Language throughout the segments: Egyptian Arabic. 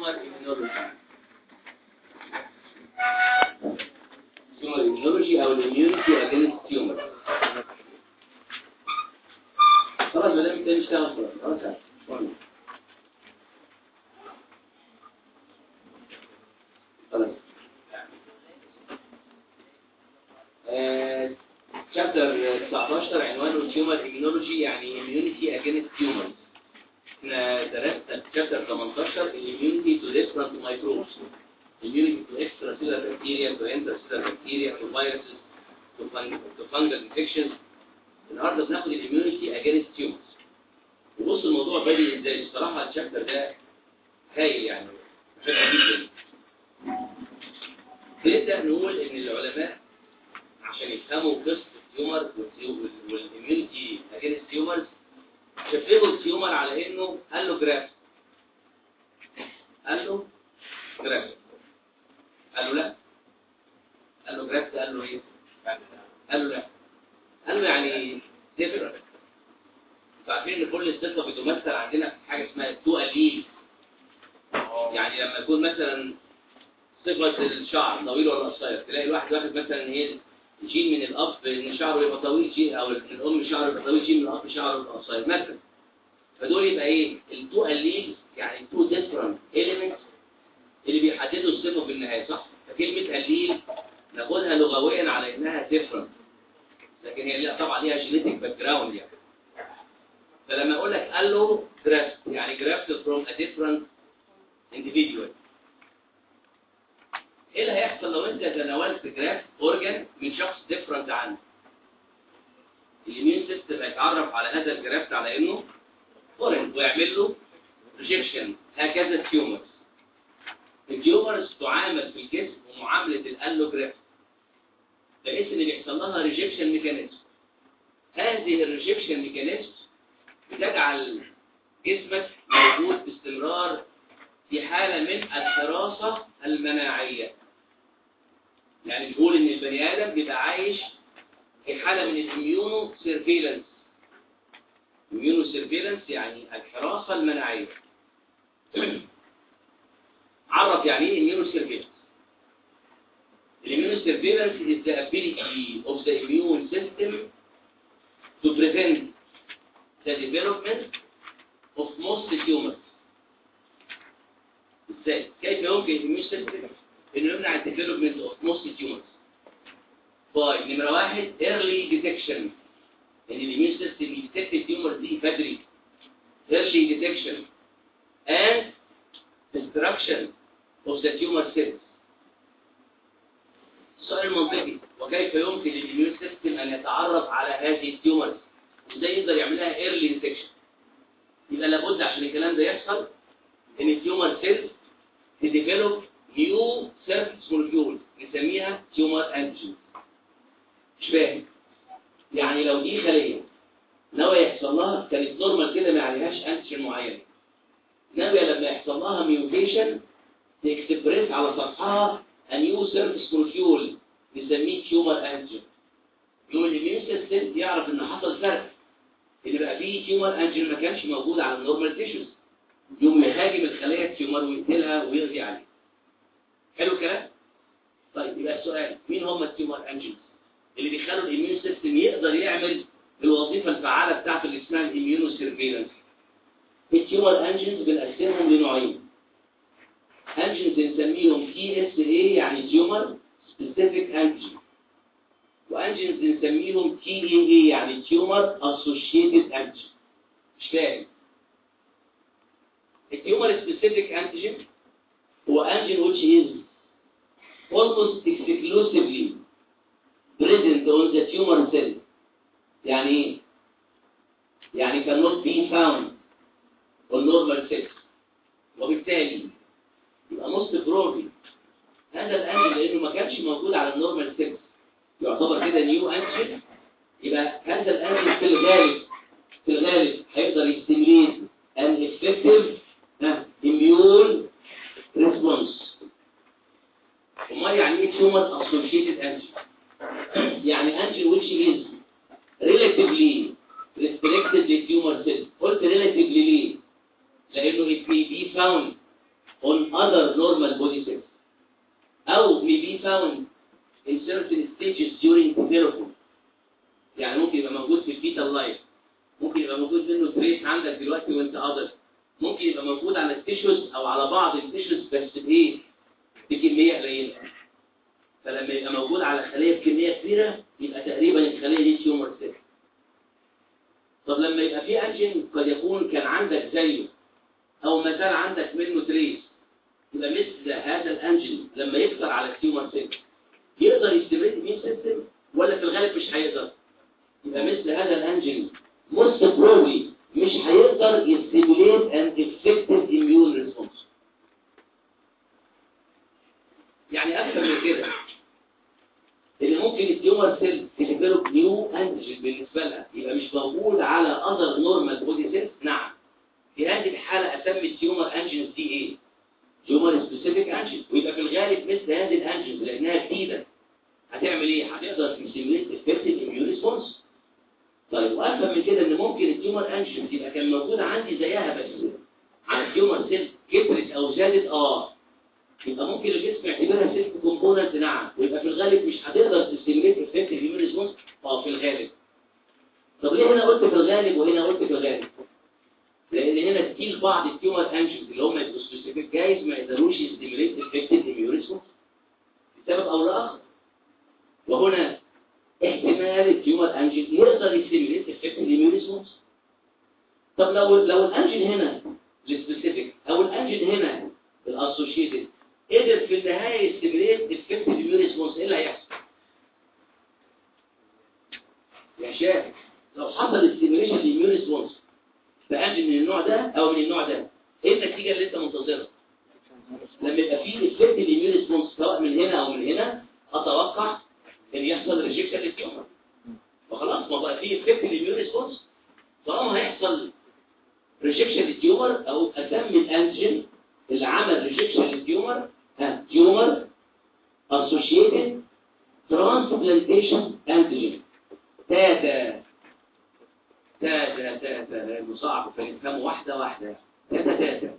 تيومر immunology تيومر immunology او الاميونيتي اجينست تيومر خلاص ما دام انت اشتغل خلاص خلاص خلاص شابتر 19 عنوانه تيومر immunology يعني immunity against tumors احنا درسنا شابتر 18 الاميونيتي تو ديفرنت مايكروبس immunity to extracellular bacteria to intracellular bacteria to viruses to, fun to fungal infections النهارده بناخد الاميونيتي against tumors وبص الموضوع بادئ ازاي الصراحه الشابتر ده هايل يعني بحبه جدا بنبدا نقول ان العلماء عشان يفهموا قصه التيومر والاميونيتي اجينست تيومرز شبهوا التيومر على انه قال له جراف قال له جراف قال له لا قال له جراف قال له ايه قال له لا قال له يعني ديفرنت انتوا عارفين ان كل الصفه بتمثل عندنا في حاجه اسمها تو اليل يعني لما يكون مثلا صفه الشعر طويل ولا قصير تلاقي الواحد واخد مثلا ايه جين من الاب ان شعره يبقى طويل جين او من الام شعره يبقى طويل جين من الاب شعره يبقى قصير مثلا فدول يبقى ايه التو اليل يعني تو ديفرنت اليمنتس اللي بيحددوا الصفه في النهايه صح فكلمه اليل ناخدها لغويا على انها ديفرنت لكن هي لا طبعا ليها جينيتك باك جراوند يعني فلما اقول لك قال له جرافت يعني جرافت فروم ا ديفرنت individual ايه اللي هيحصل لو انت تناولت جراف اورجان من شخص ديفرنت عنه الاميون سيستم هيتعرف على هذا الجرافت على انه فورين ويعمل له ريجكشن هكذا التيومرز التيومرز تعامل في الجسم ومعامله الالوجرافت بحيث ان بيحصل لها ريجكشن ميكانيزم هذه الريجكشن ميكانيزم بتجعل جسمك موجود باستمرار في حالة من الحراسة المناعية يعني بيقول ان البني ادم بيبقى عايش في حالة من الاميونو سيرفيلنس اميونو سيرفيلنس يعني الحراسة المناعية عرف يعني ايه اميونو سيرفيلنس الاميونو سيرفيلنس is the ability of the immune system to prevent the development of most tumors ازاي كيف يمكن الاميون سيستم انه يمنع الديفلوبمنت اوف موست تيومرز باي نمره واحد ايرلي ديتكشن ان الاميون سيستم يديتكت التيومر دي بدري ايرلي ديتكشن and destruction of the tumor cells السؤال المنطقي وكيف يمكن للاميون سيستم ان يتعرف على هذه التيومرز ازاي يقدر يعملها ايرلي ديتكشن يبقى لابد عشان الكلام ده يحصل ان التيومر سيلز تديفلوب نيو سيرفيس مولكيول نسميها تيومر انتيجين مش فاهم يعني لو دي خليه ناوي يحصل لها كانت نورمال كده ما عليهاش انتيجين معين ناويه لما يحصل لها ميوتيشن تكسبريس على سطحها نيو سيرفيس مولكيول نسميه تيومر انتيجين يوم الاميون سيستم يعرف ان حصل فرق ان بقى فيه تيومر انجين ما كانش موجود على النورمال تيشوز يوم يهاجم الخلايا التيومر ويقتلها ويقضي عليها حلو الكلام طيب يبقى السؤال مين هم التيومر انجينز اللي بيخلوا الاميون سيستم يقدر يعمل الوظيفه الفعاله بتاعته اللي اسمها الاميونو سيرفيلانس التيومر انجينز بنقسمهم لنوعين انجينز نسميهم تي اس اي يعني تيومر سبيسيفيك انجين وانجينز نسميهم تي اي اي يعني تيومر اسوشيتد انجين مش فاهم التيومر سبيسيفيك انتيجين هو انجين which is almost exclusively present on the tumor cell يعني ايه؟ يعني cannot be found on normal cells وبالتالي يبقى most probably هذا الانجين لانه ما كانش موجود على النورمال سيلز يعتبر كده نيو انجين يبقى هذا الانجين في الغالب في الغالب هيقدر يستميليت an effective immune response وما يعني ايه tumor associated antigen يعني antigen which is relatively restricted للtumor cells قلت relatively ليه لانه it may be found on other normal body cells أو may be found in certain stages during development يعني ممكن يبقى موجود في الفيتال لايف ممكن يبقى موجود منه تريس عندك دلوقتي وانت قادر ممكن يبقى موجود على التيشوز او على بعض التيشوز بس بايه بكميه قليله فلما يبقى موجود على خليه بكميه كبيره يبقى تقريبا الخليه دي تيومر سيل طب لما يبقى في انجين قد يكون كان عندك زيه او ما زال عندك منه تريس يبقى مثل هذا الانجين لما يكثر على التيومر سيل يقدر يستمر مين سيستم ولا في الغالب مش هيقدر يبقى مثل هذا الانجين most probably مش هيقدر يستيموليت an effective immune response يعني اكثر من كده اللي ممكن التيومر سيل تديفلوب نيو انتيجين بالنسبه لها يبقى مش موجود على اذر نورمال بودي سيلز نعم في هذه الحاله اسمي التيومر انجين دي ايه تيومر سبيسيفيك انجين ويبقى في الغالب مثل هذه الانجين لانها جديده هتعمل ايه هتقدر تستيموليت افكتيف اميون ريسبونس طيب وافهم من كده ان ممكن التيومر انجين تبقى كان موجوده عندي زيها بس على التيومر سيل كبرت او زادت اه يبقى ممكن الجسم يعتبرها سيلف كومبوننت نعم ويبقى في الغالب مش هتقدر تستيموليت افكتيف اميون ريسبونس اه في الغالب طب ليه هنا قلت في الغالب وهنا قلت في الغالب لان هنا ستيل بعض التيومر انجنز اللي هم يبقوا سبيسيفيك جايز ما يقدروش يستيموليت افكتيف اميون ريسبونس لسبب او لاخر وهنا احتمال التيومر انجن يقدر يستيموليت افكتيف اميون ريسبونس طب لو لو الانجن هنا السبيسيفيك او الانجن هنا الاسوشيتد قدر في النهايه يستيموليت افكتيف اميون ريسبونس ايه اللي هيحصل؟ يا شاف لو حصل استيميليشن للاميون ريسبونس في انجن من النوع ده او من النوع ده ايه النتيجه اللي انت منتظرها؟ لما يبقى فيه افكتيف اميون ريسبونس سواء من هنا او من هنا اتوقع ان يحصل ريجكشن للتيومر وخلاص ما بقى فيه افكتيف اميون ريسبونس طالما هيحصل ريجكشن للتيومر او اسمي الانجن اللي عمل ريجكشن للتيومر ها تيومر اسوشيتد ترانسبلانتيشن انتيجين تاتا تاتا تاتا لانه صعب فنفهمه واحده واحده تاتا تاتا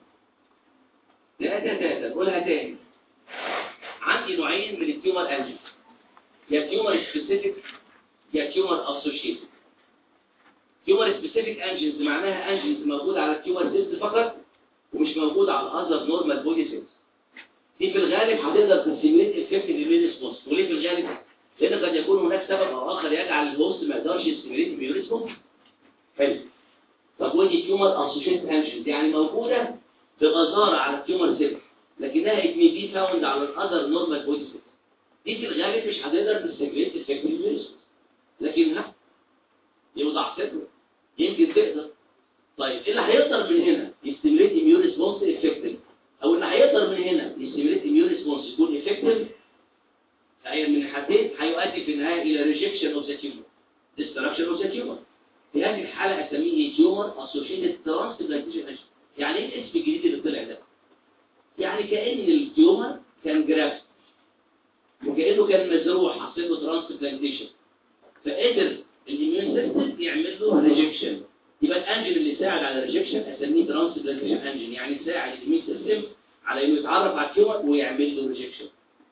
تاتا تاتا نقولها تاني عندي نوعين من التيومر انجن يا تيومر سبيسيفيك يا تيومر اسوشيتد تيومر سبيسيفيك انجنز معناها انجنز موجوده على التيومر سيلز فقط ومش موجوده على الاذر نورمال بودي سيلز دي في الغالب هتقدر تستيميليت افكت الاميون ريسبونس وليه في الغالب لان قد يكون هناك سبب او اخر يجعل الهوست ما يقدرش يستيميليت الاميون ريسبونس حلو طب ودي تيومر اسوشيتد انجنز يعني موجوده بغزاره على التيومر سيلز لكنها ات مي بي فاوند على الاذر نورمال بودي سيلز دي في الغالب مش هتقدر تستيميليت افكت الاميون ريسبونس لكنها يوضع صدره يمكن تقدر طيب اللي هيقدر من هنا يستيميليت اميون ريسبونس افكتيف او اللي هيقدر من هنا يستيميليت اميون ريسبونس يكون افكتيف فهي من الحاجتين هيؤدي في النهايه الى ريجكشن اوف ذا تيومر ديستراكشن اوف ذا تيومر في هذه الحاله اسميه تيومر اسوشيتد ترانسبلانتيشن اجن يعني ايه الاسم الجديد اللي طلع ده يعني كان التيومر كان جراف وكانه كان مزروع حصل له ترانسبلانتيشن فقدر الاميون سيستم يعمل له ريجكشن يبقى الانجن اللي ساعد على الريجكشن اسميه ترانسبلانتيشن انجن يعني ساعد الاميون سيستم على انه يتعرف على التيومر ويعمل له ريجكشن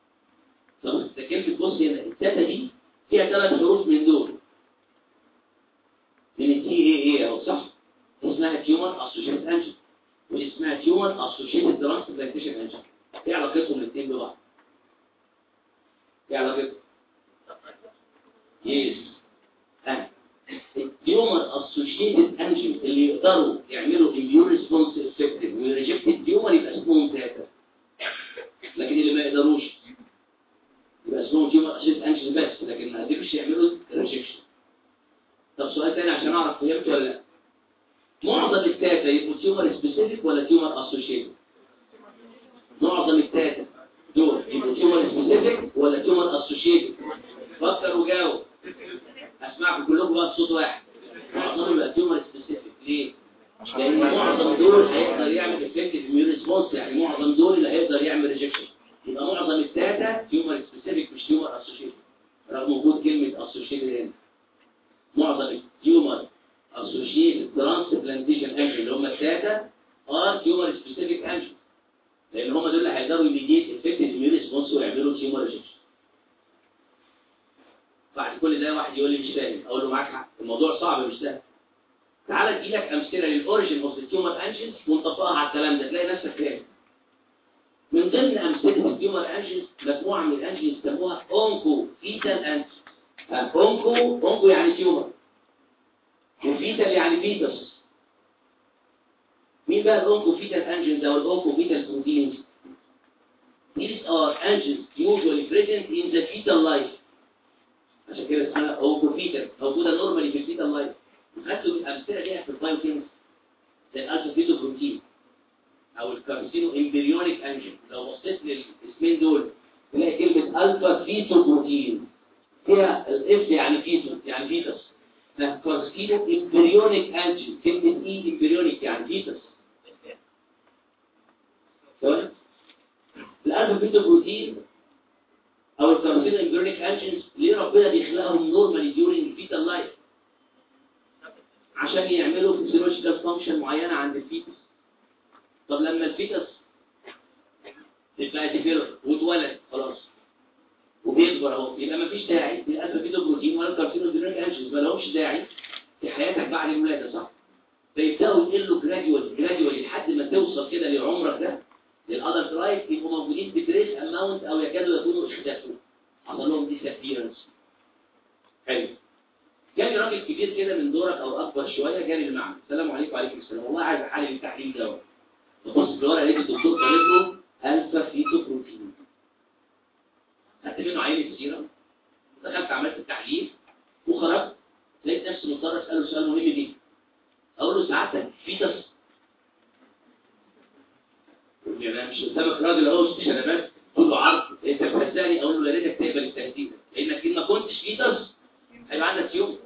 طب ده كلمه بص هنا التاتا دي فيها ثلاث حروف من دول من التي اي اي اهو صح اسمها تيومر اسوشيتد انجن واسمها تيومر اسوشيتد ترانسبلانتيشن انجن ايه علاقتهم الاثنين ببعض؟ ايه علاقتهم؟ يس التيومر اسوشيتد انجن اللي يقدروا يعملوا اميون ريسبونس افكتيف ويريجكت التيومر يبقى اسمهم تاتا لكن اللي ما يقدروش يبقى اسمهم تيومر اسوشيتد انجن بس لكن ما قدروش يعملوا ريجكشن طب سؤال تاني عشان اعرف فهمت ولا لا معظم التاتا يبقوا تيومر سبيسيفيك ولا تيومر اسوشيتد معظم التاتا دول يبقوا تيومر سبيسيفيك ولا تيومر اسوشيتد فكر وجاوب اسمعكم كلكم بقى بصوت واحد معظم يبقى تيومر سبيسيفيك ليه؟ لان معظم دول هيقدر يعمل افكتيف اميون ريسبونس يعني معظم دول اللي هيقدر يعمل ريجكشن يبقى معظم الداتا تيومر سبيسيفيك مش تيومر اسوشيتد رغم وجود كلمه اسوشيتد هنا معظم التيومر اسوشيتد ترانسبلانتيشن انجن اللي هم الداتا ار تيومر سبيسيفيك انجن لان هم دول اللي هيقدروا يميديت افكت الميون ريسبونس ويعملوا تيومر ريجكشن بعد كل ده واحد يقول لي مش فاهم اقول له معاك حق الموضوع صعب مش سهل تعالى ادي لك امثله للاوريجن اوف التيومر انجنز ونطبقها على الكلام ده تلاقي نفسك فاهم من ضمن امثله التيومر انجنز مجموعه من الانجنز يسموها اونكو فيتال انجنز اونكو اونكو يعني تيومر وفيتال يعني فيتس مين بقى الاونكو فيتال انجنز او الاونكو فيتال بروتينز These are engines usually present in the fetal life عشان كده اسمها اوكوفيتال موجوده نورمالي في الفيتال لايف خدتوا الامثله دي في البايوكيمس زي الالفا فيتو بروتين او الكارسينو امبريونيك انجن لو بصيت للاسمين دول تلاقي كلمه الفا فيتو بروتين فيها الاف يعني فيتو يعني فيتس ده كارسينو امبريونيك انجن كلمه اي امبريونيك يعني فيتس تمام الالفا فيتو بروتين او الكارسينو امبريونيك انجنز ليه ربنا بيخلقهم نورمالي ديورنج الفيتال لايف عشان يعملوا فيزيولوجيكال فانكشن معينه عند الفيتس طب لما الفيتس يبقى ديفلوب واتولد خلاص وبيكبر اهو يبقى مفيش داعي للالفا فيتو بروتين ولا الكارسينو امبريونيك انجنز ما لهمش داعي في حياتك بعد الولاده صح فيبداوا يقلوا جراديوال جراديوال لحد ما توصل كده لعمرك ده للادلت رايت يبقوا موجودين بتريس اماونت او يكادوا يكونوا اختفوا حصل لهم ديسابيرنس حلو جالي راجل كبير كده من دورك او اكبر شويه جالي المعمل السلام عليكم وعليكم السلام والله عايز احلل التحليل دوت ببص في الورقه لقيت الدكتور طالب له الفا فيتو بروتين خدت منه عينه سيرم دخلت عملت التحليل وخرجت لقيت نفسي مضطر اساله سؤال مهم جدا اقول له سعادتك فيتس يعني انا مش قدامك راجل اهو مش انا بس تقول له عرض انت بتهزقني اقول له يا ريتك تقبل التهديد لانك ان ما كنتش فيتس هيبقى عندك يوم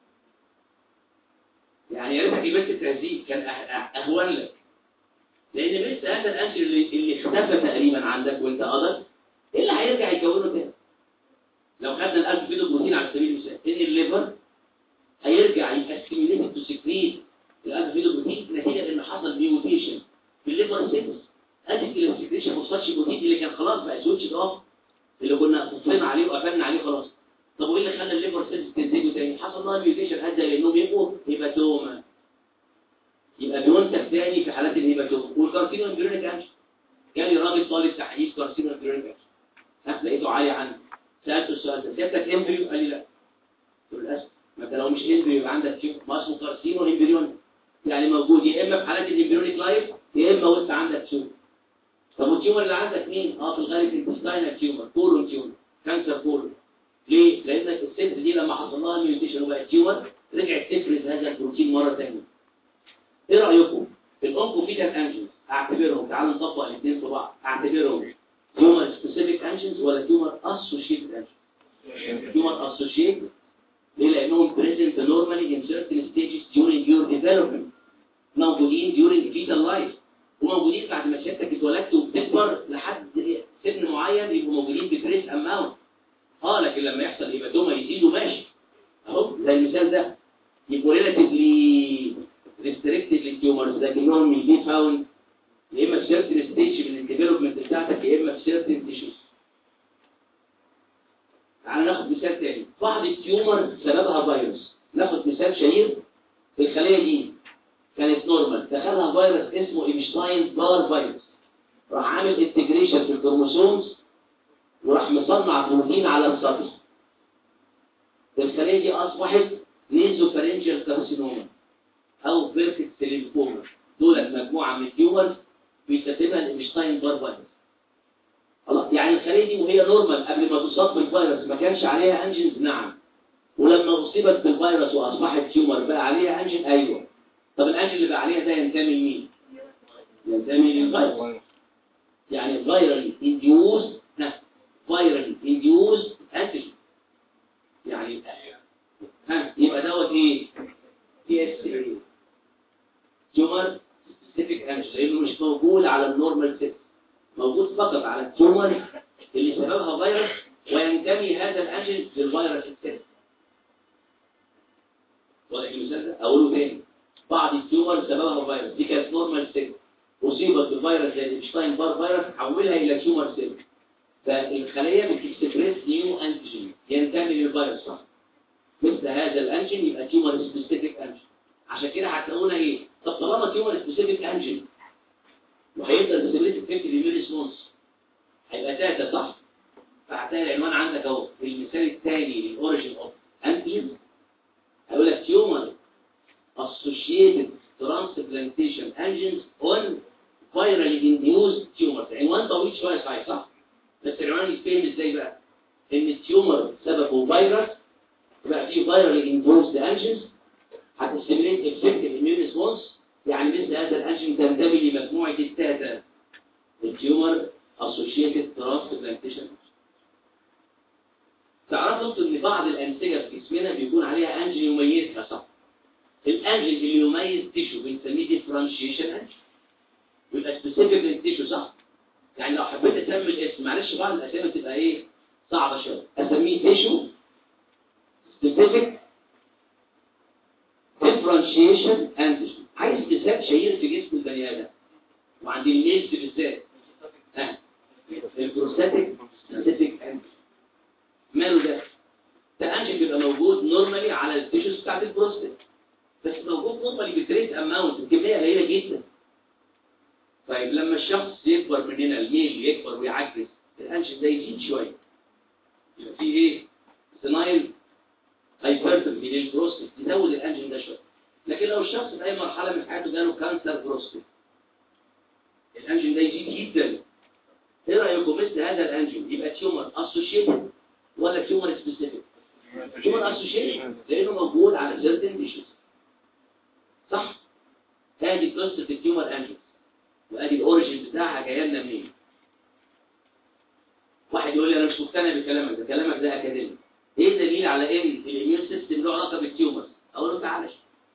يعني يا ريتك قبلت التهديد كان أه- أه- اهون لك لان مثل هذا الانشر اللي, اللي اختفى تقريبا عندك وانت قدر ايه اللي هيرجع يكونه تاني لو خدنا الالف فيدو بروتين على سبيل المثال ان الليفر هيرجع يبقى ستيميليتد تو سكريت الالف فيدو بروتين نتيجه ان حصل ميوتيشن في الليفر سيلز ادت الى السكريشن ما وصلش بروتين اللي كان خلاص بقى سويتش اوف اللي كنا قفلنا عليه وقفلنا عليه خلاص طب وايه اللي خلى الليفر سيلز تنتجه تاني حصل لها ميوتيشن ادى لانهم يبقوا هيباتوما يبقى بينتج تاني في حالات الهيباتوما والكارسينو امبريونيك انشن جالي راجل طالب تحليل كارسينو امبريونيك انشن لقيته عالي عني سالته السؤال ده سيادتك امبريو قال لي لا قلت له للاسف ما انت لو مش امبريو يبقى عندك تيوب ما اسمه كارسينو امبريونيك يعني موجود يا اما في حالات الامبريونيك لايف يا اما وانت عندك تيوب طب والتيومر اللي عندك مين؟ اه في الغالب انتستاينال تيومر كولون تيومر كانسر كولون ليه؟ لان الست دي لما حصل لها ميوتيشن وبقت تيومر رجعت تفرز هذا البروتين مره ثانيه ايه رايكم؟ الاونكوفيتال انجنز اعتبرهم تعالوا نطبق الاثنين في بعض اعتبرهم تيومر سبيسيفيك انجنز ولا تيومر اسوشيتد انجنز تيومر اسوشيتد ليه؟ لانهم بريزنت نورمالي ان certain stages during your development موجودين during fetal life وموجودين بعد ما سيادتك اتولدت وبتكبر لحد سن معين يبقوا موجودين بتريس اماونت اه لكن لما يحصل هيباتوما يزيدوا ماشي اهو زي المثال ده يبقوا ريلاتيفلي ريستريكتد للتيومرز لكنهم بي فاوند يا اما في سيرتن ستيج من الديفلوبمنت بتاعتك يا اما في سيرتن تيشوز تعال ناخد مثال تاني بعض التيومر سببها فيروس ناخد مثال شهير الخليه دي كانت نورمال دخلها فيروس اسمه ايمشتاين بار فيروس راح عامل انتجريشن في الكروموسومز وراح مصنع بروتين على السطح الخليه دي اصبحت نيزوفارنجيال كارسينوما او فيرتكس ليمفوما دولت مجموعه من التيومرز بيكتبها الايمشتاين بار فيروس خلاص يعني الخليه دي وهي نورمال قبل ما تصاب بالفيروس ما كانش عليها انجنز نعم ولما اصيبت بالفيروس واصبحت تيومر بقى عليها انجن ايوه طب الانجن اللي بقى عليها ده ينتمي لمين ينتمي للفيروس يعني فيرالي انديوز فيرالي انديوز انتيجين يعني ها يبقى دوت ايه تي اس اي تيومر سبيسيفيك انجن لانه مش موجود على النورمال سيت موجود فقط على التيومر اللي سببها فيروس وينتمي هذا الانجن للفيروس السيت واضح المثال ده اقوله تاني بعض التيومر سببها فيروس دي كانت نورمال سيت اصيبت بفيروس زي الابشتاين بار فيروس حولها الى تيومر سيل فالخليه بتكسبريس نيو انتيجين ينتمي للفيروس صح مثل هذا الانجين يبقى تيومر سبيسيفيك انجين عشان كده هتلاقونا ايه طب طالما تيومر سبيسيفيك انجين وهيفضل سيبريت افكت الاميون ريسبونس هيبقى تاتا صح فهتلاقي العنوان عندك اهو في المثال الثاني للاوريجن اوف انتيجين هيقول لك تيومر associated transplantation engines on virally induced tumors عنوان طويل شويه صحيح صح بس العنوان يتفهم ازاي بقى ان التيومر سببه فيروس يبقى فيه virally induced engines هتستمرين effective immune response يعني مثل هذا الانجين تنتمي لمجموعه التاتا التيومر associated transplantation تعرفوا انتوا ان بعض الانسجه في جسمنا بيكون عليها انجين يميزها صح الانجل اللي يميز تيشو بنسميه ديفرنشيشن انجل يبقى سبيسيفيك للتيشو صح يعني لو حبيت اسمي الاسم معلش بعض الاسامي تبقى ايه صعبه شويه اسميه تيشو سبيسيفيك ديفرنشيشن انجل عايز مثال شهير في جسم البني ادم وعند الميلز بالذات ها البروستاتيك سبيسيفيك انجل ماله ده ده انجل بيبقى موجود نورمالي على التيشوز بتاعت البروستات بس موجود نورمالي بتريت اماونت بكميه قليله جدا طيب لما الشخص يكبر مننا الميل يكبر ويعجز الانشن ده يزيد شويه يبقى في ايه سينايل هايبرتروفي للبروستات يزود الانجن ده شويه لكن لو الشخص في اي مرحله من حياته جاله كانسر بروستات الانجن ده يزيد جدا ايه رايكم مثل هذا الانجن يبقى تيومر اسوشيتد ولا تيومر سبيسيفيك تيومر اسوشيتد لانه موجود على سيرتن ديشز صح هذه قصه التيومر انجل وادي الاوريجين بتاعها جايه لنا منين واحد يقول لي انا مش مقتنع بكلامك ده كلامك ده اكاديمي ايه الدليل على ان الاميون سيستم له علاقه بالتيومر اقول له تعالى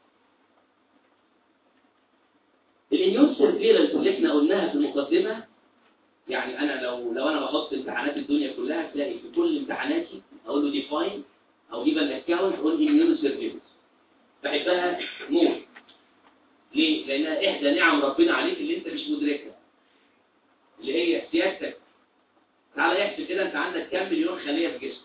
الاميون سيرفيلنس اللي احنا قلناها في المقدمه يعني انا لو لو انا بحط امتحانات الدنيا كلها تلاقي في كل امتحاناتي اقول له ديفاين او جيب الاكونت اقول اميون سيرفيلنس بحبها موت ليه؟ لأنها إحدى نعم ربنا عليك اللي أنت مش مدركها اللي هي سيادتك تعالى احسب كده أنت عندك كام مليون خلية في جسمك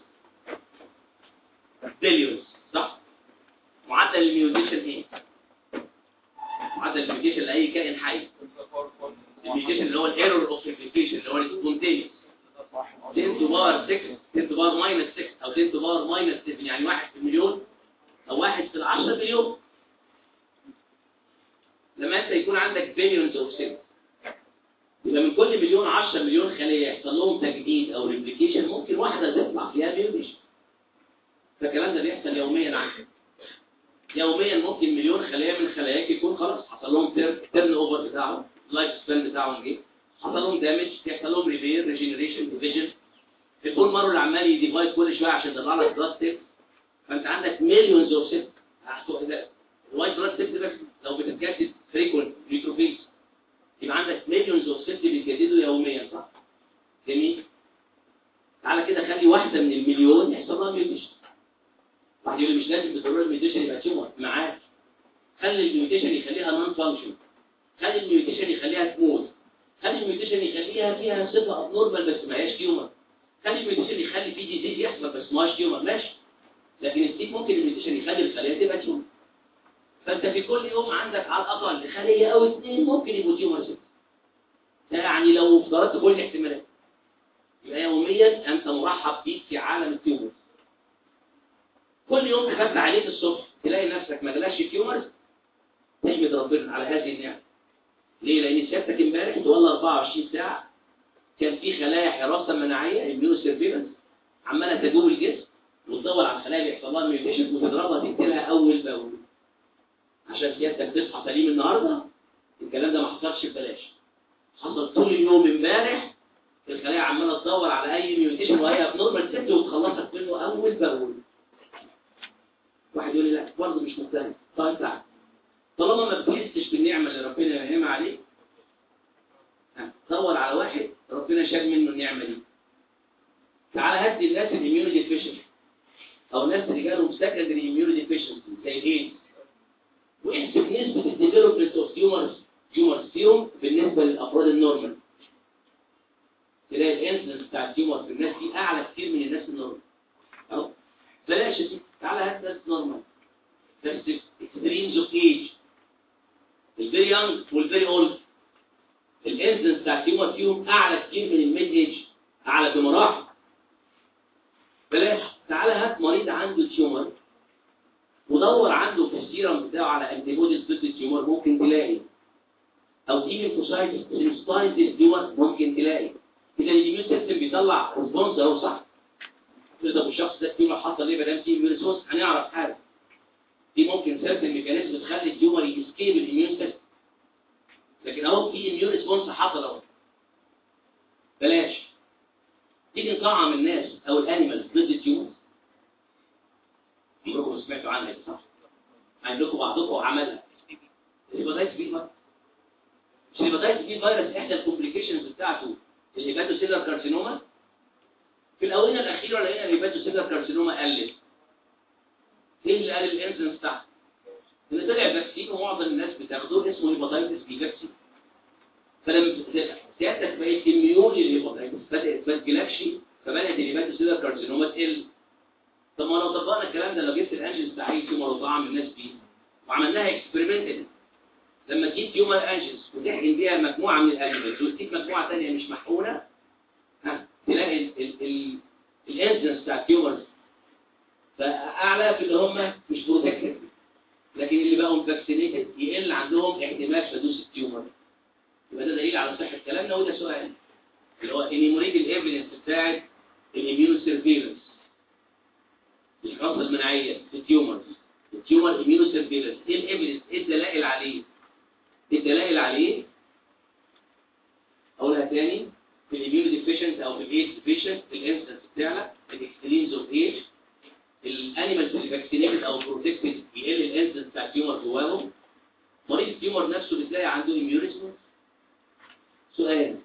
بليونز صح؟ معدل الميوتيشن إيه؟ معدل الميوتيشن لأي كائن حي الميوتيشن اللي هو الايرور اوف ريبليكيشن اللي هو السبونتينيوس 10 تو بار 6 10 تو بار ماينس 6 او 10 تو بار ماينس 7 يعني واحد في المليون او واحد في العشرة مليون لما انت يكون عندك بليونز اوف سيلز يبقى من كل مليون 10 مليون خليه يحصل لهم تجديد او ريبليكيشن ممكن واحده تطلع فيها ميوتيشن فالكلام ده بيحصل يوميا عندك يوميا ممكن مليون خليه من خلاياك يكون خلاص حصل لهم تيرن اوفر بتاعهم اللايف سبان بتاعهم جه حصل لهم دامج يحصل لهم ريبير ريجنريشن ديفيجن البول مارو اللي عمال يديفايد كل شويه عشان يطلع لك بلاد سيل فانت عندك مليونز اوف سيل الوايت بلاد سيل بس لو بتتجدد فريكونت نيوتروفيلز يبقى عندك مليونز اوف سيل بيتجددوا يوميا صح جميل تعالى كده خلي واحده من المليون يحصل لها ميوتيشن واحد يقول لي مش لازم بالضروره الميوتيشن يبقى تيومر معاك خلي الميوتيشن يخليها نون فانكشن خلي الميوتيشن يخليها تموت خلي الميوتيشن يخليها فيها صفه ابنورمال بس ما هياش تيومر خلي الميوتيشن يخلي في ديزيز يحصل بس ما هياش تيومر ماشي لكن الستيك ممكن الميوتيشن يخلي الخليه تبقى تيومر فانت في كل يوم عندك على الاقل خليه او اثنين ممكن يبقوا تيومر ست ده يعني لو افترضت كل الاحتمالات يبقى يوميا انت مرحب بيك في عالم التيومر كل يوم تفتح عليك الصبح تلاقي نفسك ما جلاش تيومرز تحمد ربنا على هذه النعمه ليه لان سيادتك امبارح تولى 24 ساعه كان في خلايا حراسه مناعيه اميونو سيرفيلنس عماله تدوب الجسم وتدور على الخلايا اللي يحصل لها ميوتيشن وتضربها تقتلها اول باول عشان سيادتك تصحى سليم النهارده الكلام ده ما حصلش ببلاش حصل طول اليوم امبارح الخلايا عماله تدور على اي ميوتيشن وهي ابنورمال ست وتخلصك منه اول باول واحد يقول لي لا برضه مش مقتنع طيب تعال طالما ما بتحسش بالنعمه اللي ربنا ينعمها عليك دور على واحد ربنا شال منه النعمه دي تعال هدي الناس الاميونو ديفيشنسي او الناس اللي جالهم سكندري اميونو ديفيشنسي زي ايه واحسب نسبه الديفلوبمنت اوف تيومرز تيومرز فيهم بالنسبه للافراد النورمال تلاقي الانسنس بتاع التيومر في الناس دي اعلى كتير من الناس النورمال اهو بلاش دي تعالى هات ناس نورمال بس اكستريمز اوف ايج الفيري يونج والفيري اولد الانسنس بتاع التيومر فيهم اعلى كتير من الميد ايج اعلى بمراحل بلاش تعالى هات مريض عنده تيومر ودور عنده في السيرم بتاعه على انتي بوديز ضد التيومر ممكن تلاقي او دي ليمفوسايتس سيستايتس تيومر ممكن تلاقي اذا الاميون سيستم بيطلع ريسبونس اهو صح تقدر الشخص ده التيومر حصل ليه ما دام فيه ريسبونس هنعرف حاجه دي ممكن سيرتن ميكانيزم تخلي التيومر يسكيب الاميون سيستم لكن اهو في اميون ريسبونس حصل اهو بلاش تيجي نطعم الناس او الانيمالز ضد التيومر عمركم سمعتوا عنها دي صح عندكم بعضكم عملها الهيباتايتس بي فيروس مش الهيباتايتس بي فيروس احدى الكومبليكيشنز بتاعته الهيباتو سيلر كارسينوما في الاونه الاخيره لقينا الهيباتو سيلر كارسينوما قلت ايه اللي قال الانسنس بتاعها ان طلع فاكسين ومعظم الناس بتاخده اسمه هيباتايتس بي فاكسين فلما سيادتك بقيت اميون للهيباتايتس بدات ما تجيلكش فبدات الهيباتو سيلر كارسينوما تقل طب ما لو طبقنا الكلام ده لو جبت الانجلز بتاع اي تيومر وطعم الناس بيه وعملناها اكسبيرمنتال لما تجيب تيومر انجلز وتحقن بيها مجموعه من الانجلز وتجيب مجموعه ثانيه مش محقونه ها تلاقي الانجلز بتاع التيومرز فاعلى في اللي هم مش بروتكتد لكن اللي بقوا فاكسينيتد يقل عندهم احتمال حدوث التيومر يبقى ده دليل على صحه كلامنا وده سؤال اللي هو انيموريد الايفيدنس بتاعت الاميون سيرفيلنس الحفظ المناعية في التيومر التيومر اميونو سيرفيلنس ايه الايفيدنس ايه الدلائل عليه ايه الدلائل عليه اقولها تاني في الاميونو ديفيشنت او في الايدز ديفيشنت الانسنس بتاعنا الاكستريمز اوف ايج الانيمالز اللي فاكسينيتد او بروتكتد يقل الانسنس بتاع التيومر جواهم مريض التيومر نفسه بتلاقي عنده اميونيزم سؤال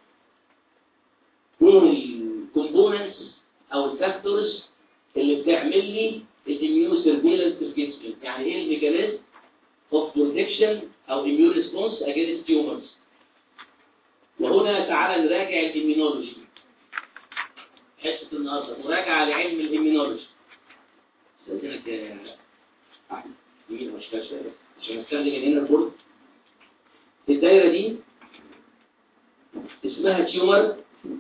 مين الكومبوننتس او الفاكتورز اللي بتعمل لي الاميون سيرفيلنس في جسمي يعني ايه الميكانيزم اوف بروتكشن او اميون ريسبونس اجينست تيومرز وهنا تعالى نراجع الاميونولوجي حصه النهارده مراجعه لعلم الاميونولوجي استاذنك يا احمد يمين مش شويه عشان استخدم من هنا البورد الدايره دي اسمها تيومر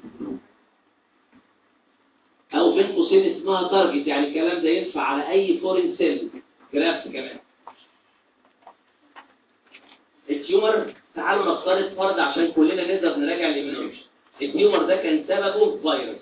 او بين قوسين اسمها تارجت يعني الكلام ده ينفع على اي فورين سيل جرافت كمان التيومر تعالوا نفترض فرض عشان كلنا نقدر نراجع الاميونولوجي التيومر ده كان سببه فيروس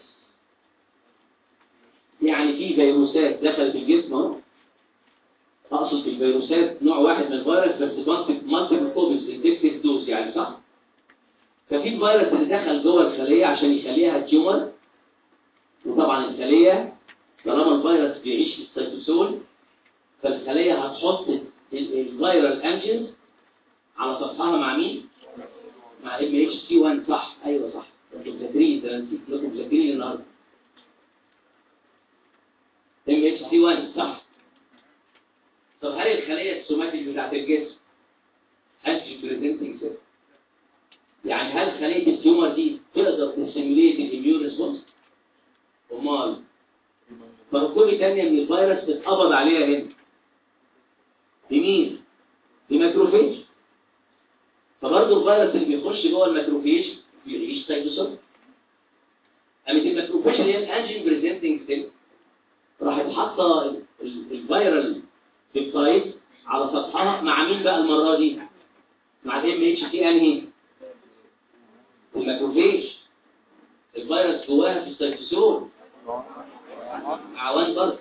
يعني في فيروسات دخلت الجسم اهو اقصد الفيروسات نوع واحد من الفيروس بس مالتيبل كوبيز انفكتيف دوز يعني صح ففي الفيروس اللي دخل جوه الخليه عشان يخليها تيومر وطبعا الخلية طالما الفيروس بيعيش في السيتوسول فالخلية هتحط الفيرال انجنز على سطحها مع مين؟ مع ام اتش سي 1 صح ايوه صح انتوا مذاكرين ده نسيت لكم مذاكرين النهارده ام اتش سي 1 صح طب هل الخلية السوماتيك بتاعت الجسم انتي بريزنتنج سيل يعني هل خلية التيومر دي تقدر تسيموليت الاميون ريسبونس؟ امال مركوبة تانية من الفيروس بتقبض عليها هنا بمين؟ بماكروفيج فبرضه الفيروس اللي بيخش جوه الماكروفيج بيعيش سايتوسول قامت الماكروفيج اللي هي الانجين بريزنتنج سيل راحت حاطه الفيرال بيبتايد على سطحها مع مين بقى المره دي؟ مع الام اتش تي انهي؟ الماكروفيج الفيروس جواها في السيتوسول مع 1 برضه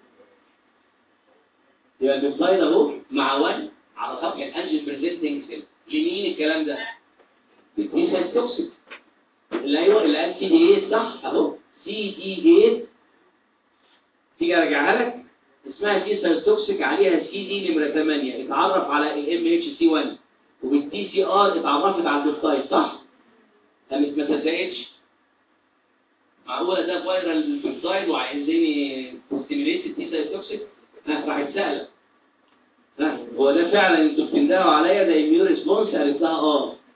يبقى البيبتايد اهو مع 1 على سطح الانجين بريزنتنج سيل لمين الكلام ده؟ للتي توكسيك اللي ايوه اللي قال سي دي 8 صح اهو سي دي 8 تيجي ارجعها لك اسمها تي سيل توكسيك عليها سي دي نمره 8 اتعرف على الام اتش سي 1 وبالتي سي ار اتعرفت على البيبتايد صح؟ قامت ما صدقتش معقوله ده فايرال بيبتايد وعايزيني ستيميليت التي سيل توكسيك راحت سألت هو ده فعلا انتوا بتندهوا عليا ده اميون ريسبونس قالت لها اه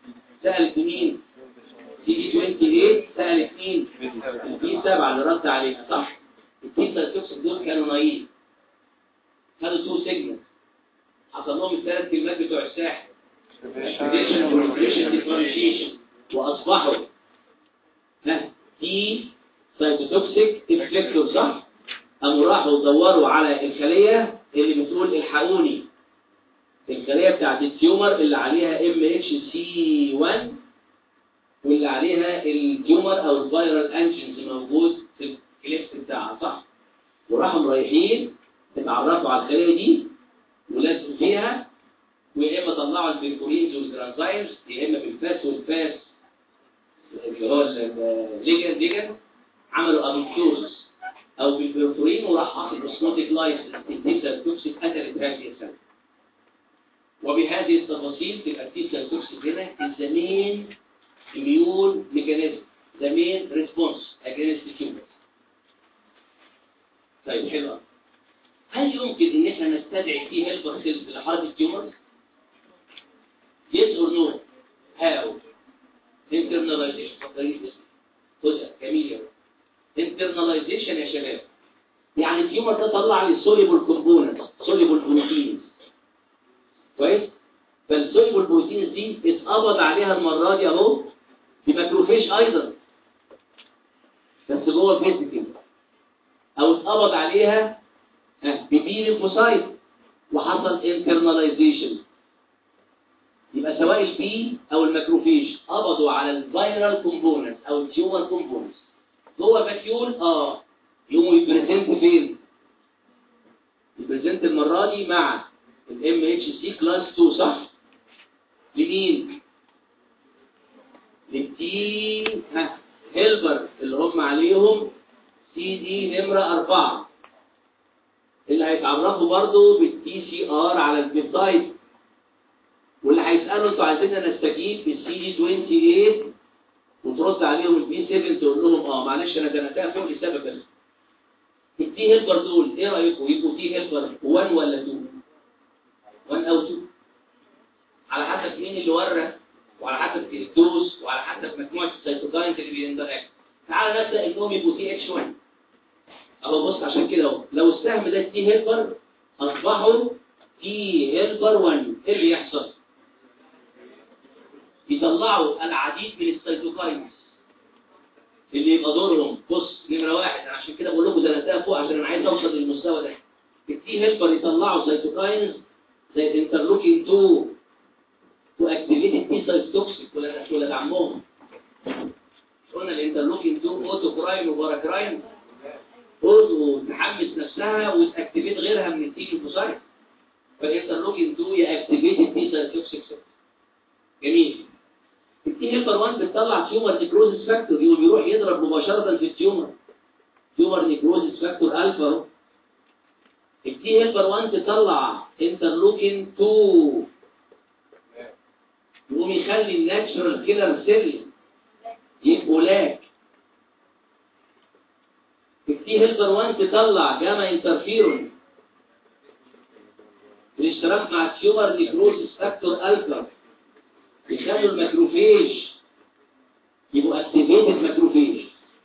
سالت مين سي دي 28 سالت مين البي 7 اللي رد عليها صح التي سايتوكسيك دول كانوا نايين خدوا تو سيجمنت حصل لهم الثلاث كلمات بتوع الساحل differentiation واصبحوا ها دي سايتوتوكسيك انفليكتور صح قاموا راحوا دوروا على الخليه اللي بتقول الحقوني الخليه بتاعت التيومر اللي عليها ام اتش سي 1 واللي عليها التيومر او الفيرال انجنز موجود في الكليبس بتاعها صح وراحوا رايحين اتعرفوا على الخليه دي ولازم فيها ويا اما طلعوا البيركورينز والجرانزايمز يا اما بالفاس والفاس اللي هو الليجن ليجن عملوا ابيكيوز او بالبيركورين وراح حاطط اوسموتيك لايسنس التيسا توكسيك قتلت هذه السنه وبهذه التفاصيل تبقى التيسا توكسيك هنا الزمين اميون ميكانيزم زمين ريسبونس اجينست تيومر طيب حلو هل يمكن ان احنا نستدعي فيه هيلبر سيلز لحركه التيومر Yes or no? How? Internalization. فكرين بس. خدها جميل يا Internalization يا شباب. يعني التيومر ده طلع لي soluble components, soluble proteins. كويس؟ فالسوليبل بروتينز دي اتقبض عليها المرة دي اهو بماكروفيج ايضا. بس جوه الفيزيكال. او اتقبض عليها ببي ليمفوسايت وحصل internalization. يبقى سواء البي او الماكروفيج قبضوا على الفيرال كومبوننت او التيومر كومبوننت جوه فاكيول اه يقوموا يبريزنت فين يبريزنت المره دي مع الام اتش سي كلاس 2 صح لمين للتي ها هيلبر اللي هم عليهم سي دي نمره 4 اللي هيتعرفوا برضو بالتي سي ار على البيبتايد واللي هيسألوا انتوا عايزيننا نستجيب بالسي دي 28 وترد عليهم البي 7 تقول لهم اه معلش انا دنتها فوق لسبب بس التي هيلبر دول ايه رايكم يبقوا تي هيلبر 1 ولا 2 1 او 2 على حسب مين اللي ورى وعلى حسب الدوز وعلى حسب مجموعه السيتوكاينز اللي بيندركت تعال نبدا انهم يبقوا تي اتش 1 اهو بص عشان كده اهو لو السهم ده تي هيلبر اصبحوا تي هيلبر 1 ايه اللي يحصل يطلعوا العديد من السيتوكاينز اللي يبقى دورهم بص نمره واحد انا عشان كده بقول لكم ده فوق عشان انا عايز اوصل للمستوى ده التي هيلبر يطلعوا سيتوكاينز زي الانترلوكين 2 واكتيفيت التي سيل توكسيك ولا ولا عمهم قلنا الانترلوكين 2 اوتو كراين وباراكراين اوتو تحمس نفسها وتاكتيفيت غيرها من التي ليفوسايت فالانترلوكين 2 ياكتيفيت التي سيل توكسيك جميل التي هيلبر 1 بتطلع تيومر نيكروزيس فاكتور يقوم يروح يضرب مباشرة في التيومر تيومر نيكروزيس فاكتور الفا التي هيلبر 1 تطلع انترلوكين 2 يقوم يخلي الناتشورال كيلر سيل يبقوا لاك التي هيلبر 1 تطلع جاما انترفيرون بالاشتراك مع التيومر نيكروزيس فاكتور الفا يخلوا الماكروفيج يبقوا اكتيفيتد ماكروفيج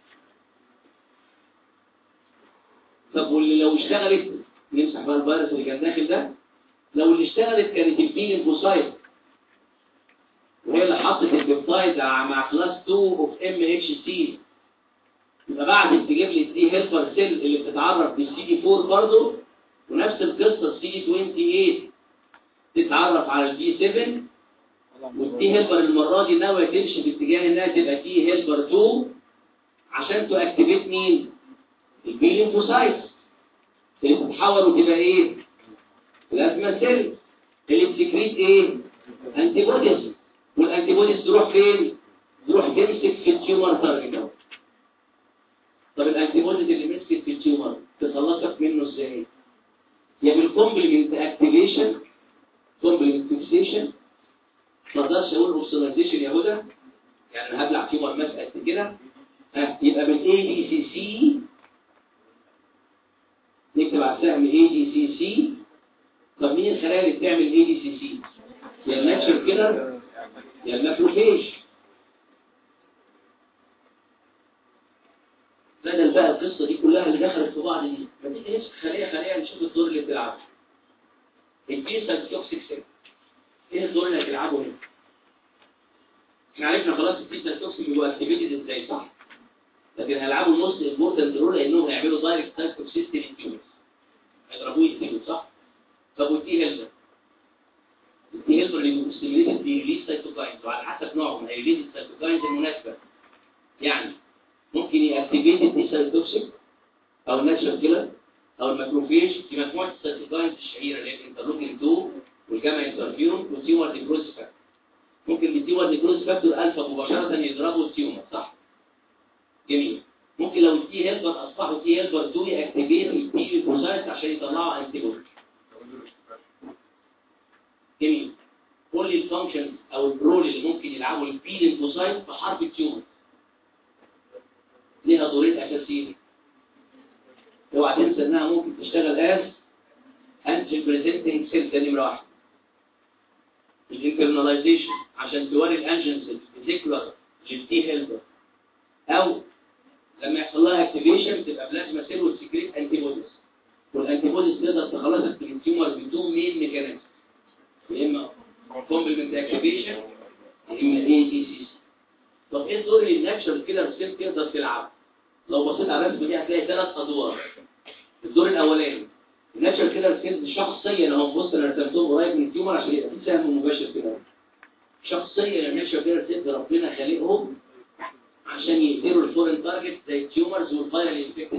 طب واللي لو اشتغلت نمسح بقى الفيروس اللي كان داخل ده لو اللي اشتغلت كانت البي ليمفوسايت وهي اللي حطت البيبتايد مع كلاس 2 اوف ام اتش سي يبقى بعد تجيب لي الدي هيلبر سيل اللي بتتعرف بالسي دي 4 برضه ونفس القصه السي دي 28 تتعرف على البي 7 والتي هيلبر المرة دي ناوية تمشي في اتجاه انها تبقى تي هيلبر 2 عشان تأكتيفيت مين؟ البي ليمفوسايت اللي تتحول وتبقى ايه؟ بلازما سيل اللي بتكريت ايه؟ انتي بوديز والانتي بوديز تروح فين؟ تروح تمسك في التيومر تارجت اهو طب الانتي بوديز اللي مسكت في التيومر تخلصك منه ازاي؟ يا بالكومبلمنت اكتيفيشن كومبلمنت فيكسيشن ما اقدرش اقول اوبسونايزيشن يا هدى يعني هبلع تيومر ماس قد كده ها يبقى بالاي دي سي سي نكتب على السهم اي دي سي سي طب مين الخلايا اللي بتعمل اي دي سي سي يا الناتشر كده يا الماكروفيج بدل بقى القصه دي كلها اللي دخلت في بعض دي ما تيجي نمسك خليه خليه نشوف الدور اللي بتلعبه البيسا توكسيك سيل ايه الدور اللي هتلعبه هنا احنا عرفنا خلاص البيسا توكسيك بيبقوا اكتيفيتد ازاي صح لكن هيلعبوا الموست امبورتنت رول لانهم هيعملوا دايركت تايب توكسيستي للتيومرز هيضربوه يقتلوا صح طب والتي هيلبر التي هيلبر اللي بيبقوا ستيميليتد بيريليز سايتوكاينز وعلى حسب نوعهم هيريليز السايتوكاينز المناسبه يعني ممكن يأكتيفيت الديسال توكسيك او الناتشر كيلر او الماكروفيج في مجموعه السايتوكاينز الشهيره اللي هي الانترلوكين 2 والجاما انترفيرون والتيومر نيكروز فاكتور ممكن بالتيومر نيكروز فاكتور الفا مباشره يضربوا التيومر صح جميل ممكن لو التي هيلبر اصبحوا تي هيلبر 2 يأكتيفيت التي ليفوسايت عشان يطلعوا انتي بودي جميل كل الفانكشن او الرول اللي ممكن يلعبوا البي ليفوسايت في حرب التيومر ليها دورين اساسيين اوعى تنسى انها ممكن تشتغل از انتي بريزنتنج سيل ده نمره واحد الانترناليزيشن عشان توري الانجنز الفيزيكولار للتي هيلبر او لما يحصل لها اكتيفيشن تبقى بلازما سيل وتسكريت انتي بوديز والانتي بوديز تقدر تخلصك من التيومر بدون مين ميكانيزم يا اما كومبلمنت اكتيفيشن يا اما اي دي سي سي طب ايه الدور اللي الناتشرال كيلر سيل تقدر تلعبه لو بصيت على الرسمه دي هتلاقي ثلاث ادوار الدور الاولاني الناتشرال كيلر سيلز شخصيا اهو بص انا رسمتهم قريب من التيومر عشان يبقى في سهم مباشر كده شخصيا الناتشرال كيلر سيلز ربنا خالقهم عشان يقتلوا الفورين تارجت زي التيومرز والفايرال انفكتد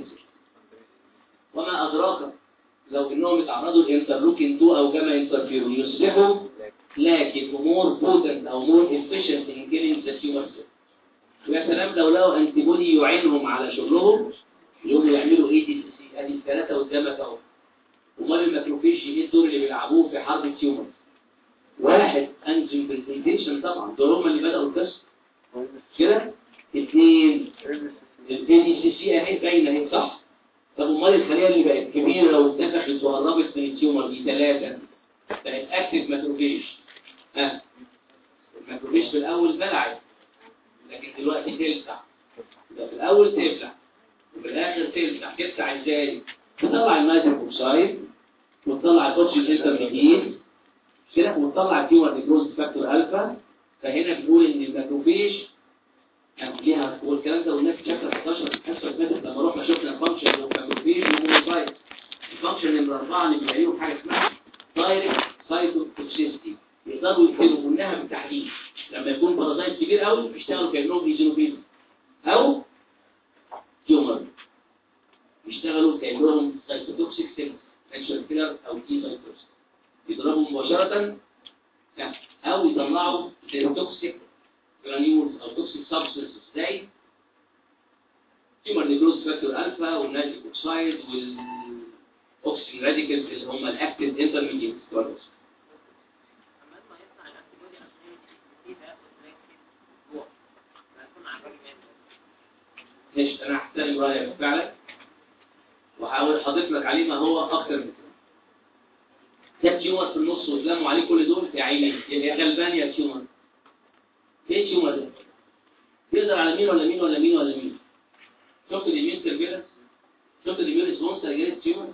وما ادراك لو انهم اتعرضوا لانترلوكين 2 او جاما انترفيرون يصبحوا لكن مور بوتنت او مور افيشنت ان كيلينج ذا تيومر ويا سلام لو لقوا انتي بودي يعينهم على شغلهم يقوموا يعملوا اي دي سي سي ادي الثلاثه قدامك اهو امال الماكروفيج ايه الدور اللي بيلعبوه في حرب التيومر واحد انجين برزنتيشن طبعا دول هم اللي بداوا القصه كده اثنين الاي دي سي سي اهي باينه اهي صح طب امال الخليه اللي بقت كبيره لو اتنفخت وقربت من التيومر دي ثلاثه بقت اكتف ماكروفيج ها الماكروفيج في الاول بلعت لكن دلوقتي تلسع يبقى في الاول تبلع وفي الاخر تلسع تلسع ازاي تطلع النيتروك اوكسايد وتطلع الاوكسجين انترميديت كده وتطلع التيومر نيكروز فاكتور الفا فهنا بنقول ان الماكروفيج كان ليها والكلام ده قلناه في شابتر 11 الحصه اللي فاتت لما رحنا شفنا الفانكشن والماكروفيج والمونوسايت الفانكشن نمره 4 اللي بيلاقيهم حاجه اسمها دايركت سايتوتوكسيستي يقدروا يكتبوا قلناها بالتحديد لما يكون بارازايت كبير قوي بيشتغلوا كانهم ايزينوفيل او تيومر يشتغلوا كانهم سايتوتوكسيك سيل ناتشرال كيلر او تي سايتوكسيك يضربوا مباشره او يطلعوا توكسيك جرانيولز او توكسيك سبستنسز زي تيومر نيكروز فاكتور الفا والنيتريك اوكسايد والاوكسجين راديكالز اللي هم الاكتيف انترميديت ماشي انا هحترم رايك فعلا وهحاول اضيف لك عليه ما هو اكتر من كده ده تيومر في النص وتلموا عليه كل دول يا عيني يا غلبان يا تيومر ايه تيومر ده يقدر على مين ولا مين ولا مين ولا مين شفت اليمين سيرفيلنس شفت اليمين ريسبونس لجهاز تيومر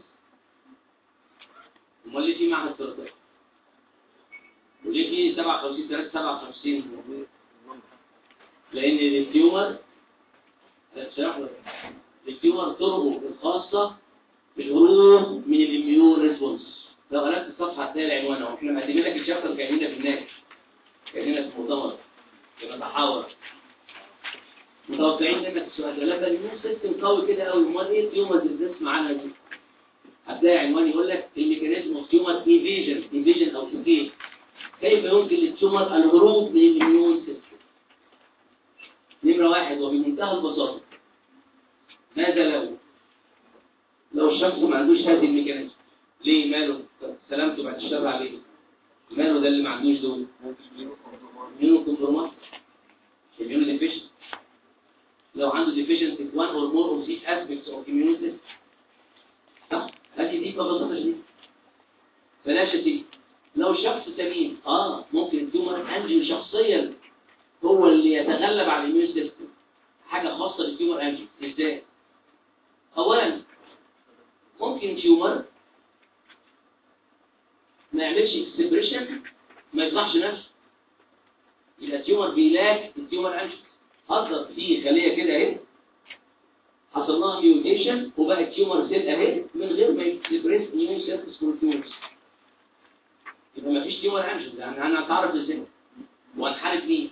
امال ليه في معهد سرطان وليه في 57 3 57 لان التيومر التيومر طرقه الخاصة بالهروب من الاميون ريسبونس لو قلبت الصفحة هتلاقي العنوان اهو احنا مقدمين لك الشابتر كأننا في الناس كأننا في مؤتمر بنتحاور متوقعين منك السؤال ده لما الاميون سيستم قوي كده قوي امال ايه التيومر اللي بتسمع عنها دي هتلاقي عنوان يقول لك الميكانيزم اوف تيومر ايفيجن ايفيجن او تفكير كيف يمكن للتيومر الهروب من الاميون سيستم نمرة واحد وبمنتهى البساطة ماذا لو لو الشخص ما عندوش هذه الميكانيزم ليه ماله سلامته بعد الشر عليه ماله ده اللي ما عندوش دول مينو كومبرومات الميونو ديفيشن لو عنده deficiency في one or more of these aspects of immunity صح هذه دي ببساطة شديدة بلاش دي لو شخص سليم اه ممكن التيومر انجيو شخصيا هو اللي يتغلب على الاميون سيستم حاجه خاصه بالتيومر انجل ازاي اولا ممكن تيومر ما يعملش اكسبريشن ما يطلعش نفسه يبقى التيومر بيلاك التيومر انجل حصل في خليه كده اهي حصل لها ميوتيشن وبقت تيومر سيل اهي من غير ما يكسبريس اميون سيرفيس بروتينز يبقى ما فيش تيومر انجل يعني انا هتعرف ازاي وهنحارب مين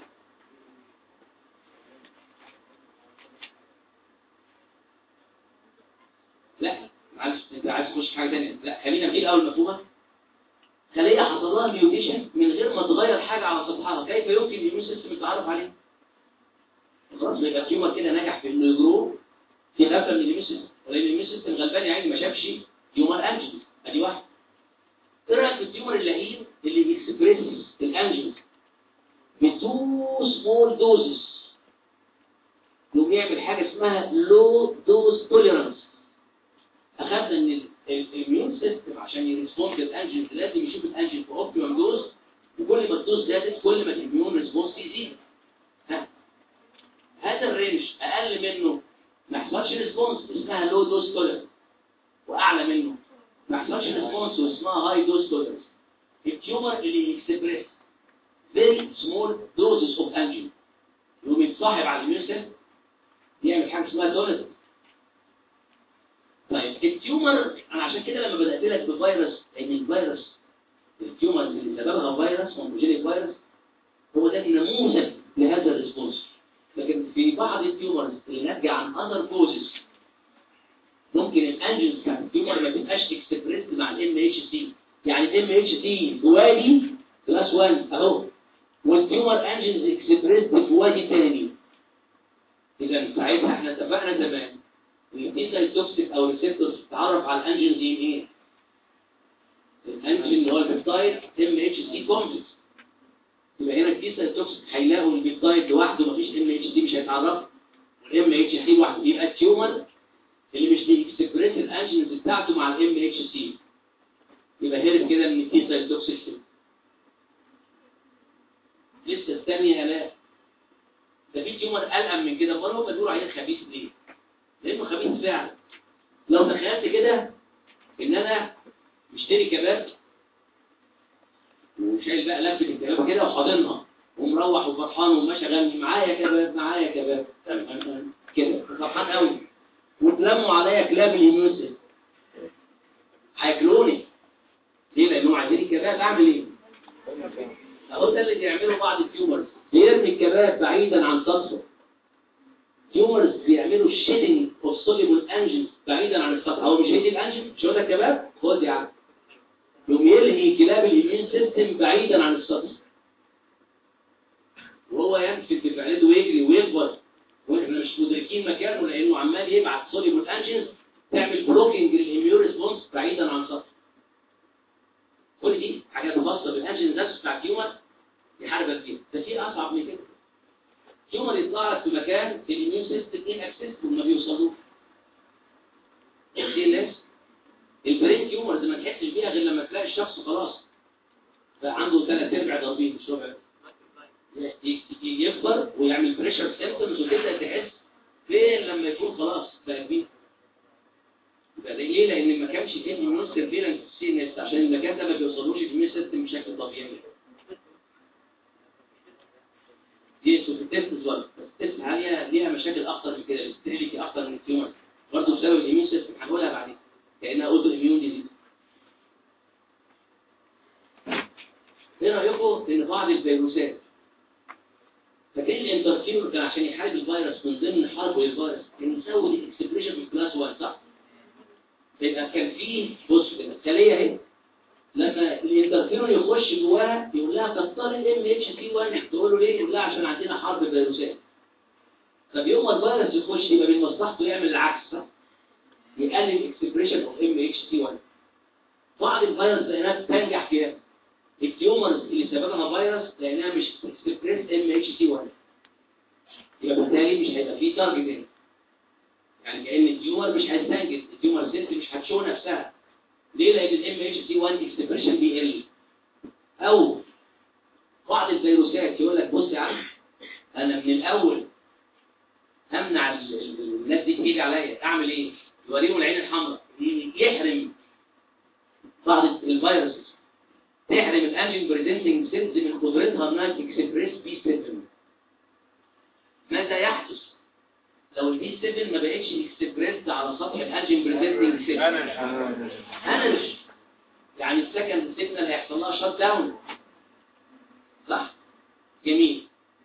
لا معلش انت عايز تخش في حاجه ثانيه لا خلينا في الاول مفهومه خليه حصل لها ميوتيشن من غير ما تغير حاجه على سطحها كيف يمكن الاميون سيستم يتعرف عليه خلاص يبقى تيومر كده نجح في انه يجرو في غفله من الاميون سيستم لان الاميون سيستم غلبان يعني ما شافش تيومر انجل ادي واحد ايه رايك في التيومر اللئيم اللي بيكسبريس الانجل بتو سمول دوزز يقوم يعمل حاجه اسمها لو دوز توليرانس اخذنا ان الاميون سيستم عشان يريسبوند للانجل لازم يشوف الانجل في اوبتيمم دوز وكل ما الدوز زادت كل ما الاميون ريسبونس يزيد ها هذا الرينج اقل منه ما يحصلش ريسبونس اسمها لو دوز توليرانس واعلى منه ما يحصلش ريسبونس واسمها هاي دوز توليرانس التيومر اللي يكسبريس very small doses of angine يقوم يتصاحب على الاميون سيستم يعمل حاجه اسمها توليرانس طيب التيومر انا عشان كده لما بدات لك بفيروس ان الفيروس التيومر اللي سببها فيروس اونكوجينيك فيروس هو ده النموذج لهذا الريسبونس لكن في بعض التيومرز اللي ناتجه عن اذر كوزز ممكن الانجنز بتاعت التيومر ما تبقاش اكسبريس مع الام اتش سي يعني الام اتش سي في وادي كلاس 1 اهو والتيومر انجنز اكسبريس في وادي ثاني اذا ساعتها احنا اتفقنا زمان التيزا التوكسيك او الريسبتورز بتتعرف على الانجين دي ايه الانجين اللي هو البيبتايد ام اتش سي كومبلكس يبقى هنا التيزا التوكسيك هيلاقوا البيبتايد لوحده مفيش ام اتش سي مش هيتعرف والام اتش سي لوحده يبقى التيومر اللي مش بيكسبريس الانجينز بتاعته مع الام اتش سي يبقى هرب كده من التيزا التوكسيك لسه الثانيه يا لا ده في تيومر قلقان من كده امال هم بيقولوا عليه خبيث ليه؟ لانه خبيث فعلا لو تخيلت كده ان انا مشتري كباب وشايل بقى لفه الكباب كده وحاضنها ومروح وفرحان وماشي اغني معايا كباب معايا كباب كده فرحان قوي واتلموا عليا كلاب الهيموسيس هياكلوني ليه لانهم عايزين الكباب اعمل ايه؟ اهو ده اللي بيعمله بعض التيومرز بيرمي الكباب بعيدا عن سطحه تيومرز بيعملوا شيدنج اوف سوليبل انجن بعيدا عن السطح هو مش هيدي الانجن مش هو ده الكباب خد يا عم يقوم يلهي كلاب الاميون سيستم بعيدا عن السطح وهو ينفذ بفعلته ويجري ويكبر واحنا مش مدركين مكانه لانه عمال يبعت سوليبل انجنز تعمل بلوكينج للاميون ريسبونس بعيدا عن السطح كل دي حاجات خاصه بالانجن نفسه بتاع التيومر يحاربك فيها ده في اصعب من كده تيومر يطلع لك في مكان الاميون سيستم ان اكسس وما بيوصلوش دي الناس البرين تيومرز ما تحسش بيها غير لما تلاقي الشخص خلاص بقى عنده ثلاث ارباع ضربين مش ربع يكبر ويعمل بريشر سيمتومز وتبدا تحس فين لما يكون خلاص بقى كبير يبقى ده ليه لان ما كانش فيه اميون سيرفيلانس في السي ان اس عشان المكان ده ما بيوصلوش الاميون سيستم بشكل طبيعي دي في التست برضه بس التست عالية ليها مشاكل اكتر من كده بتستهلك اكتر من التيومر برضه بسبب الاميون سيستم هنقولها بعدين كانها اوتو اميون ديزيز ايه رايكم ان بعض الفيروسات فكان الانترفيرون كان عشان يحارب الفيروس من ضمن حربه للفيروس كان يزود الاكسبريشن في كلاس 1 صح؟ يبقى كان في بص كده الخليه اهي لما الانترفيرون يخش جواها يقول لها كتر الام اتش سي 1 تقول له ليه يقول لها عشان عندنا حرب فيروسات طب يوم ما الفيروس يخش يبقى من مصلحته يعمل العكس صح يقلل الاكسبريشن اوف ام اتش سي 1 بعض الفيروس لانها تنجح فيها التيومرز اللي سببها فيروس لانها مش اكسبريس ام اتش سي 1 يبقى بالتالي مش هيبقى فيه تارجت هنا يعني كأن التيومر مش هيستنجد التيومر سيست مش هتشو نفسها ليه لان الام اتش سي 1 اكسبريشن بيقل او بعض الفيروسات يقول لك بص يا عم انا من الاول امنع ال- ال- الناس دي تيجي عليا اعمل ايه يوريهم العين الحمراء ي- يحرم بعض الفيروسز تحرم الانجين بريزنتنج سيلز من قدرتها انها تكسبريس بي 7 ماذا يحدث لو البي 7 ما بقتش اكسبريس على سطح الانجين بريزنتنج سيلز هنرش يعني السكند سيجنال هيحصل لها شات داون صح جميل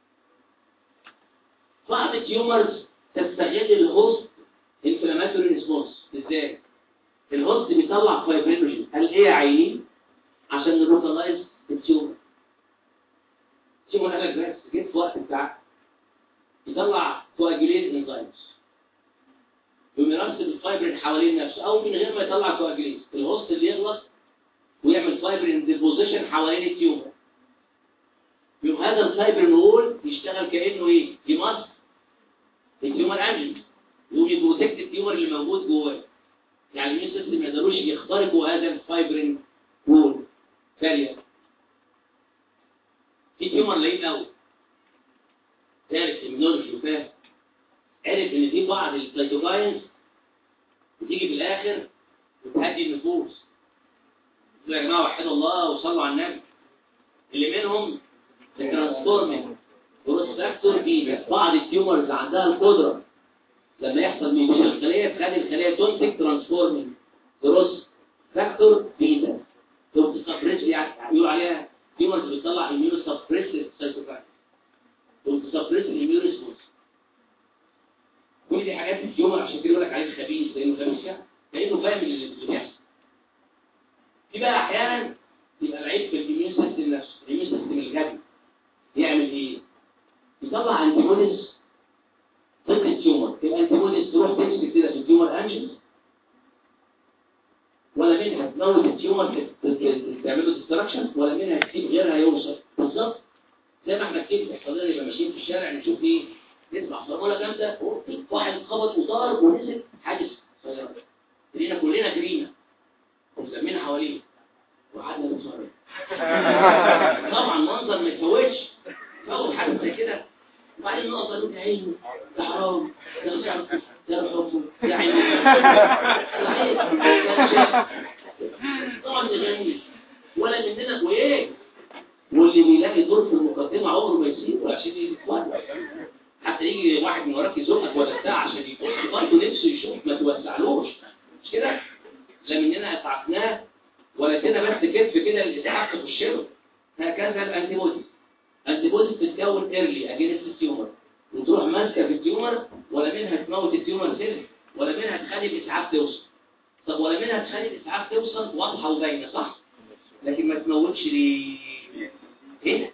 بعض التيومرز تستغل الهوست انفلاماتوري ريسبونس ازاي الهوست بيطلع فايبرينوجين قال ايه يا عيني عشان نلوكالايز التيومر التيومر قال لك بس جيت في وقت بتاعك يطلع كواجوليت انزيمز يقوم يرسب الفايبرين حوالين نفسه او من غير ما يطلع كواجوليت الهوست اللي يغلط ويعمل فايبرين ديبوزيشن حوالين التيومر يقوم هذا الفايبرين وول يشتغل كانه ايه يمص التيومر انجن يقوم يبروتكت التيومر اللي موجود جواه يعني المين سيستم ما يقدروش يخترقوا هذا الفايبرين وول ثانيه في تيومر لقيت قوي دارس immunology وفاهم عرف ان في بعض السيتوكاينز بتيجي في الاخر وتهدي النفوس يا جماعه وحدوا الله وصلوا على النبي اللي منهم الترانسفورمينج بروستراكتور بيتا بعض التيومرز عندها القدره لما يحصل ميوتيشن الخليه تخلي الخليه تنتج ترانسفورمينج جروس فاكتور بيتا تقوم تسبريس يقولوا عليها تيومرز بتطلع اميونو سبريسيف سايتوكاين تقوم تسبريس الاميون ريسبونس كل دي حاجات في التيومر عشان كده يقول لك عليه خبيث لانه خبيث يعني لانه فاهم اللي بيحصل في بقى احيانا يبقى العيب في الاميون سيستم نفسه الاميون سيستم الغبي يعمل ايه يطلع انتيبوديز ضد التيومر الانتيبوديز تروح تمسك كده في التيومر انجنز ولا منها تموت التيومر ت- ت- تعمل له ديستراكشن ولا منها تسيب غيرها يوصل بالظبط زي ما احنا كتير بيحصل لنا يبقى ماشيين في الشارع نشوف ايه نسمع صرموله جامده أوه، واحد خبط وطار ونزل حادث سياره لقينا كلنا جرينا ومسمينا حواليه وقعدنا نتصرف طبعا منظر ما يتفوتش اول حاجه زي كده وبعدين نقطه نقول يا عيني ده حرام ده مش عارف ده حرام ده عيني طبعا ده جميل ولا مننا وايه واللي بيلاقي دور في المقدمه عمره ما يسيبه عشان يتفرج حتى يجي واحد من وراك يزقك ولا بتاع عشان يبص برضه نفسه يشوف ما توسعلوش مش كده لا مننا اسعفناه ولا كده بس كتف كده الاسعاف تخش له هكذا الانتي بودي انتي بودي بتتكون ايرلي اجينست التيومر وتروح ماسكه في التيومر ولا منها تموت التيومر سيل ولا منها تخلي الاسعاف توصل طب ولا منها تخلي الاسعاف توصل واضحه وباينه صح لكن ما تموتش ليه ايه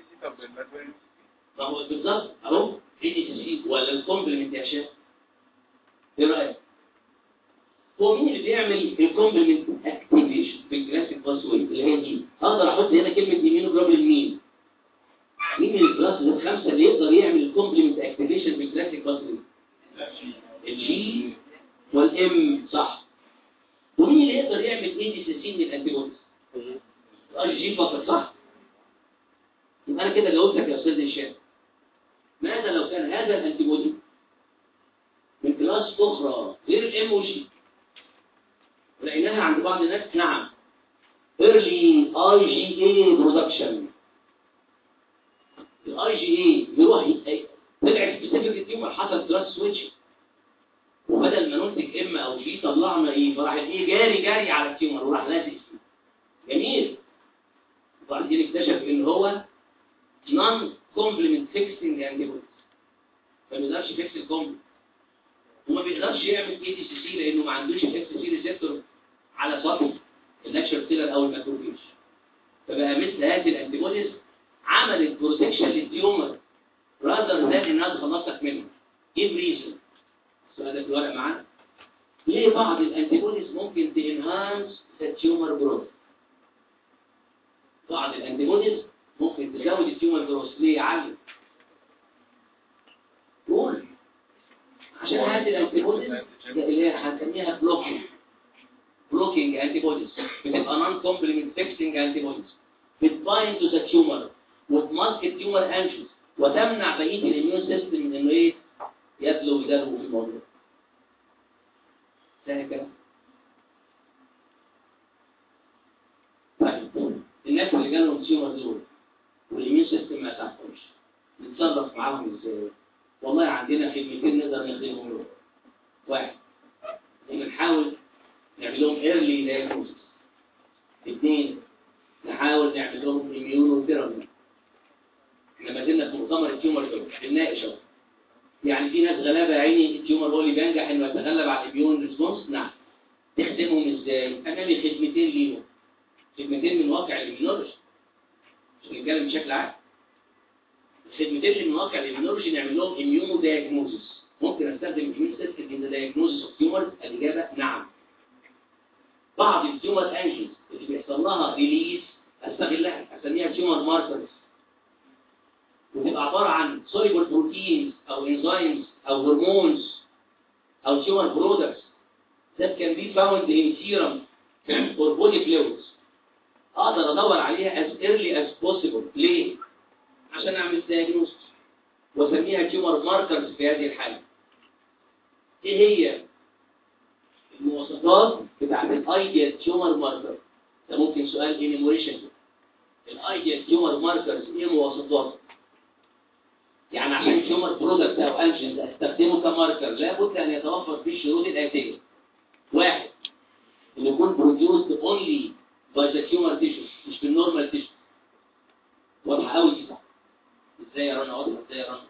ما هو بالظبط اهو ايه دي تسيب ولا الكومبلمنت يا شيخ ايه رايك هو مين اللي بيعمل الكومبلمنت اكتيفيشن في الجرافيك باسوي اللي هي دي اقدر احط هنا كلمه ايميونوجلوبولين مين مين من الكلاس الخمسه اللي يقدر يعمل الكومبلمنت اكتيفيشن في الجرافيك باسوي الجي والام صح ومين اللي يقدر يعمل اي دي سي سي من الانتيبوديز الجي فقط صح يبقى انا كده جاوبتك يا استاذ هشام ماذا لو كان هذا الانتيبودي من كلاس اخرى غير الام وجي ولقيناها عند بعض الناس نعم early IgA production الاي جي اي يروح ي- طلع سبيسيفيك التيومر حصل كلاس سويتش وبدل ما ننتج ام او جي طلعنا ايه فراح ايه جاري جاري على التيومر وراح لازق فيه جميل وبعدين اكتشف ان هو نون كومبلمنت فيكسنج انتيبودي ما بيقدرش يفكس الكومبلمنت وما بيقدرش يعمل اي دي سي سي لانه ما عندوش اف سي ريسبتور على سطح الناتشر سيلر او الماكروفيج فبقى مثل هذه الانتيبوديز عملت بروتكشن للتيومر راذر ذان انها تخلصك منه ايه ريزون السؤال ده في الورق معانا ليه بعض الانتيبوديز ممكن تنهانس التيومر جروث بعض الانتيبوديز ممكن تزود التيومر جروث ليه يا علي قول عشان هذه الانتيبوديز اللي هي هنسميها بلوكينج بلوكينج انتيبوديز بتبقى نون كومبلمنت فيكسنج انتيبوديز بتبايند تو ذا تيومر وتماسك التيومر انشز وتمنع بقيه الاميون سيستم من انه ايه يدلو ويدلو في الموضوع سهل كده طيب الناس اللي جالهم تيومر دول والاميون سيستم ما تعرفهمش نتصرف معاهم ازاي والله عندنا خدمتين نقدر نخدمهم لهم واحد بنحاول نعمل لهم ايرلي دايجنوستس اثنين نحاول نعمل لهم اميونو ثيرابي احنا ما زلنا في مؤتمر التيومر دول بنناقش اهو يعني في ناس غلابه يا عيني التيومر هو اللي بينجح انه يتغلب على الاميون ريسبونس نعم تخدمهم ازاي؟ امامي خدمتين ليهم خدمتين من واقع الاميونولوجي مش نتكلم بشكل عام الخدمتين اللي من واقع الاميونولوجي نعمل لهم اميونو دايجنوزس ممكن استخدم اميون سيستم ان دايجنوزس اوف تيومر الاجابه نعم بعض التيومر انجنز اللي بيحصل لها ريليز استغلها اسميها تيومر ماركرز وتبقى عباره عن soluble بروتينز او انزيمز او هرمونز او تيومر برودكتس that can be found in serum or body fluids اقدر ادور عليها as early as possible ليه؟ عشان اعمل diagnosis واسميها تيومر ماركرز في هذه الحاله ايه هي المواصفات بتاعت الايديال تيومر ماركر ده ممكن سؤال انيموريشن الايديال تيومر ماركرز ايه مواصفاته يعني عشان تيومر برودكت او انجنز استخدمه كماركر لابد ان يتوفر فيه الشروط الاتيه واحد انه يكون بروديوسد اونلي باي ذا تيومر تيشو مش بالنورمال تيشو واضحه قوي دي صح ازاي يا رنا واضحه ازاي يا رنا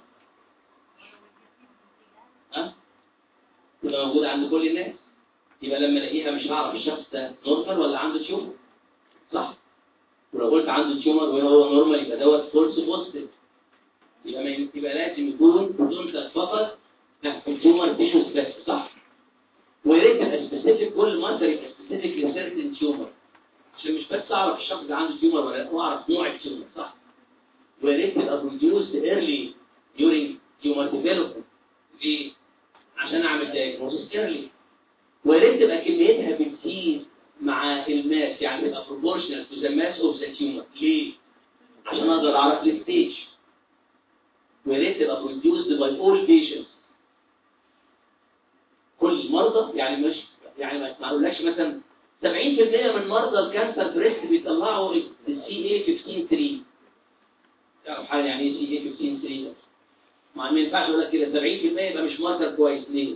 ها تبقى موجوده عند كل الناس يبقى لما الاقيها مش هعرف الشخص ده نورمال ولا عنده تيومر صح ولو قلت عنده تيومر وهو نورمال يبقى دوت فولس بوزيتيف يبقى ما يبقى لازم يكون بدون فقط في التيومر تيشوز بس صح ويا ريت تبقى سبيسيفيك كل ماركر يبقى سبيسيفيك لسيرتن تيومر عشان مش بس اعرف الشخص ده عنده تيومر ولا لا واعرف نوع التيومر صح ويا ريت تبقى بروديوسد ايرلي during tumor development ليه؟ عشان اعمل diagnosis early ويا ريت تبقى كميتها بتزيد مع الماس يعني تبقى proportional to the mass of the tumor ليه؟ عشان اقدر اعرف الستيج ويا ريت تبقى produced by all patients كل المرضى يعني مش يعني ما اقولكش مثلا 70% من مرضى الكانسر بريست بيطلعوا السي اي 153 تعرف حاجه يعني ايه سي اي 153 ما ما ينفعش اقول لك كده 70% يبقى مش ماركر كويس ليه؟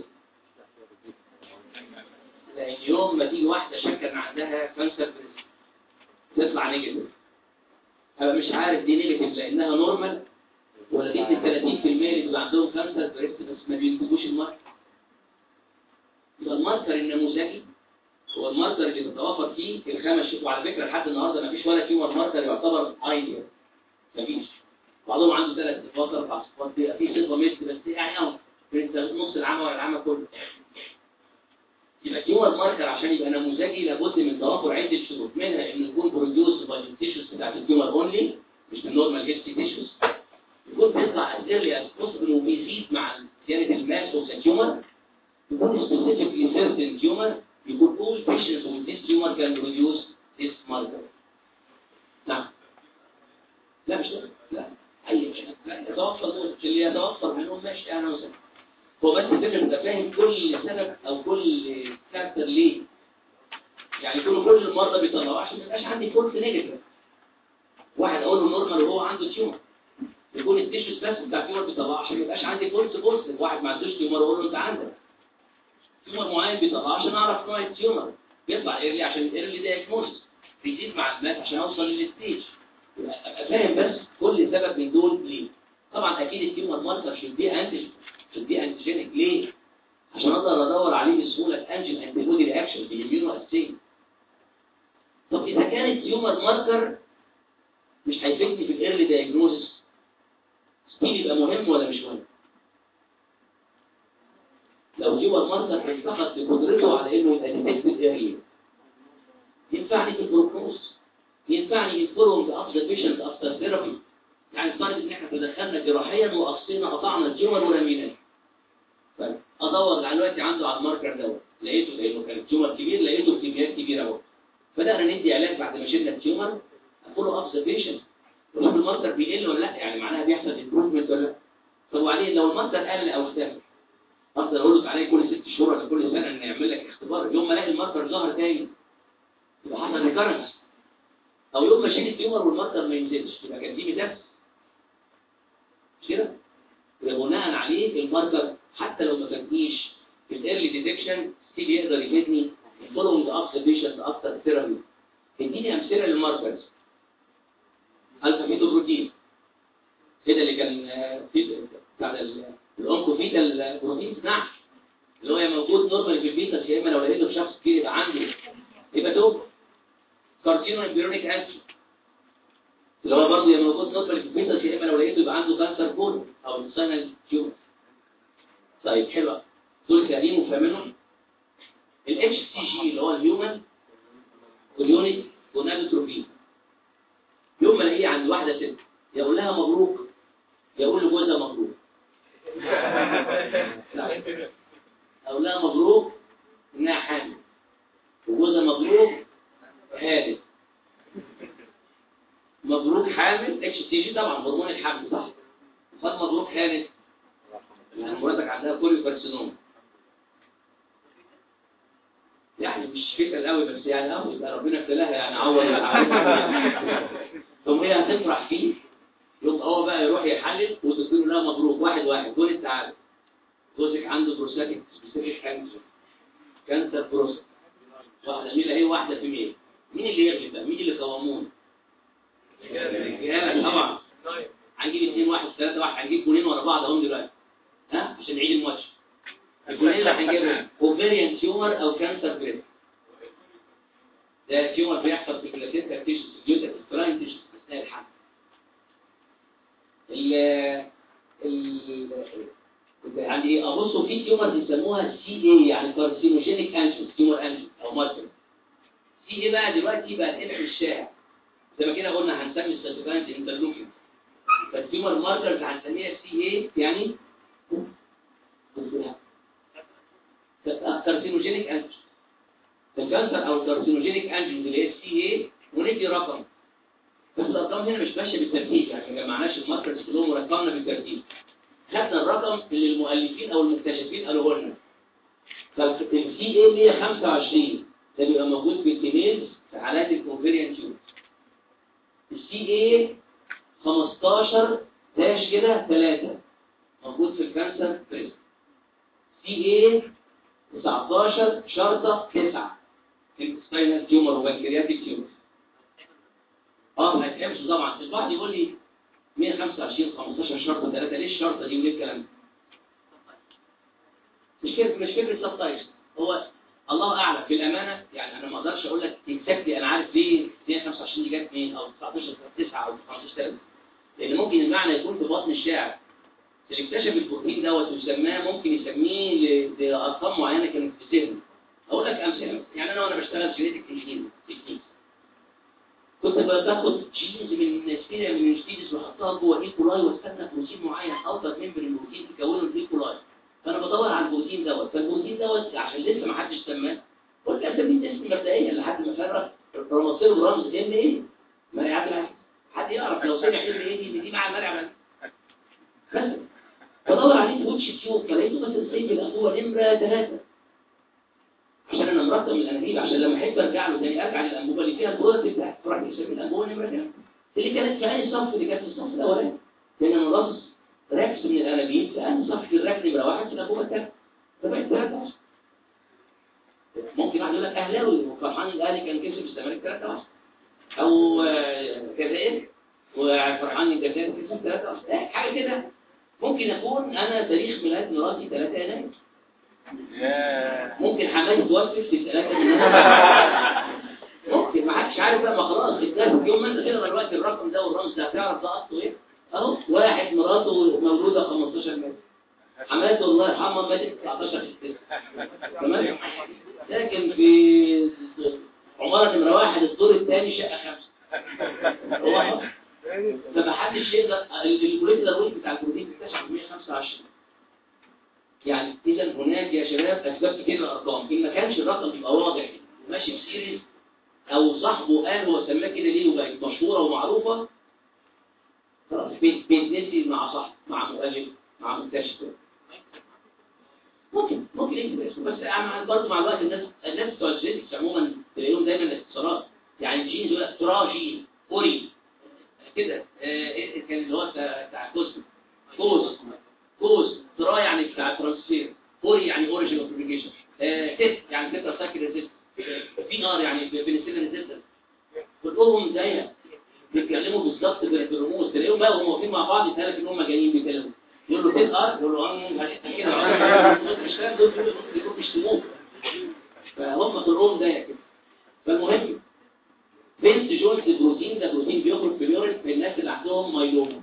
لان يوم ما تيجي واحده شاكه ان عندها كانسر بريست تطلع نيجاتيف ابقى مش عارف دي نيجاتيف لانها نورمال ولا دي 30% اللي بيبقى عندهم كانسر بريست بس ما بينتجوش الماركر يبقى الماركر النموذجي هو الماركر اللي بيتوافر فيه الخمس شيء وعلى فكره لحد النهارده ما فيش ولا تيومر ماركر يعتبر ايديال ما فيش بعضهم عنده ثلاث صفات اربع صفات بيبقى في صفه ميت بس يعني اهو انت نص العمى ولا العمى كله يبقى تيومر ماركر عشان يبقى نموذجي لابد من توافر عده شروط منها انه يكون بروديوس باي التيشوز بتاعت التيومر اونلي مش بالنورمال هيستي تيشوز يكون بيطلع ازيرلي از بوسبل وبيزيد مع زياده الماس اوف ذا تيومر يكون specifically certain tumor يكون all patients with this tumor can produce this marker نعم لا مش لا اي شيء لا يتوفر دول اللي يتوفر منهم ماشي انا وسهلا هو بس الفكره انت فاهم كل سبب او كل كاركتر ليه يعني يكونوا كل المرضى بيطلعوا عشان ما يبقاش عندي فولس نيجاتيف واحد اقول له نورمال وهو عنده تيومر يكون التيشوز بس بتاع التيومر بيطلعوا عشان ما يبقاش عندي فولس بوزيتيف واحد ما عندوش تيومر اقول له انت عندك تيومر معين بيطلع عشان اعرف نوع التيومر بيطلع ايرلي عشان الايرلي دايجنوستس بيزيد مع الماس عشان اوصل للستيج ابقى فاهم بس كل سبب من دول ليه طبعا اكيد التيومر ماركر شود بي انتج شود بي انتيجينيك ليه عشان اقدر ادور عليه بسهوله انجن انتي بودي رياكشن بالاميونو اسي طب اذا كان التيومر ماركر مش هيفيدني في الايرلي دايجنوستس ستيل يبقى مهم ولا مش مهم لو جوه المرضى انتقد بقدرته على انه يبقى ديتكتد ايرلي ينفعني في الجلوكوز ينفعني في فورم افضل بيشنت افتر ثيرابي يعني افترض ان احنا تدخلنا جراحيا وقصينا قطعنا التيومر ورميناه طيب ادور على دلوقتي عنده على الماركر دوت لقيته لانه كان التيومر كبير لقيته بكميات كبيره اهو بدانا ندي علاج بعد ما شلنا التيومر فولو اب ذا بيشنت وشوف الماركر بيقل ولا لا يعني معناها بيحصل امبروفمنت ولا لا طب وبعدين لو الماركر قل او اختفى افضل اقول لك عليه كل ست شهور ولا كل سنه ان يعمل لك اختبار يوم ما الاقي الماركر ظهر تاني يبقى حصل ريكارنس او يوم ما شيل التيومر والماركر ما ينزلش يبقى كان دي ميتابس مش كده يبقى بناء عليه الماركر حتى لو ما كانتنيش في الايرلي ديتكشن ستيل يقدر يفيدني فولوينج اب بيشنت اكتر ثيرابي اديني امثله للماركرز الفا فيتو بروتين كده اللي كان آه، في بتاع الانكو فيتا بروتين نعم اللي هو موجود نورمال في البيتا يا اما لو لقيته في شخص كبير يبقى عنده يبقى دوب كارتينو امبيرونيك اسيد اللي هو برضه يبقى موجود نورمال في البيتا يا اما لو لقيته يبقى عنده كانسر كون او انسانال تيومر طيب حلوه دول كريم وفاهمينهم الاتش سي جي اللي هو الهيومن واليونت ونادوتروبين يوم ما الاقيه عند واحده ست يقول لها مبروك يقول لجوزها مبروك لا. اقول لها مبروك انها حامل وجوزها مبروك هادف مبروك حامل اتش تي جي طبعا هرمون الحمل صح خد مبروك هانت يعني مراتك عندها كوريو كارسينوم يعني مش فكرة قوي بس يعني اه يبقى ربنا ابتلاها يعني عوض ثم هي هتفرح فيه يبقى هو بقى يروح يحلل وتقول لها مبروك واحد واحد دول انت عارف جوزك عنده بروستاتيك سبيسيفيك كانسر كانسر بروستات واحدة مين هي واحدة في مين مين اللي يغلب بقى مين اللي قوامون الرجاله طبعا هنجيب اثنين واحد ثلاثة واحد هنجيب جولين ورا بعض اهم دلوقتي ها عشان نعيد الماتش الجولين اللي هنجيبهم اوفيريان تيومر او كانسر بريست ده تيومر بيحصل في البلاتيتا تيشوز الجيوتا الفراين تيشوز اثناء الحمل ال ال عندي ايه ابصوا في تيومر بيسموها سي اي يعني كارسينوجينيك انجل تيومر انجل او ماركر سي اي بقى دلوقتي بقى الاسم الشائع زي ما كده قلنا هنسمي السيتوكاينز انترلوكين فالتيومر ماركرز هنسميها سي اي يعني كارسينوجينيك انجل الكانسر او الكارسينوجينيك انجل اللي هي السي اي وندي رقم بس الارقام هنا مش ماشيه بالترتيب يعني ما جمعناش الماركرز كلهم ورقمنا بالترتيب خدنا الرقم اللي المؤلفين او المكتشفين قالوه لنا فالسي اي 125 ده بيبقى موجود في التيميلز في حالات الكونفيريان تيوب السي اي 15 داش كده 3 موجود في الكانسر بريست سي اي 19 شرطه 9 انتستينال تيومر وبنكرياتيك تيومر اه ما يتحبش طبعا البعض يقول لي 125 15 شرطه 3 ليه الشرطه دي وليه الكلام ده مش فكره مش فكره سبتايز هو الله اعلم في الامانه يعني انا ما اقدرش اقول لك اكزاكتلي انا عارف ليه 125 دي جت منين او 19 9 او 15 لان ممكن المعنى يكون في بطن الشاعر اللي اكتشف البروتين دوت وسماه ممكن يسميه ل- لارقام معينه كانت في ذهنه اقول لك امثله يعني انا وانا بشتغل جينيتك انجينير تكنيك كنت باخد جينز من سبيريا من الجديدز واحطها جوه ايكولاي واستنى بروتين معين اوصل ممبر البروتين تكونه الايكولاي فانا بدور على البروتين دوت فالبروتين دوت عشان لسه ما حدش سماه قلت اسميه اسم مبدئيا لحد ما فرق البروموسيل برمز ام ايه ما يعرف حد يعرف لو سمع ام ايه دي دي مع المرعى بس بدور عليه في وش تيوب فلقيته بس السيف الاخوه نمره ثلاثه عشان انا مرتب من الانابيب عشان لما احب ارجع له تاني ارجع للانبوبه اللي فيها البرودكت بتاعتي فراح يسمي الانبوبه نمره كام اللي كانت في اي صف اللي كانت في الصف الاولاني لان انا ملاحظ راكس من الانابيب في انهي صف في الراك نمره واحد في الانبوبه الثانيه فبقت ثلاثه ممكن واحد يقول لك اهلاوي وفرحان الاهلي كان كسب الزمالك 3 1 او آه، جزائر وفرحان الجزائر كسب 3 1 حاجه كده ممكن اكون انا تاريخ ميلاد مراتي 3 يناير ممكن حماتي توفت في 3 يناير ممكن ما حدش عارف بقى ما خلاص الناس يوم ما انت تقرا دلوقتي الرقم ده والرمز ده هتعرف ده اصله ايه اهو واحد مراته مولوده 15 متر حماته الله يرحمها ماتت 19 في تمام لكن في عمارة نمرة واحد الدور الثاني شقة خمسة هو فما حدش يقدر الكوليكتر ويت بتاع البروتين اكتشف 125 يعني اذا هناك يا شباب اسباب كتير للارقام ان ما كانش الرقم يبقى واضح ماشي في سيريز او صاحبه قال هو سماه كده ليه وبقت مشهوره ومعروفه خلاص بيتنسي مع صح مع مؤلف مع مكتشف ممكن ممكن يكتب اسمه بس برضه مع الوقت الناس الناس بتوع الجينيتكس عموما تلاقيهم دايما اختصارات يعني الجين يقول لك تراجين اوري كده آه كان اللي هو بتاع كوز كوز كوز ترا يعني بتاع ترانسفير اوري يعني اوريجين اوف ريجيشن تيست يعني تترا سايكل ريزيست في ار يعني بنسلين ريزيستنس كلهم زيها بيتكلموا بالظبط بالرموز تلاقيهم بقى وهم واقفين مع بعض يتهيألك ان هم جايين بيتكلموا يقول له تيت ار يقول له اه كده مش فاهم دول بيقولوا بيشتموه فهم كلهم زيها كده فالمهم بنت جونز بروتين ده بروتين بيخرج في اليورين في الناس اللي عندهم مايلوما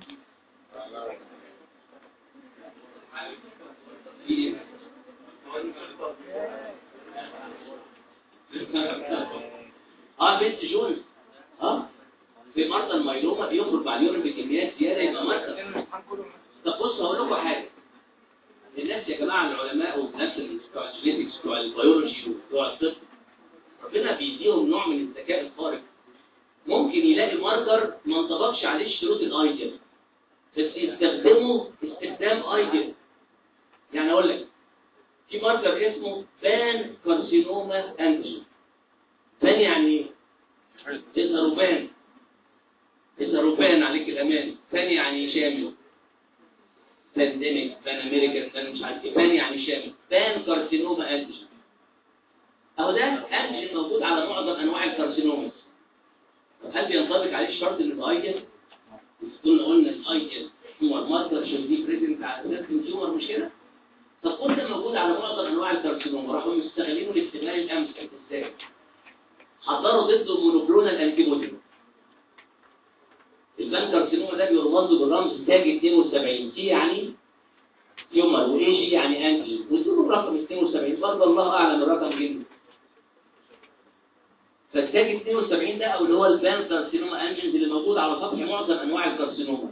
اه بنت جونز اه في مرضى المايلوما بيخرج مع اليورين بكميات زياده يبقى مرضى طب بص هقول لكم حاجه الناس يا جماعه العلماء والناس اللي بتوع الجينيتكس بتوع البيولوجي وبتوع الطب ربنا بيديهم نوع من الذكاء الخارق ممكن يلاقي ماركر ما انطبقش عليه شروط الايدل بس يستخدمه استخدام ايدل يعني اقول لك في ماركر اسمه بان كارسينوما انجين بان يعني الروبان الروبان عليك الامان ثاني يعني شامل بانديميك بان امريكان بان مش عارف ايه بان يعني شامل بان كارسينوما انجين اهو ده انجين موجود على معظم انواع الكارسينومز هل بينطبق عليه الشرط اللي في ايجن كنا قلنا الايجن هو الماركر شو دي بريزنت على اساس التيومر مش كده طب كل ده موجود على معظم انواع الكارسينوما راحوا مستغلينه لاستغلال الامثل ازاي حضروا ضده المونوكلونال انتيبودي البان كارسينوما ده بيرمز بالرمز تاج 72 تي يعني تيومر واي جي يعني انتي وادوا الرقم 72 برضه الله اعلم الرقم جدا فالتاج 72 ده او اللي هو البان كارسينوما انجنز اللي موجود على سطح معظم انواع الكارسينوما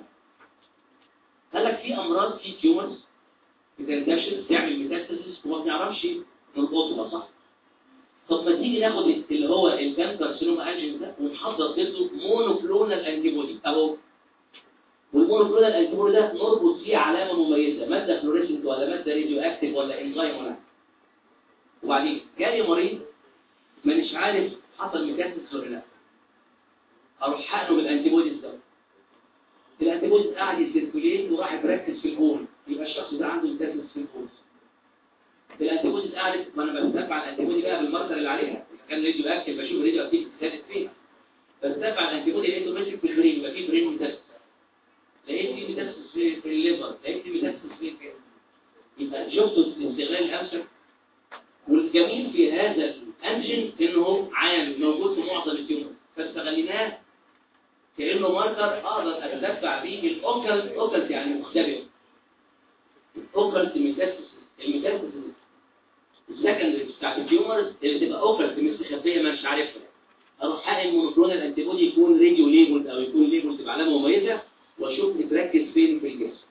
قال لك في امراض في تيومرز بتنتشر تعمل ميتاستاسيس وما بنعرفش نلقطها صح طب ما تيجي ناخد اللي هو البان كارسينوما انجنز ده ونحضر ضده مونوكلونال انتيبودي اهو والمونوكلونال انتيبودي ده نربط فيه علامه مميزه ماده فلوريسنت ولا ماده راديو اكتيف ولا انزيم ولا وبعدين جالي مريض مانيش عارف حصل ميتاستس ولا لا اروح حقنه بالانتيبوديز ده الانتيبوديز قاعد يسيركوليت وراح يركز في البول يبقى الشخص ده عنده ميتاستس في البول الانتيبوديز قاعد ما انا بستتبع الانتيبودي بقى بالماركر اللي عليها كان راديو اكتيف بشوف راديو اكتيف زادت فيها بستتبع الانتيبودي لقيته ماشي في البرين يبقى في برين ميتاستس لقيت في ميتاستس في, في الليفر لقيت في ميتاستس في كده يبقى شفتوا استغلال الامثل والجميل في هذا الانجن انه عام موجود في معظم التيومر فاستغليناه كانه ماركر اقدر اتتبع بيه الاوكل اوكل يعني مختبئ الاوكل ميتاستس الميتاستس السكندري بتاعت التيومرز اللي تبقى اوكل مستخبيه مش عارفها اروح حقن مونوكلونال انتيبودي يكون راديو ليبل او يكون ليبل تبقى علامه مميزه واشوف متركز فين في الجسم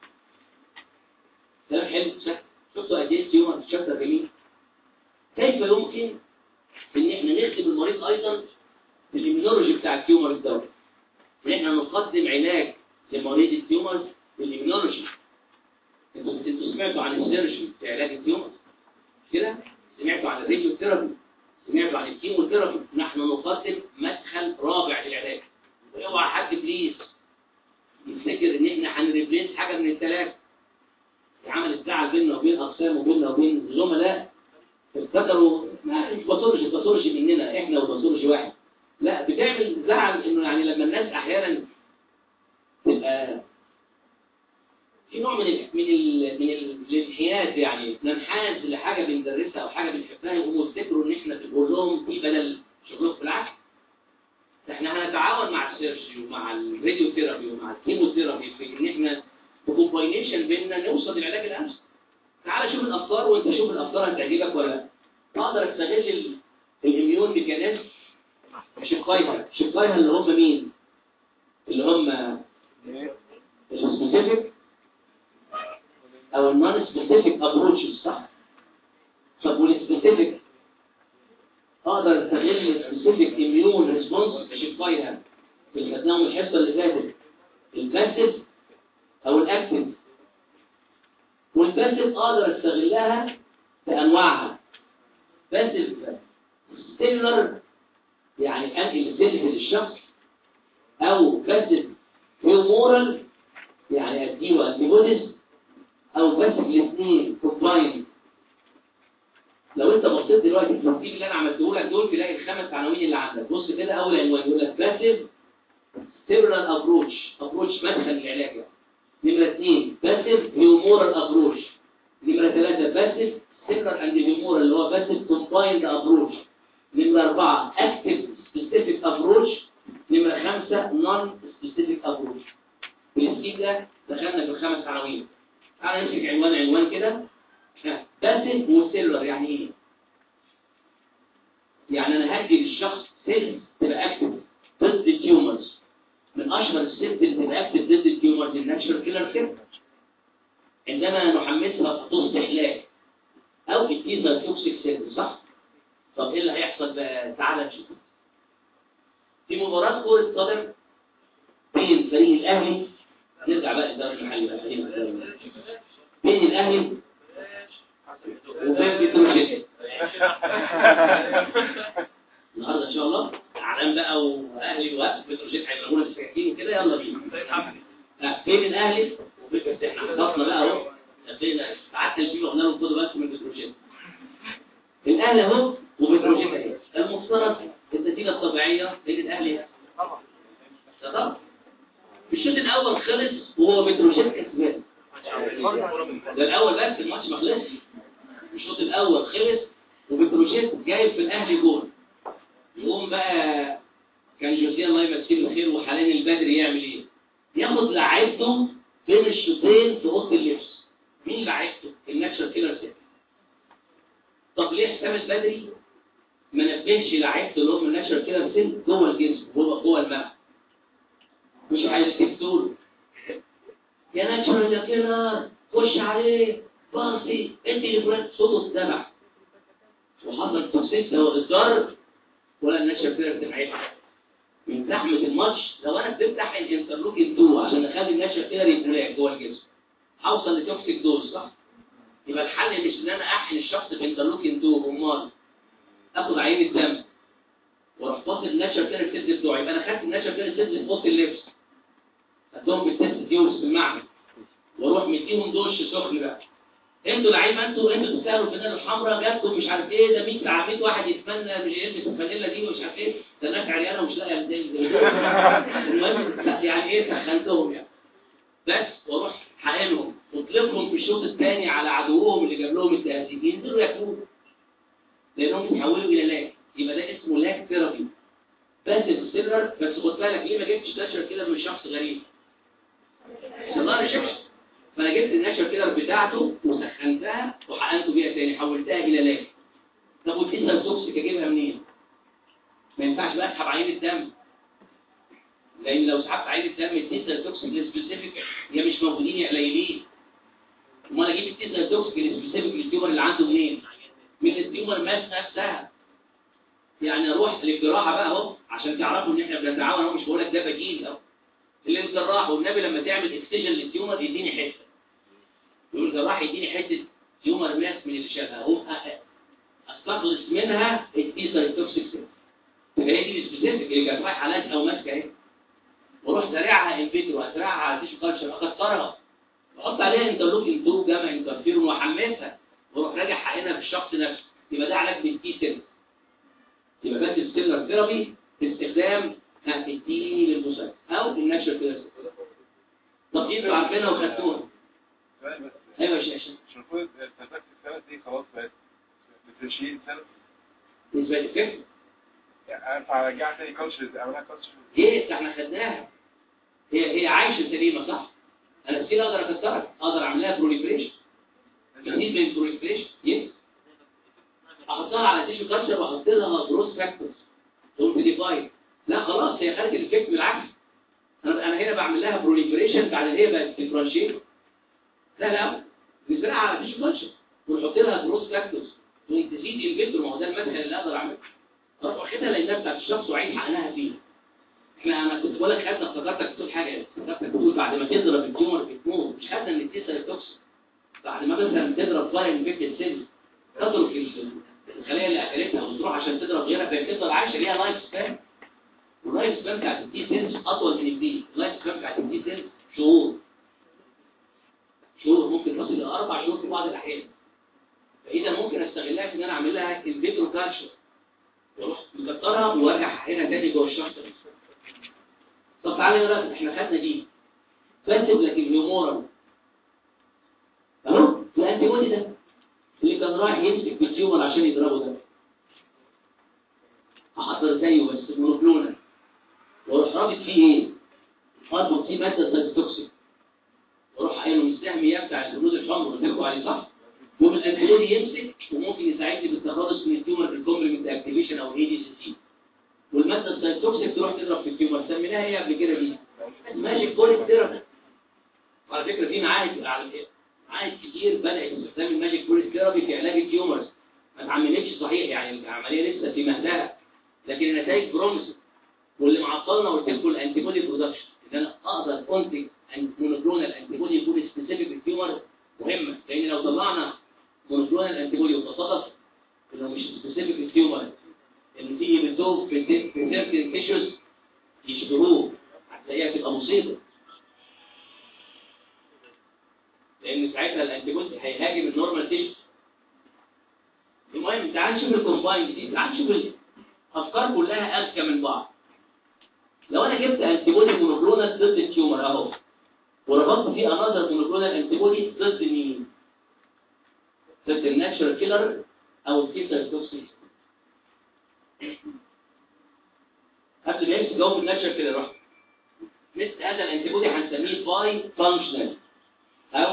كلام حلو شفتوا قد ايه التيومر شكله جميل كيف يمكن ان احنا نخدم المريض ايضا بالإيمينولوجي بتاع التيومر الدوري ان احنا نقدم علاج لمريض التيومر بالإيمينولوجي انتوا انتوا سمعتوا عن السيرجي في علاج التيومر كده سمعتوا عن الراديو ثيرابي سمعتوا عن الكيموثيرابي نحن نقدم مدخل رابع للعلاج واوعى حد بليز يفتكر ان احنا هنريبليس حاجه من الثلاثه عمل الزعل بيننا وبين اقسام وبيننا وبين زملاء افتكروا ما مش باثولوجي باثولوجي مننا احنا وباثولوجي واحد لا بتعمل زعل انه يعني لما الناس احيانا تبقى في نوع من ال من ال من الانحياز يعني ننحاز لحاجه بندرسها او حاجه بنحبها يقوموا يفتكروا ان احنا بنقول لهم دي بدل شغلهم بالعكس احنا هنتعاون مع السيرجي ومع الراديو ثيرابي ومع الكيموثيرابي في ان احنا بكومباينيشن بيننا نوصل للعلاج الامثل تعال شوف الافكار وانت شوف الافكار هتعجبك ولا لا اقدر استغل الاميون ميكانيزم شقايها شقايها اللي هم مين اللي هم السبيسيفيك او النون سبيسيفيك ابروتشز صح طب والسبيسيفيك اقدر استغل السبيسيفيك اميون ريسبونس شقايها اللي خدناهم الحصه اللي فاتت الباسيف او الاكتف والباسف اقدر استغلها بانواعها باسف ستيلر يعني انقل السيل للشخص او باسف هيومورال يعني اديله انتيبوديز او باسف الاثنين كومباين لو انت بصيت دلوقتي في الترتيب اللي انا عملته لك دول تلاقي الخمس عناوين اللي عندك بص كده اول عنوان يقول لك باسف سيرال ابروتش ابروتش مدخل العلاج يعني نمرة اثنين باسف هيومورال ابروتش نمرة ثلاثة باسف سيرال اند هيومورال اللي هو باسف كومبايند ابروتش نمرة أربعة اكتف سبيسيفيك ابروتش نمرة خمسة نون سبيسيفيك ابروتش في السكيب ده دخلنا في الخمس عناوين تعالى نمسك عنوان عنوان كده باسف وسيلر يعني ايه؟ يعني انا هدي للشخص سيل تبقى اكتف ضد التيومرز من اشهر السيل اللي تبقى اكتف ضد التيومرز الناتشرال كيلر سيل عندما نحمسها خطوط استحلاك او التيزر توكسيك سيل صح؟ طب ايه اللي هيحصل بقى؟ تعالى نشوف في مباراة كرة قدم بين فريق الاهلي نرجع بقى للدوري المحلي بقى خلينا في الدوري المحلي. بين الاهلي وبين بتروجيت النهارده ان شاء الله اعلام بقى واهلي وقت بتروجيت هيضربونا في السكاكين وكده يلا بينا لا، فين الاهلي وفين بس احنا خلصنا بقى اهو لقينا قعدت الفيلم قلنا لهم خدوا بالكم من بتروجيت الاهلي اهو وبتروجيت اهي المفترض النتيجه الطبيعيه بين الاهلي ده طبعا الشوط الاول خلص وهو بتروجيت كسبان ده الاول بس الماتش ما خلصش الشوط الاول خلص وبتروجيت جايب في الاهلي جول يقوم بقى كان جوزيه الله يمسيه بالخير وحاليا البدري يعمل ايه ياخد لعيبته بين الشوطين في اوضه اللبس مين لعيبته الناتشر كيلر سيت طب ليه حسام البدري ما نبهش لعيبته اللي هم الناتشر كيلر سيت جوه الجسم جوه جوه الملعب مش عايز تقول يا ناتشر يا كيلر خش عليه باصي انت اللي فرقت صوته اتدمع وحصل توكسيك هو الضرب ولا النشر كده بتبعدها من زحمه الماتش لو انا بتفتح الانترلوكين 2 عشان اخلي النشر كده يتلاقي جوه الجسم هوصل لتوكسيك دوز صح يبقى الحل مش ان انا احقن الشخص بانترلوكين 2 امال اخد عينه دم واروح فاصل النشر كده السد بتوعي يبقى انا خدت النشر كده السد في اوضه اللبس خدتهم بالتست ديورس في المعمل واروح مديهم دش سخن بقى انتوا لعيبه انتوا انتوا تستاهلوا الفانيلا الحمراء جاتكم مش عارف ايه ده 100 عبيد واحد يتمنى مش يلبس الفانيلا دي ومش عارف ايه ده ناس عريانه ومش لاقيه الدنيا المهم يعني ايه سخنتهم يعني بس واروح حقنهم واطلقهم في الشوط الثاني على عدوهم اللي جاب لهم التهديدين دول ياكلوه لانهم بيتحولوا الى لاك يبقى ده اسمه لاك ثيرابي بس السيلر بس خد بالك ليه ما جبتش نشر كده من شخص غريب الله شخص فانا جبت النشر كده بتاعته وسخنتها وحقنته بيها تاني حولتها الى لاك طب والتيسا التوكسيك اجيبها منين ما ينفعش بقى اسحب عين الدم لان لو سحبت عين الدم التيسا التوكسيك السبيسيفيك يا مش موجودين يا قليلين امال اجيب التيسا التوكسيك السبيسيفيك للتيومر اللي عنده منين من التيومر ماس نفسها يعني اروح للجراحه بقى اهو عشان تعرفوا ان احنا بنتعاون اهو مش بقول لك ده بديل اهو اللي الجراح والنبي لما تعمل اكسجن للتيومر يديني حته يقول الجراح يديني حته تيومر ماس من اللي شافها اقوم استخلص منها التيزر التوكسيك يبقى هي دي السبيسيفيك اللي كانت رايحه علاج او ماسكه اهي واروح زارعها انفيترو ازرعها على تيشو كالتشر اكسرها واحط عليها انترلوكين 2 جاما انترفيرون واحمسها واروح راجع حقنها في الشخص نفسه يبقى ده علاج بالتي سيل يبقى بس السيلر ثيرابي باستخدام هتديني للمساعد او النشر كده طب انتوا عارفينها وخدتوها ايوه يا شاشه مش المفروض تفكت السنة دي خلاص بقت بتشيل سنة بالنسبه للفكره يعني أنت رجعت تاني كالتشرز أعملها كالتشرز ليه ده احنا خدناها هي هي عايشه سليمه صح انا ستيل اقدر اكسرها اقدر اعمل لها بروليفريشن جديد من بروليفريشن يس احطها على تيشو كالتشر واحط لها جروس فاكتورز تقوم تديفاين لا خلاص هي خدت الافكت بالعكس انا انا هنا بعمل لها بروليفريشن بعد هي بقت ديفرنشيت لا لا بنزرعها على تيشو كالتشر ونحط لها جروس فاكتورز وتزيد الفيكتور ما هو ده المدخل اللي اقدر اعمله اروح واخدها لانها بتاعت الشخص وعين حقنها فيه احنا انا كنت بقول لك خدنا افتكرتك بتقول حاجه افتكرتك بتقول بعد ما تضرب التيومر بتموت مش خدنا ان التي سيل توكسيك بعد ما مثلا تضرب فاير انفكتد سيل تترك ال- الخليه اللي اكلتها وتروح عشان تضرب غيرها فهي بتفضل عايشه ليها لايف سبان واللايف سبان بتاعت التي سيلز اطول من الدي اللايف سبان بتاعت التي سيلز شهور شهور ممكن تصل الى اربع شهور في بعض الاحيان فاذا ممكن استغلها في ان انا اعمل لها الفيترو كالشر واروح مكترها وارجع هنا تاني جوه الشخص طب تعالى بقى احنا خدنا دي فاسد لكن هيومورال اهو الانتي بودي ده اللي كان رايح يمسك في التيومر عشان يضربه ده احضر زيه بس مونوكلونال واروح رابط فيه ايه؟ اربط فيه ماده سايتوكسيك واروح قايل له السهم بتاع الجلود الحمر اللي بيحكوا عليه صح؟ يوم الانتيبودي يمسك وممكن يساعدني بالتخلص من التيومر بالكومبلمنت اكتيفيشن او اي دي سي سي والماده السايتوكسيك تروح تضرب في التيومر سميناها ايه قبل كده دي؟ ماجيك بوليك ثيرابي على فكره في معاهد على معاهد كتير بدات تستخدم الماجيك بوليك ثيرابي في علاج التيومرز ما اتعملتش صحيح يعني العمليه لسه في مهدها لكن النتائج بروميس واللي معطلنا قلت لكم الانتي بودي برودكشن ان انا اقدر انتج مونوكلونال انتي بودي يكون سبيسيفيك للتيومر مهمه لان لو طلعنا مونوكلونال انتي بودي وتصادف انه مش سبيسيفيك للتيومر انه تيجي بتدوب في سيركل تيشوز يشبهوه هتلاقيها تبقى مصيبه لان ساعتها الانتي بودي هيهاجم النورمال تيشوز المهم تعال نشوف الكومباين دي تعال نشوف الافكار كلها اذكى من بعض لو انا جبت انتي بودي مونوكلونال ضد التيومر اهو وربطت فيه انذر مونوكلونال انتي بودي ضد مين ضد الناتشرال كيلر او التيسر توكسيك قبل ما يمسك جواب الناتشرال كيلر راح مثل هذا الانتي بودي هنسميه باي فانكشنال او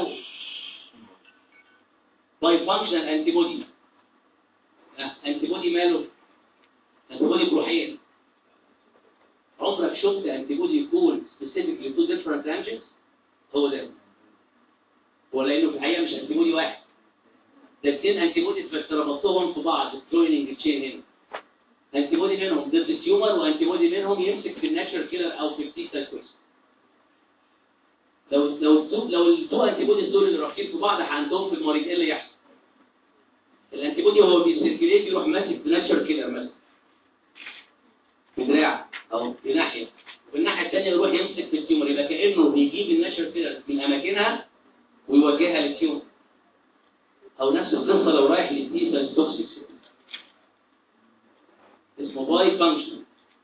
باي فانكشنال انتي بودي انتي بودي ماله انتي بودي بروحين عمرك شفت انتي بودي يكون سبيسيفيك لتو ديفرنت انجنز هو ده هو لانه في الحقيقه مش انتي بودي واحد ده اثنين انتي بودي بس ربطتهم في بعض الجويننج تشين هنا انتي بودي منهم ضد التيومر وانتي بودي منهم يمسك في الناتشرال كيلر او في التي سيل لو لو التو لو التو انتي بوديز دول اللي رابطين في بعض عندهم في المريض ايه اللي يحصل؟ الانتي بودي وهو بيسيركيليت يروح ماسك في ناتشرال كيلر مثلا في دراع او في ناحيه وفي الناحيه الثانيه يروح يمسك في التيومر يبقى كانه بيجيب النشر كده من اماكنها ويوجهها للتيومر او نفس القصه لو رايح للتيسا توكسيك اسمه باي فانكشن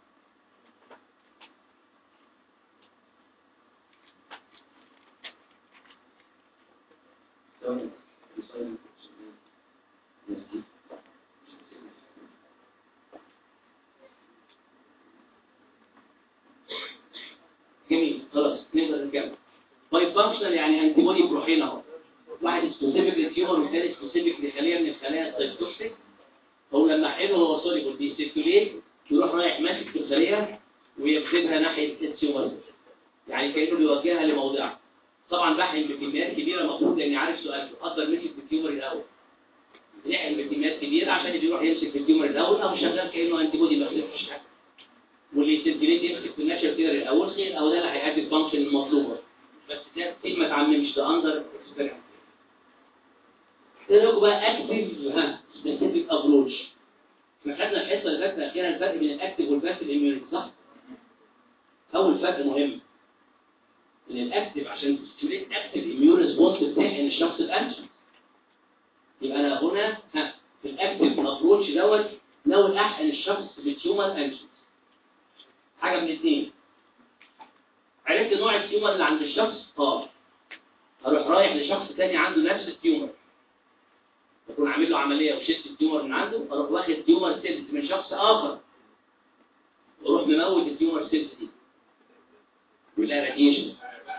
جميل خلاص نقدر نكمل باي فانكشنال يعني انتي بودي بروحين اهو واحد سبيسيفيك للتيومر والثاني سبيسيفيك لخليه من الخلايا السيتوكسيك هو لما حلو هو سوليبل بيسيركوليت يروح رايح ماسك في الخليه ويفردها ناحيه التيومر يعني كانه بيوجهها لموضعها طبعا بحقن بكميات كبيره المفروض لاني عارف سؤال افضل مسك في التيومر الاول يحقن بكميات كبيره عشان بيروح يمسك في التيومر الاول او شغال كانه انتي بودي ما خلفش حاجه واللي يسيركوليت يمسك في النشر كده الاول خير او ده اللي هيأدي الفانكشن المطلوبه بس ده كتير ما تعممش ده اندر اكسبيرمنت ايه رايكم بقى اكتف ها سبيسيفيك ابروتش احنا خدنا الحصه اللي فاتت اخيرا الفرق بين الاكتف والباسيف اميونيتي صح اول فرق مهم ان الاكتف عشان تستميت اكتف اميون ريسبونس بتاعي الشخص الانشن يبقى انا هنا ها في الاكتف ابروتش دوت لو الاحقن الشخص بالتيومر انشن حاجه من الاثنين عرفت نوع التيومر اللي عند الشخص اه اروح رايح لشخص تاني عنده نفس التيومر بكون عامل له عمليه وشلت التيومر من عنده اروح واخد تيومر سيلز من شخص اخر واروح مموت التيومر سيلز دي ولا راديشن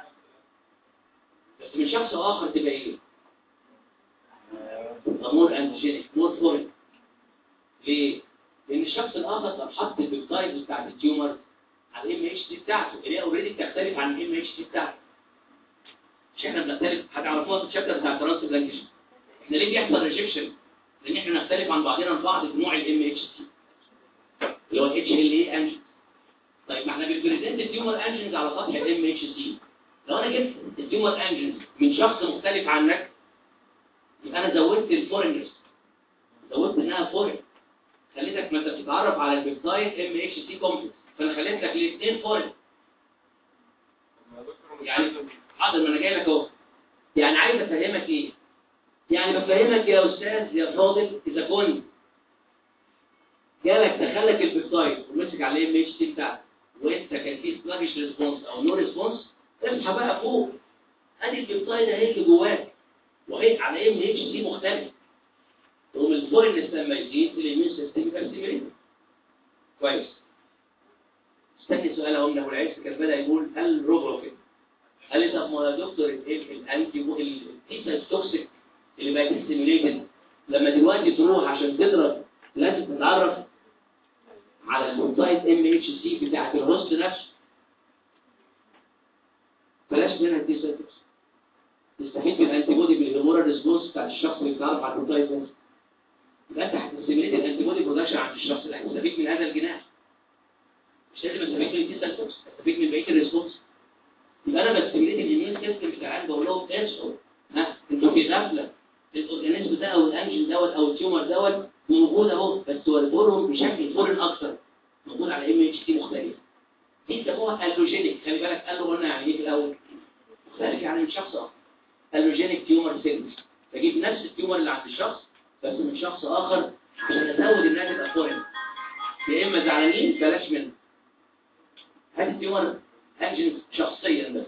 بس من شخص اخر تبقى ايه مور انتيجينيك مور فورين ليه لان الشخص الاخر لو حط البيبتايد بتاعت التيومر على الام اتش دي بتاعته اللي هي اوريدي بتختلف عن الام اتش دي بتاعته مش احنا بنختلف هتعرفوها في الشابتر بتاع ترانسبلانتيشن احنا ليه بيحصل ريجكشن لان احنا نختلف عن بعضنا البعض في نوع الام اتش دي اللي هو الاتش ال اي انجن طيب ما احنا بنبريزنت التيومر انجنز على سطح الام اتش سي لو انا جبت التيومر انجنز من شخص مختلف عنك يبقى انا زودت الفورنرز زودت انها فورن خليتك ما انت بتتعرف على البيبتايد ام اتش سي كومبلكس فانا خليت لك الاثنين فورن يعني حاضر ما انا جاي لك اهو يعني عايز افهمك ايه يعني بفهمك يا استاذ يا فاضل اذا كنت جالك دخلك البيبتايد ومسك على الام اتش سي بتاعك وانت كان في سلاجش ريسبونس او نو ريسبونس اصحى بقى فوق ادي البيبتايد اهي اللي جواك وهي على ام اتش سي مختلف ومن الفورنس لما يزيد الاميون سيستم يبقى ستيميليت كويس استني سؤال اهو من ابو العز كان بدا يقول هل روبروفين قال لي طب ما يا دكتور الانتي التيتا توكسيك اللي بقت ستيميليتد لما دلوقتي تروح عشان تضرب لازم تتعرف على البيبتايد ام اتش سي بتاعت الهوست نفسه بلاش منها التيتا توكسيك تستفيد من الانتي بودي بالهرمونال ريسبونس بتاعت الشخص اللي بيتعرف على البيبتايد نفسه يبقى انت هتستميليت الانتي بودي برودكشن عند الشخص اللي هتستفيد من هذا الجناح مش لازم استفيد من التيتا توكسيك استفيد من بقيه الريسبونس يبقى انا بستميليت الاميون سيستم بتاعي بقول لهم انسوا ها انتوا في غفله الاورجانيزم ده او الانجن دوت او التيومر دوت موجود اهو بس وريبورهم بشكل فورن اكتر موجود على ام اتش تي مختلف دي بيسموها الوجينيك خلي بالك قالوا قلنا يعني ايه في الاول مختلف يعني من شخص اخر الوجينيك تيومر سيلز بجيب نفس التيومر اللي عند الشخص بس من شخص اخر عشان ازود انها تبقى فورن يا اما زعلانين بلاش منه هات التيومر انجنز شخصيا بس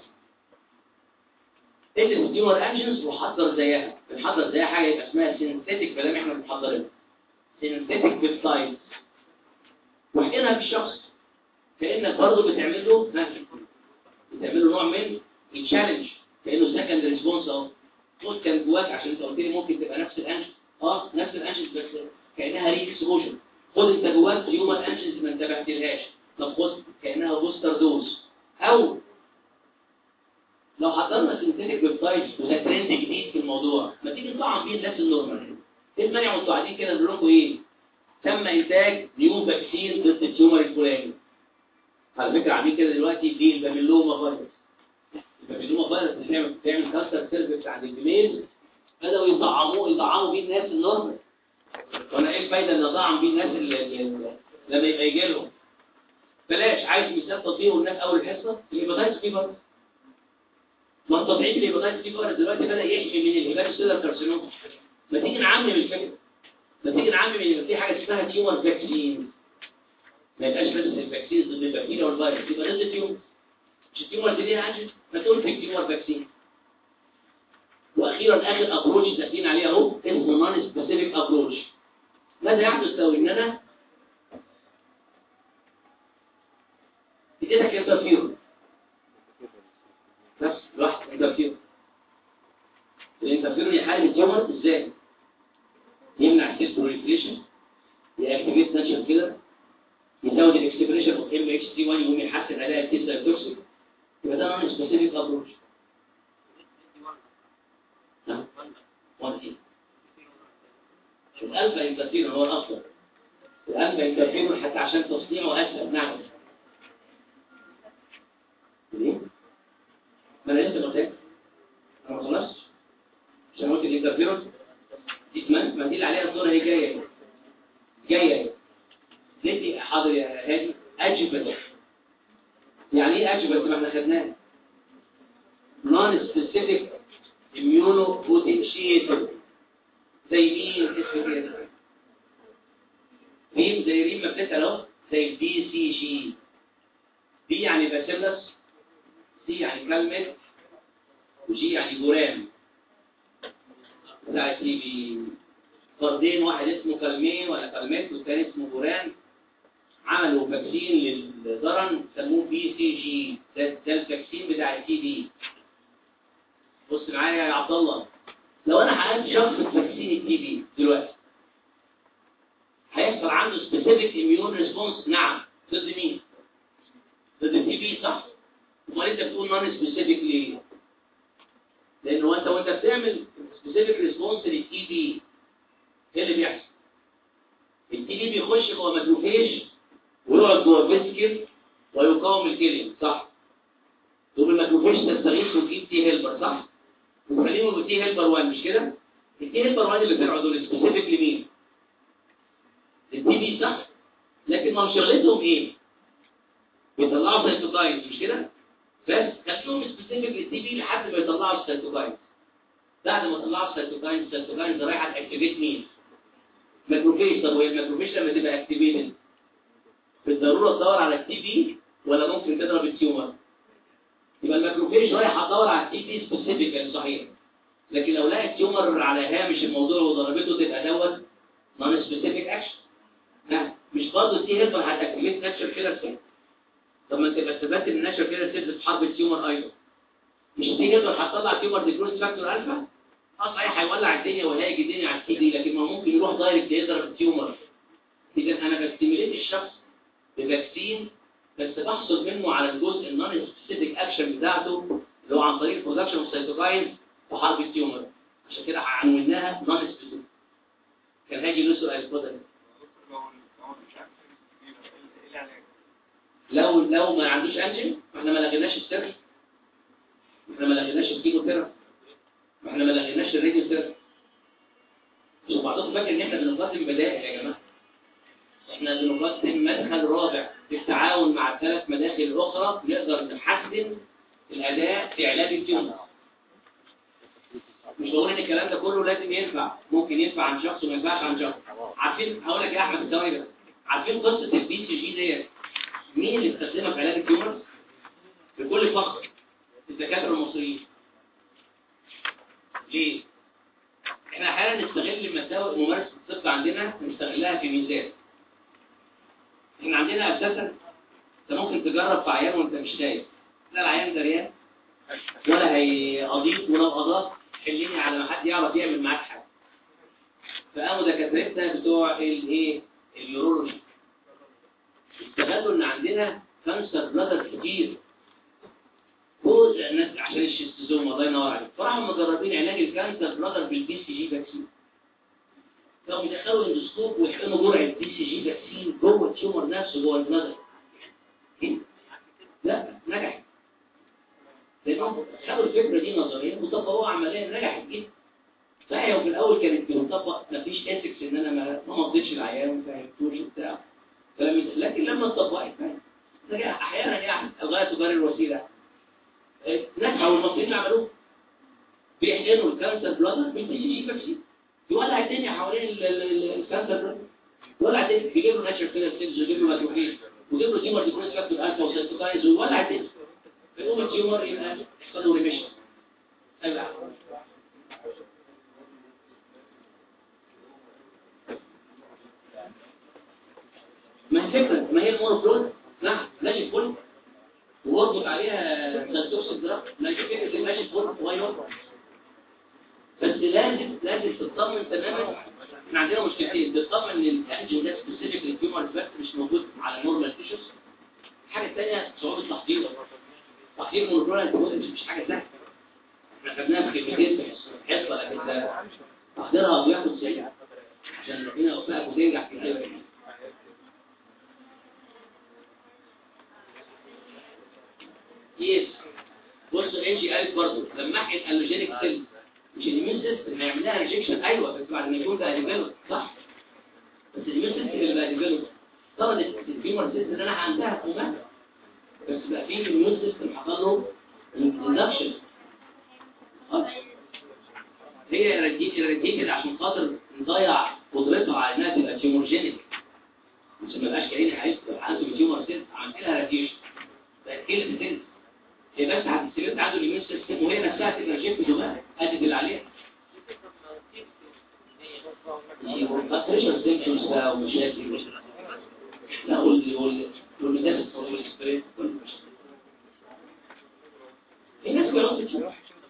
ادي التيومر انجنز وحضر زيها بنحضر زيها حاجه يبقى اسمها سينثيتك بلام احنا بنحضرها سينثيتك بيبتايد وحقنها في الشخص كانك برضه بتعمل له بتعمل له نوع من التشالنج كانه سكند ريسبونس اهو خد كان جواك عشان انت قلت لي ممكن تبقى نفس الانجن اه نفس الانجن بس كانها ري اكسبوجر خد انت جواك تيومر انجنز ما انتبهتلهاش طب خد كانها بوستر دوز او لو حضرنا سنتيتك ويب وده ترند جديد في الموضوع ما تيجي نطعم بيه الناس النورمال ايه المانع وانتوا قاعدين كده نقول لكم ايه تم انتاج نيو فاكسين ضد التيومر الفلاني على فكره عاملين كده دلوقتي دي البابيلوما فيروس البابيلوما فيروس اللي بتعمل بتعمل كانسر سيرفكس عند الجميل بداوا يطعموه يطعموا بيه الناس النورمال وانا ايه الفايده ان اطعم بيه الناس اللي اللي- لما يبقى يجي لهم بلاش عايز مثال تطبيقه الناس اول الحصه الهيباتايتس فيبر ما تطبيق الهيباتايتس فيبر دلوقتي بدا يحمي من الهيباتايتس سيلر كارسينوم ما تيجي نعمم الفكره ما تيجي نعمم ان في حاجه اسمها تيومر فاكسين ما يبقاش بس الفاكسين ضد البكتيريا والفيروس يبقى ضد التيومر مش التيومر دي ليها عجل ما تقول في التيومر فاكسين واخيرا اخر ابروش داخلين عليه اهو اسمه نون سبيسيفيك ابروش ماذا يحدث لو ان انا اديتك انترفيو نفس لوحدك انترفيو الانترفيو يحارب التيومر ازاي يمنع السيس بروليفريشن يأكتيفيت نشر كده يزود الاكسبريشن اوف ام اتش تي 1 يقوم يحسن اداء التيسلا توكسيك يبقى ده نون سبيسيفيك ابروش نعم وان ايه الالفا انترفيرون هو الافضل الالفا انترفيرون حتى عشان تصنيعه اسهل نعم ليه؟ ما انا لسه قلت انا ما خلصتش عشان قلت الانترفيرون دي كمان ما دي اللي عليها الدور هي جايه جايه ندي حاضر يا هادي اجبت يعني ايه اجبت ما احنا خدناه نون سبيسيفيك اميونو بوتنشيتور زي مين اسمه كده مين زي ريم ما بتسال اهو زي بي سي جي بي يعني باسيلس سي يعني كلمه وجي يعني جرام بتاع السي بي فردين واحد اسمه كلمين ولا كلمات والتاني اسمه جرام عملوا فاكسين للضرن سموه بي سي جي ده, ده الفاكسين بتاع التي بي بص معايا يا عبد الله لو انا حقنت شخص فاكسين التي بي دلوقتي هيحصل عنده سبيسيفيك اميون ريسبونس نعم ضد مين ضد التي بي صح امال انت بتقول نون سبيسيفيك ليه لان هو انت وانت بتعمل سبيسيفيك ريسبونس للتي بي ايه اللي بيحصل التي بي بيخش جوه ماكروفيج ويقعد جوه فيسكل ويقاوم الكيلينج صح طب الماكروفاج تستغيث وتجيب تي هيلبر صح وخليهم بتي هيلبر 1 مش كده التي هيلبر 1 اللي طلعوا دول سبيسيفيك لمين التي بي صح لكن ما شغلتهم ايه بيطلعوا سيتوكاينز مش كده بس خليهم سبيسيفيك للتي بي لحد ما يطلعوا السيتوكاينز بعد ما طلعوا السيتوكاينز السيتوكاينز رايحه تاكتيفيت مين ماكروفيج طب وهي الماكروفيج لما تبقى اكتيفيتد بالضروره تدور على التي بي ولا ممكن تضرب التيومر يبقى الماكروفيج رايحه تدور على التي بي سبيسيفيك صحيح لكن لو لقت تيومر على هامش الموضوع وضربته تبقى دوت نون سبيسيفيك اكشن لا مش برضه تي هيلبر هتاكتيفيت ناتشر كده سيل طب ما انت بس ثبت ان ناتشر كده سيل بتحارب التيومر ايضا مش تي هيلبر هتطلع تيومر ديجروس فاكتور الفا اه صحيح هيولع الدنيا وهيجي الدنيا على التي دي لكن ما ممكن يروح دايركت يضرب التيومر اذا انا بستيميليت الشخص بفاكسين بس بحصل منه على الجزء النون سبيسيفيك اكشن بتاعته اللي هو عن طريق البرودكشن اوف سيتوكاين وحرب التيومر عشان كده عنوناها نون سبيسيفيك كان هاجي له سؤال اتفضل لو لو ما عندوش انجن احنا ما لغيناش السر احنا ما لغيناش الكيمو ثيرابي احنا ما لغيناش الراديو ثيرابي مش بعضكم فاكر ان احنا بنقدم بدائل يا جماعه احنا بنقدم مدخل رابع بالتعاون مع الثلاث مداخل الاخرى نقدر نحسن الاداء في علاج التيومر مش بقول ان الكلام ده كله لازم ينفع ممكن ينفع عن شخص وما ينفعش عن شخص عارفين هقول لك يا احمد الثواني بس عارفين قصه البي سي جي ديت مين اللي استخدمها في علاج التيومر بكل فخر الدكاتره المصريين ليه احنا احيانا نستغل مساوئ ممارسه الطب عندنا نستغلها في ميزان احنا عندنا اساسا انت ممكن تجرب في عيان وانت مش شايف لا العيان دريان ولا هيقضيك ولو قضاك حليني على ما حد يعرف يعمل معاك حاجه فقاموا دكاترتنا بتوع الايه اليورولوجي استغلوا ان عندنا كانسر بلادر كتير كل الناس عشان الشيستوزوم الله ينور عليك فراحوا مجربين علاج الكانسر بلادر بالبي سي جي فاكسين كانوا بيدخلوا الاندوسكوب ويحقنوا جرعه بي سي جي فاكسين جوه التيومر نفسه جوه البلادر لا نجحت لانهم خدوا الفكره دي نظريا وطبقوها عمليا نجحت جدا صحيح وفي الاول كانت بتطبق مفيش اسكس ان انا ما ما مضيتش العيان وما فهمتوش وبتاع فلما لكن لما اتطبقت نجح احيانا يعني الغايه تبرر الوسيله نجحوا والمصريين اللي عملوه بيحقنوا الكانسر بلادر بالبي سي جي فاكسين يولع الدنيا حوالين الكانسر بلادر يولع الدنيا بيجيب له ناتشر كده ستيلز ويجيب له ماتروفيل ويجيب له تيمر ديكوريس فاكتور الفا وسيتوكايز ويولع الدنيا فيقوم التيومر يبقى يحصل له ريميشن ايوه ما هي فكرة ما هي المونوكلون نعم ماشي الفل واربط عليها تنتوكسيك دراج ما هي فكرة ماشي الفل واي بس لازم لازم تطمن تماما احنا عندنا مشكلتين تطمن ان الانجين ده سبيسيفيك للتيومر بس مش موجود على نورمال تيشوز الحاجه الثانيه صعوبه تحضيره تحضير مونوكلونال انتيبودي مش حاجه سهله احنا خدناها في كلمتين في حصه لكن تحضيرها بياخد ساعه عشان ربنا يوفقك وتنجح في كده يس بص انجي قالت برضه لما احقن الوجينيك سيل مش الاميون سيستم هيعمل لها ريجكشن ايوه بس بعد ما يكون بقى ديفلوب صح بس الاميون سيستم اللي بقى ديفلوب طبعا الفيمور سيستم اللي انا عندها ومات بس بقى في الاميون سيستم حصل له اندكشن هي راديت راديت عشان خاطر نضيع قدرتها على انها تبقى تيومورجينيك عشان ما يبقاش كأني عايز عنده تيومر سيل عملت لها راديشن بقت كيلت سيل هي بس هتستفيد عنده الاميون سيستم وهي نفسها تبقى جيب دماغ ادت اللي عليها البريشر سيمشنز بقى ومشاكل لا وال والمدارس والسبريت كل الناس كلهم بتشوف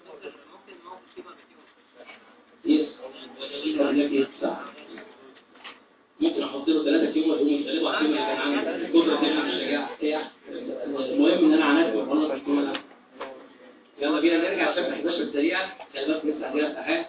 يس ممكن احط له ثلاثة كيلو ويقوم يقلبوا على الكيلو اللي كان عندي قدرة تمنع الشجاعة المهم ان انا عناد والله مش كيلو يلا بينا نرجع شكل 11 سريعا خلي بالك لسه عندنا امتحان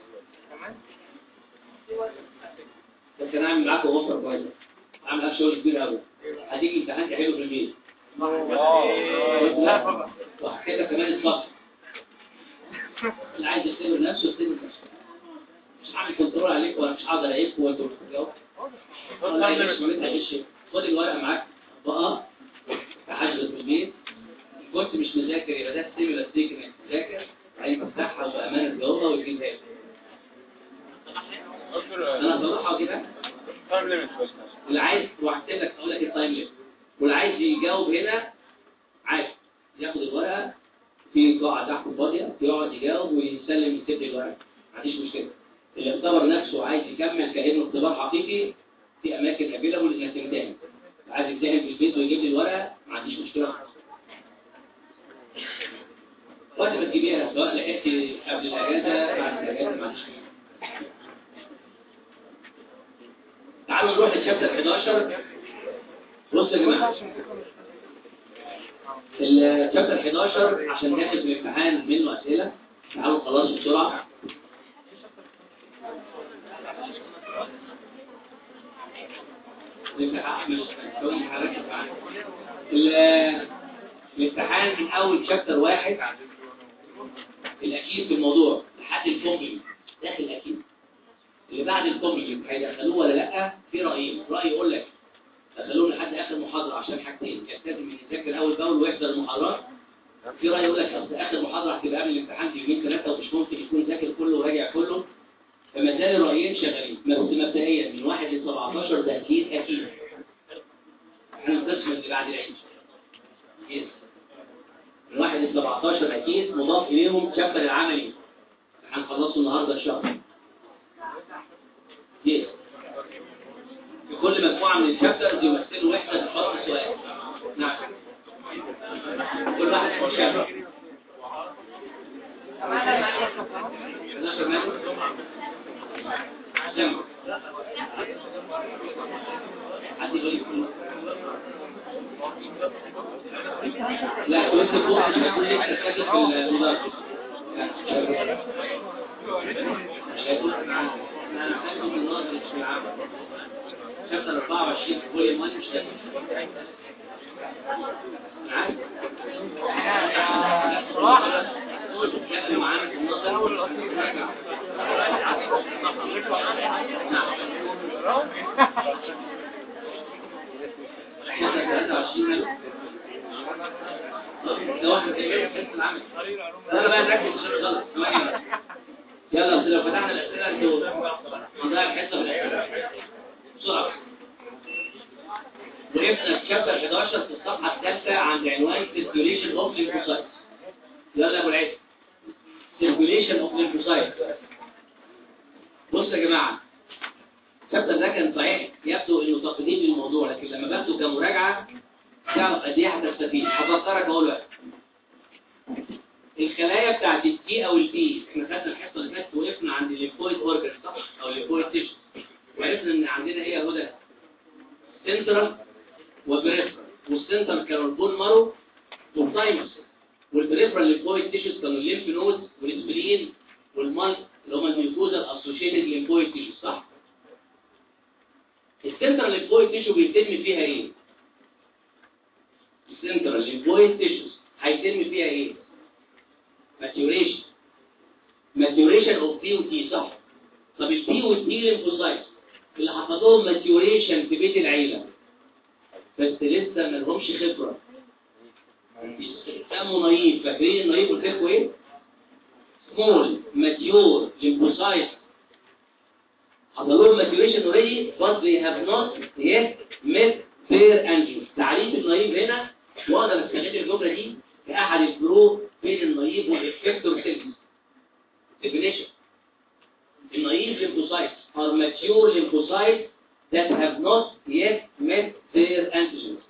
بس انا عامل معاكم اوفر كويس عامل معاك شغل كبير قوي هتيجي امتحان حلو في البيت وكده كمان الصف اللي عايز يختبر نفسه يختبر نفسه مش هعمل كنترول عليك ولا مش هقدر اعيبكم وانتوا بتجاوبوا ولا يغش ولا يغش خد الورقه معاك بقى تحجز في البيت كنت مش مذاكر يبقى ده ستيمولاس ليك انك تذاكر بعدين تفتحها وبامانه تجاوبها وتجيبها لي انا بصراحه كده تايم ليميت بس اللي عايز وهكتب لك اقول لك التايم ليميت واللي عايز يجاوب هنا عادي ياخد الورقه في قاعه تحت فاضيه يقعد يجاوب ويسلم يكتب لي الورقه ما عنديش مشكله اللي اختبر نفسه عايز يكمل كانه اختبار حقيقي في اماكن افيلابل انك تمتحن عايز يمتحن في البيت ويجيب لي الورقه ما عنديش مشكله وقت ما تجيبيها سواء لحقت قبل الاجازه بعد الاجازه ما عنديش مشكله تعالوا نروح للشابتر 11 بصوا يا جماعه الشابتر 11 عشان ناخد في الامتحان منه اسئله تعالوا خلاص بسرعه الامتحان مش مش هركز معاك. ال- الامتحان من اول شابتر واحد الاكيد في الموضوع لحد الكومبلي داخل الاكيد اللي بعد الكومبلي هيدخلوه ولا لا في رايين راي يقول لك دخلوه لحد اخر محاضره عشان حاجتين يلتزم من يذاكر اول باول ويحضر المحاضرات في راي يقول لك اصل اخر محاضره هتبقى قبل الامتحان بيومين ثلاثه ومش ممكن يكون ذاكر كله وراجع كله فما زال الرايين شغالين بس مبدئيا من 1 ل 17 ده اكيد اكيد احنا القسم اللي بعد العيد يس. من 1 ل 17 اكيد مضاف اليهم شابتر العملي هنخلصه النهارده ان شاء الله يس. في كل مجموعه من الشابترز يمثلوا وحده تحط سؤال نعم كل واحد يحط شابتر 11 ماتر جمع حد يقول لي لا كنت فوق مش هتكون لسه ساكت في المدرس شابتر 24 في كل مال مش كده عارف ياكلوا معانا في النظر ده واحد كده في العمل انا بقى نركز عشان نخلص يلا أصل لو فتحنا الاسئله انتوا نضيع الحصه في الاسئله بسرعه وقفنا في شابتر 11 في الصفحه الثالثه عند عنوان circulation of lymphocytes يلا يا ابو العيد circulation of lymphocytes بصوا يا جماعه الشابتر ده كان صحيح يبدو انه تقديم للموضوع لكن لما باخده كمراجعه تعرف قد ايه هتستفيد هفكرك اقول لك الخلايا بتاعت التي او البي احنا خدنا الحصه اللي فاتت وقفنا عند الليمفويد اورجن صح او الليمفويد تيشو وعرفنا ان عندنا ايه يا هدى سنترال وبريفرال والسنترال كانوا البون مارو والثايموس والبريفرال الليمفويد تيشوز كانوا الليمف نود والاسبرين والمال اللي هم الميوكوزا الاسوشيتد ليمفويد تيشوز صح السنترال ليمفويد تيشو بيتم فيها ايه السنترال ليمفويد تيشوز هيتم فيها ايه maturation maturation of P و T صح طب ال P و T lymphocytes اللي حصل لهم maturation في بيت العيلة بس لسه ما لهمش خبرة سموا نايف فاكرين النايف قلت لكم ايه؟ small mature lymphocytes حصل لهم maturation already but they have not yet met their angios تعريف النايف هنا واقدر استغل الجملة دي في احد البرو بين النايف والإفكتور سيلز definition The naive lymphocytes are mature lymphocytes that have not yet met their antigens.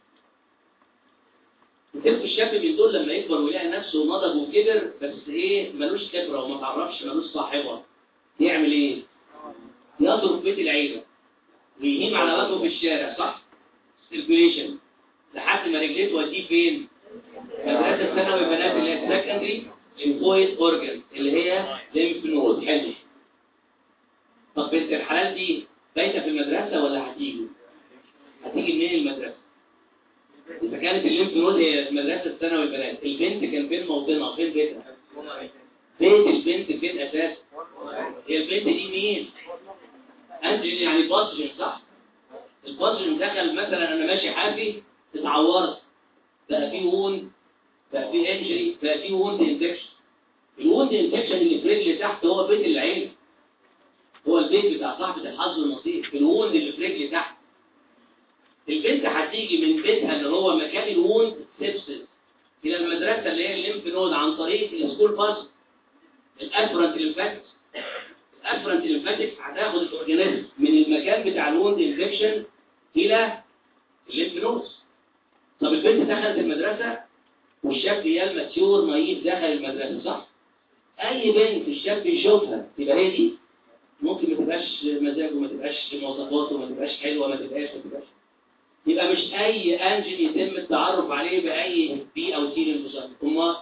الطفل الشاب من دول لما يكبر ويلاقي نفسه نضج وكبر بس ايه ملوش خبره وما تعرفش ملوش صاحبه يعمل ايه؟ يضرب بيت العيله ويهيم على وجهه في الشارع صح؟ سيركيوليشن لحد ما رجليه توديه فين؟ مدرسة الثانوي بنات اللي هي سكندري ليمفويد اورجن اللي هي ليمف نود حلو طب بنت الحلال دي بايته في المدرسة ولا هتيجي؟ هتيجي منين المدرسة؟ إذا فكانت الليمف نود هي مدرسه الثانوي البنات البنت كان فين موطنها فين بيتها بيت البنت فين اساسا هي البنت دي مين انجل يعني باسجن صح الباسجن دخل مثلا انا ماشي حافي اتعورت بقى في وون بقى في انجري بقى في ووند انفكشن الووند انفكشن اللي في رجلي تحت هو بيت العين هو البيت بتاع صاحبة الحظ والنصيب الووند اللي في رجلي تحت البنت هتيجي من بيتها اللي هو مكان الووند سيبسس الى المدرسه اللي هي الليمف نود عن طريق السكول باس الافرنت ليمفاتكس الافرنت ليمفاتكس هتاخد الاورجانيزم من المكان بتاع الووند انفكشن الى الليمف نودز طب البنت دخلت المدرسه والشاب يال ماتيور نايف دخل المدرسه صح اي بنت الشاب يشوفها تبقى هي دي ممكن ما تبقاش مزاجه ما تبقاش مواصفاته ما تبقاش حلوه ما تبقاش ما تبقاش يبقى مش اي انجل يتم التعرف عليه باي بي او سي للمصاب امال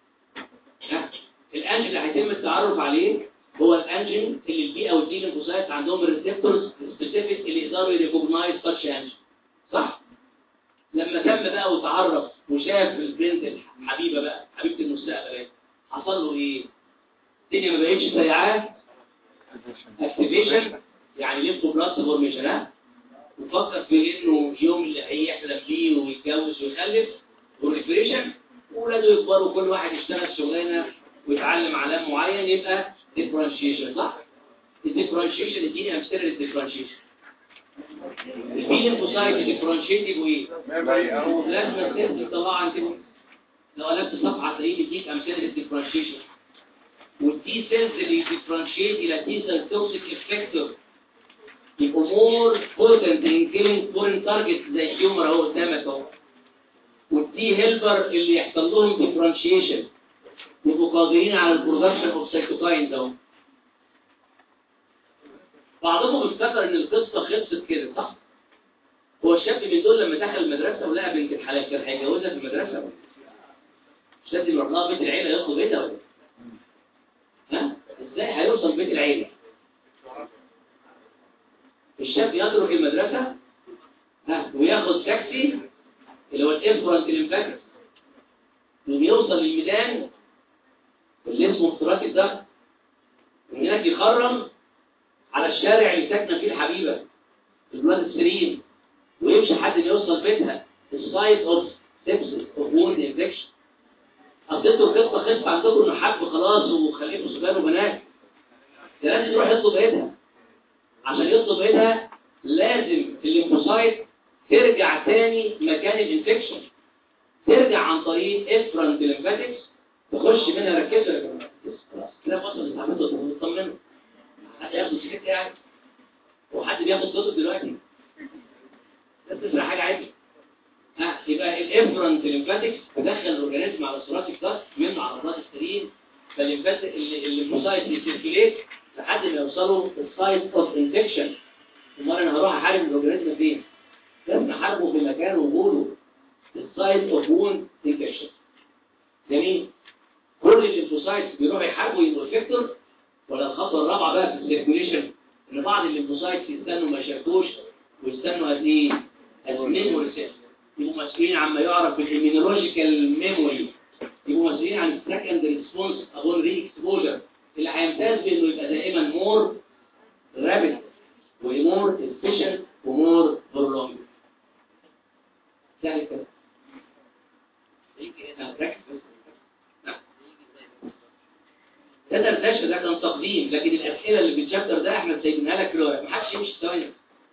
ها؟ الانجل اللي هيتم التعرف عليه هو الانجل اللي البي او سي للمصاب عندهم الريسبتورز سبيسيفيك اللي يقدروا يريكوجنايز تاتش انجل صح لما تم بقى وتعرف وشاف البنت الحبيبه بقى حبيبه المستقبل ايه حصل له ايه الدنيا ما بقتش سريعه اكتيفيشن يعني ليمفو بلاد فورميشن ها وفكر في انه يوم اللي هيحلم بيه ويتجوز ويخلف والريفريشن وولاده يكبروا كل واحد يشتغل شغلانه ويتعلم علام معين يبقى ديفرنشيشن صح؟ الديفرنشيشن اديني امثله للديفرنشيشن البي ليمفوسايت ديفرنشيت يبقوا ايه؟ لازم السيلز تطلع عن لو قلبت صفحه تلاقيه بيديك امثله للديفرنشيشن والتي سيلز اللي ديفرنشيت الى تي سيل توكسيك افكتور يبقوا مور بوتنت ان كيلينج فورين تارجت زي الهيومر اهو قدامك اهو والتي هيلبر اللي يحصل لهم ديفرنشيشن يبقوا قادرين على البرودكشن اوف سيتوكاينز اهو بعضهم افتكر ان القصه خلصت كده صح؟ هو الشاب من دول لما دخل المدرسه ولقى بنت الحلال كان هيجوزها في المدرسه مش لازم يروح لها بيت العيله ياخد بيتها ولا ها؟ ازاي هيوصل بيت العيله؟ الشاب يترك المدرسة ها وياخد تاكسي اللي هو الانفرنت ليمفاتيك يوم يوصل للميدان اللي اسمه اختراق الضغط من هناك يخرم على الشارع اللي ساكنه فيه الحبيبه البلاد السرير ويمشي لحد ما يوصل بيتها السايت اوف سيبسس اوف ووند انفكشن قضيتوا القصه خف عندكم انه حب خلاص وخليته صبيان وبنات ده لازم يروح يطلب بيتها عشان يطلب ايدها لازم الليمفوسايت ترجع تاني مكان الانفكشن ترجع عن طريق افرنت ليمفاتكس تخش منها ركزوا يا جماعه خلاص كده فصل استعملته تطمنوا حد ياخد سكت يعني هو حد بياخد كتب دلوقتي بس تسرع حاجه عادي ها يبقى الافرنت ليمفاتكس تدخل الاورجانيزم على الثوراسيك ضغط منه على الضغط السرير فالليمفاتيك الليمفوسايت يسيركيليت لحد ما يوصلوا السايت اوف انفكشن امال انا هروح احارب الاورجانيزم فين لازم احاربه في مكان وجوده السايت اوف وون انفكشن جميل كل الليمفوسايت بيروحوا يحاربوا يبقوا افكتور ولا الخطوه الرابعه بقى في السيركيوليشن ان بعض الليمفوسايت يستنوا ما شافوش ويستنوا قد ايه الميموري سيستم يبقوا مسؤولين عما يعرف بالامينولوجيكال ميموري يبقوا مسؤولين عن السكند ريسبونس ابون ري اكسبوجر اللي هيمتاز بانه يبقى دائما مور رابid ومور efficient ومور prolonged سهل كده ركز ده دردشه ده كان تقديم لكن الاسئله اللي في الشابتر ده احنا سايبينها لك دلوقتي ما حدش يمشي ثواني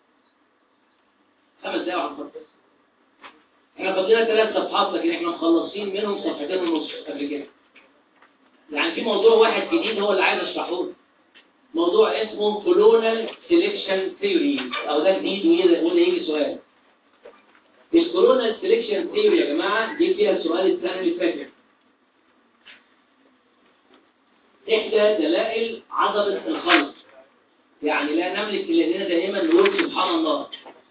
خمس دقايق وعن احنا فاضلنا ثلاث صفحات لكن احنا مخلصين منهم صفحتين ونص قبل كده يعني في موضوع واحد جديد هو اللي عايز اشرحه له موضوع اسمه كولونال سيلكشن ثيوري او ده جديد ويقول يجي سؤال الكولونال سيلكشن ثيوري يا جماعه دي فيها السؤال الثاني اللي فاكر احدى دلائل عضله الخلق يعني لا نملك الا اننا دائما نقول سبحان الله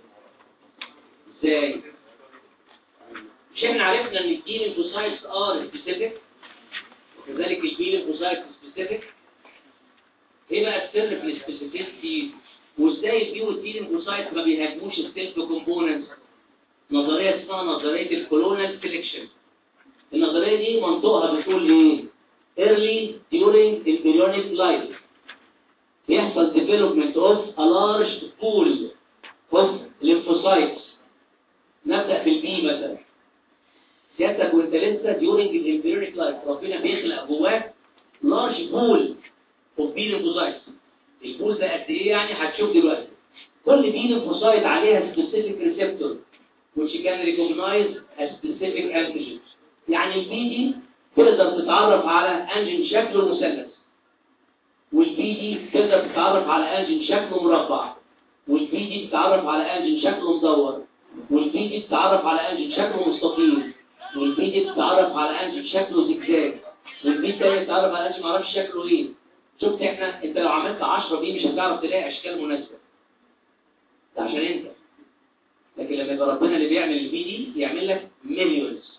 ازاي مش احنا عرفنا ان الدين الفوسايتس ار سبيسيفيك وكذلك البي ليمفوسايت سبيسيفيك ايه بقى السر في السبيسيفيكيتي وازاي البي والتي ليمفوسايت ما بيهاجموش السيلف كومبوننتس نظريه اسمها نظريه الكولونال سيلكشن النظريه دي منطقها بتقول ايه early during embryonic life يحصل development of a large pool of lymphocytes نبدأ بالبي مثلا سيادتك وانت لسه during الامبريونيك لايف ربنا بيخلق جواك large pool of B lymphocytes البول ده قد ايه يعني هتشوف دلوقتي كل بي lymphocyte عليها specific receptor which can recognize a specific antigen يعني البي دي تقدر تتعرف على انجن شكله مثلث والبي دي تقدر تتعرف على انجن شكله مربع والبي دي تتعرف على انجن شكله مدور والبي دي تتعرف على انجن شكله مستقيم والبي دي تتعرف على انجن شكله زجزاج والبي التاني تتعرف على انجن معرفش شكله ايه شفت احنا انت لو عملت 10 بي مش هتعرف تلاقي اشكال مناسبه ده عشان انت لكن لما يبقى ربنا اللي بيعمل البي دي يعمل لك مليونز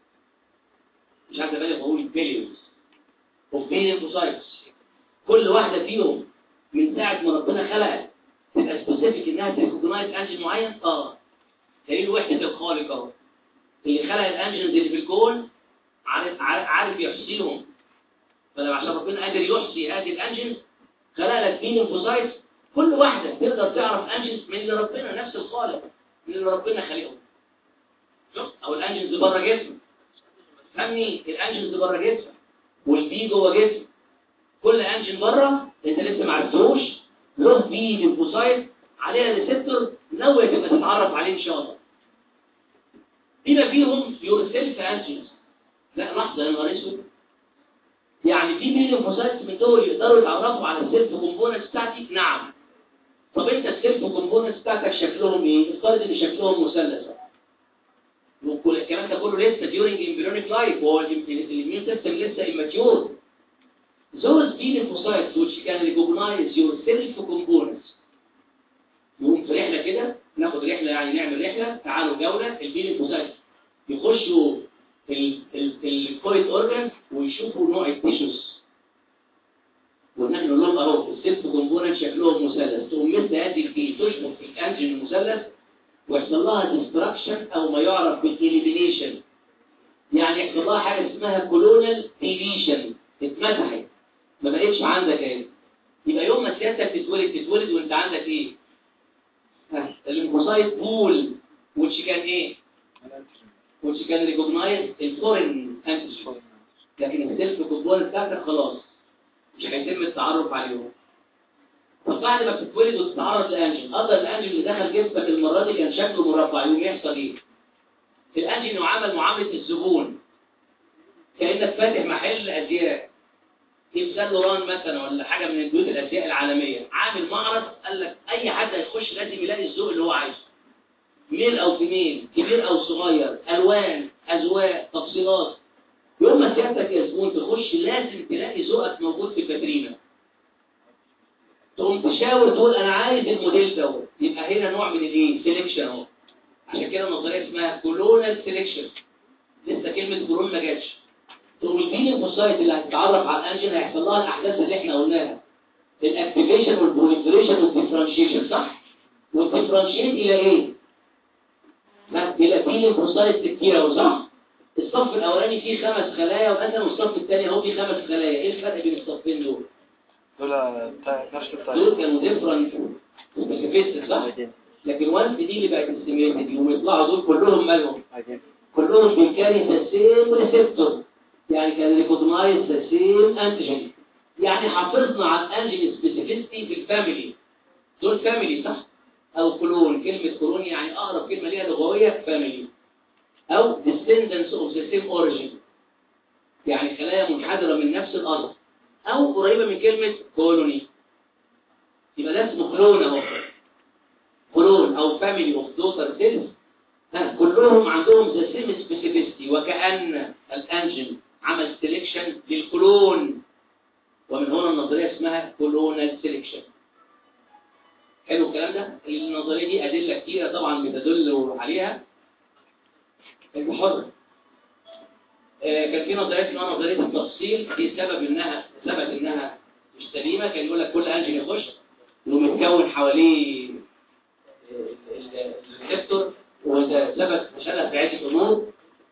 مش عارف بالي بقول بليونز اوف بيليوسايتس كل واحده فيهم من ساعه ما ربنا خلقها تبقى سبيسيفيك انها تريكوجنايز انجن معين اه دليل وحده الخالق اهو اللي خلق الانجنز اللي في الكون عارف عارف, عارف يحصيهم فلما عشان ربنا قادر يحصي هذه الانجنز خلق لك بيليوسايتس كل واحده تقدر تعرف انجنز من اللي ربنا نفس الخالق من اللي ربنا خلقهم شفت او الانجنز بره جسمك فهمني الانجنز بره جسمك والبي جوه جسمك كل انجن بره انت لسه ما عرفتوش له بي ليمفوسايت عليها ريسبتور ناوي تبقى تتعرف عليه ان شاء الله بما فيهم يور سيلف انجنز لا لحظه يا نهار اسود يعني في بي ليمفوسايت من دول يقدروا يتعرفوا على السيلف كومبوننتس بتاعتي نعم طب انت السيلف كومبوننتس بتاعتك شكلهم ايه افترض ان شكلهم مثلث وكل الكلام ده كله لسه during embryonic life وهو الاميون سيستم لسه immature those B lymphocytes which can recognize your self components يقوم في رحله كده ناخد رحله يعني نعمل رحله تعالوا جوله البي ليمفوسايت يخشوا الكويت اورجان ويشوفوا نوع التيشوز ونحن نقول لهم اهو السيلف كومبوننت شكلهم مثلث تقوم مثل هذه البي تشبك في الانجن المثلث ويحصل لها ديستراكشن او ما يعرف بالإليمينيشن يعني يحصل لها حاجه اسمها كولونال ديليشن اتمسحت ما بقتش عندك ايه يبقى يوم ما سيادتك تتولد تتولد وانت عندك ايه الليمفوسايت بول which كان ايه which كان ريكوجنايز الفورين انتيجين لكن السيلف كومبوننت بتاعتك خلاص مش هيتم التعرف عليهم طب بعد ما بتتولد وتتعرض لانجن قدر الانجن اللي دخل جسمك المره دي كان شكله مربع يقوم يحصل ايه الانجن يعامل معامله الزبون كانك فاتح محل ازياء في سان لوران مثلا ولا حاجه من البيوت الازياء العالميه عامل معرض قال لك اي حد هيخش لازم يلاقي الذوق اللي هو عايزه ميل او فيميل كبير او صغير الوان اذواق تفصيلات يوم ما سيادتك يا زبون تخش لازم تلاقي ذوقك موجود في كاترينا تقوم تشاور تقول انا عايز الموديل دوت يبقى هنا نوع من الايه سيلكشن اهو عشان كده النظريه اسمها كولونال سيلكشن لسه كلمه كولون ما جاتش تقوم البين الفوسايت اللي هتتعرف على الانجن هيحصل لها الاحداث اللي احنا قلناها الاكتيفيشن والبروليفريشن والديفرنشيشن صح والديفرنشيت الى ايه لا الى بين الفوسايت كتير اهو صح الصف الاولاني فيه خمس خلايا مثلا والصف الثاني اهو فيه خمس خلايا ايه الفرق بين الصفين دول دول بتاع نفس بتاع دول كانوا ديفرنت سبيسيفيست صح لكن وانس دي اللي بقت استيميتد يقوم يطلعوا دول كلهم مالهم كلهم بيكاري ذا سيم ريسبتور يعني كان ريكوجنايز ذا سيم انتيجين يعني حافظنا على الانجين سبيسيفيستي في الفاميلي دول فاميلي صح او كلون كلمه كلون يعني اقرب كلمه ليها لغويه فاميلي او descendants of the same origin يعني خلايا منحدره من نفس الاصل او قريبة من كلمة كولوني يبقى ده اسمه كلون اهو كلون او فاميلي اوف دوتر سيلز كلهم عندهم ذا سيم سبيسيفيستي وكأن الانجن عمل سيلكشن للكلون ومن هنا النظرية اسمها كولونال سيلكشن حلو الكلام ده النظرية دي أدلة كتيرة طبعا بتدل عليها البحر كان في نظريات اسمها نظريه التفصيل دي سبب انها ثبت انها مش سليمه كان يقول لك كل انجن يخش انه متكون حواليه الريسبتور وده ثبت مسألة في عدة أمور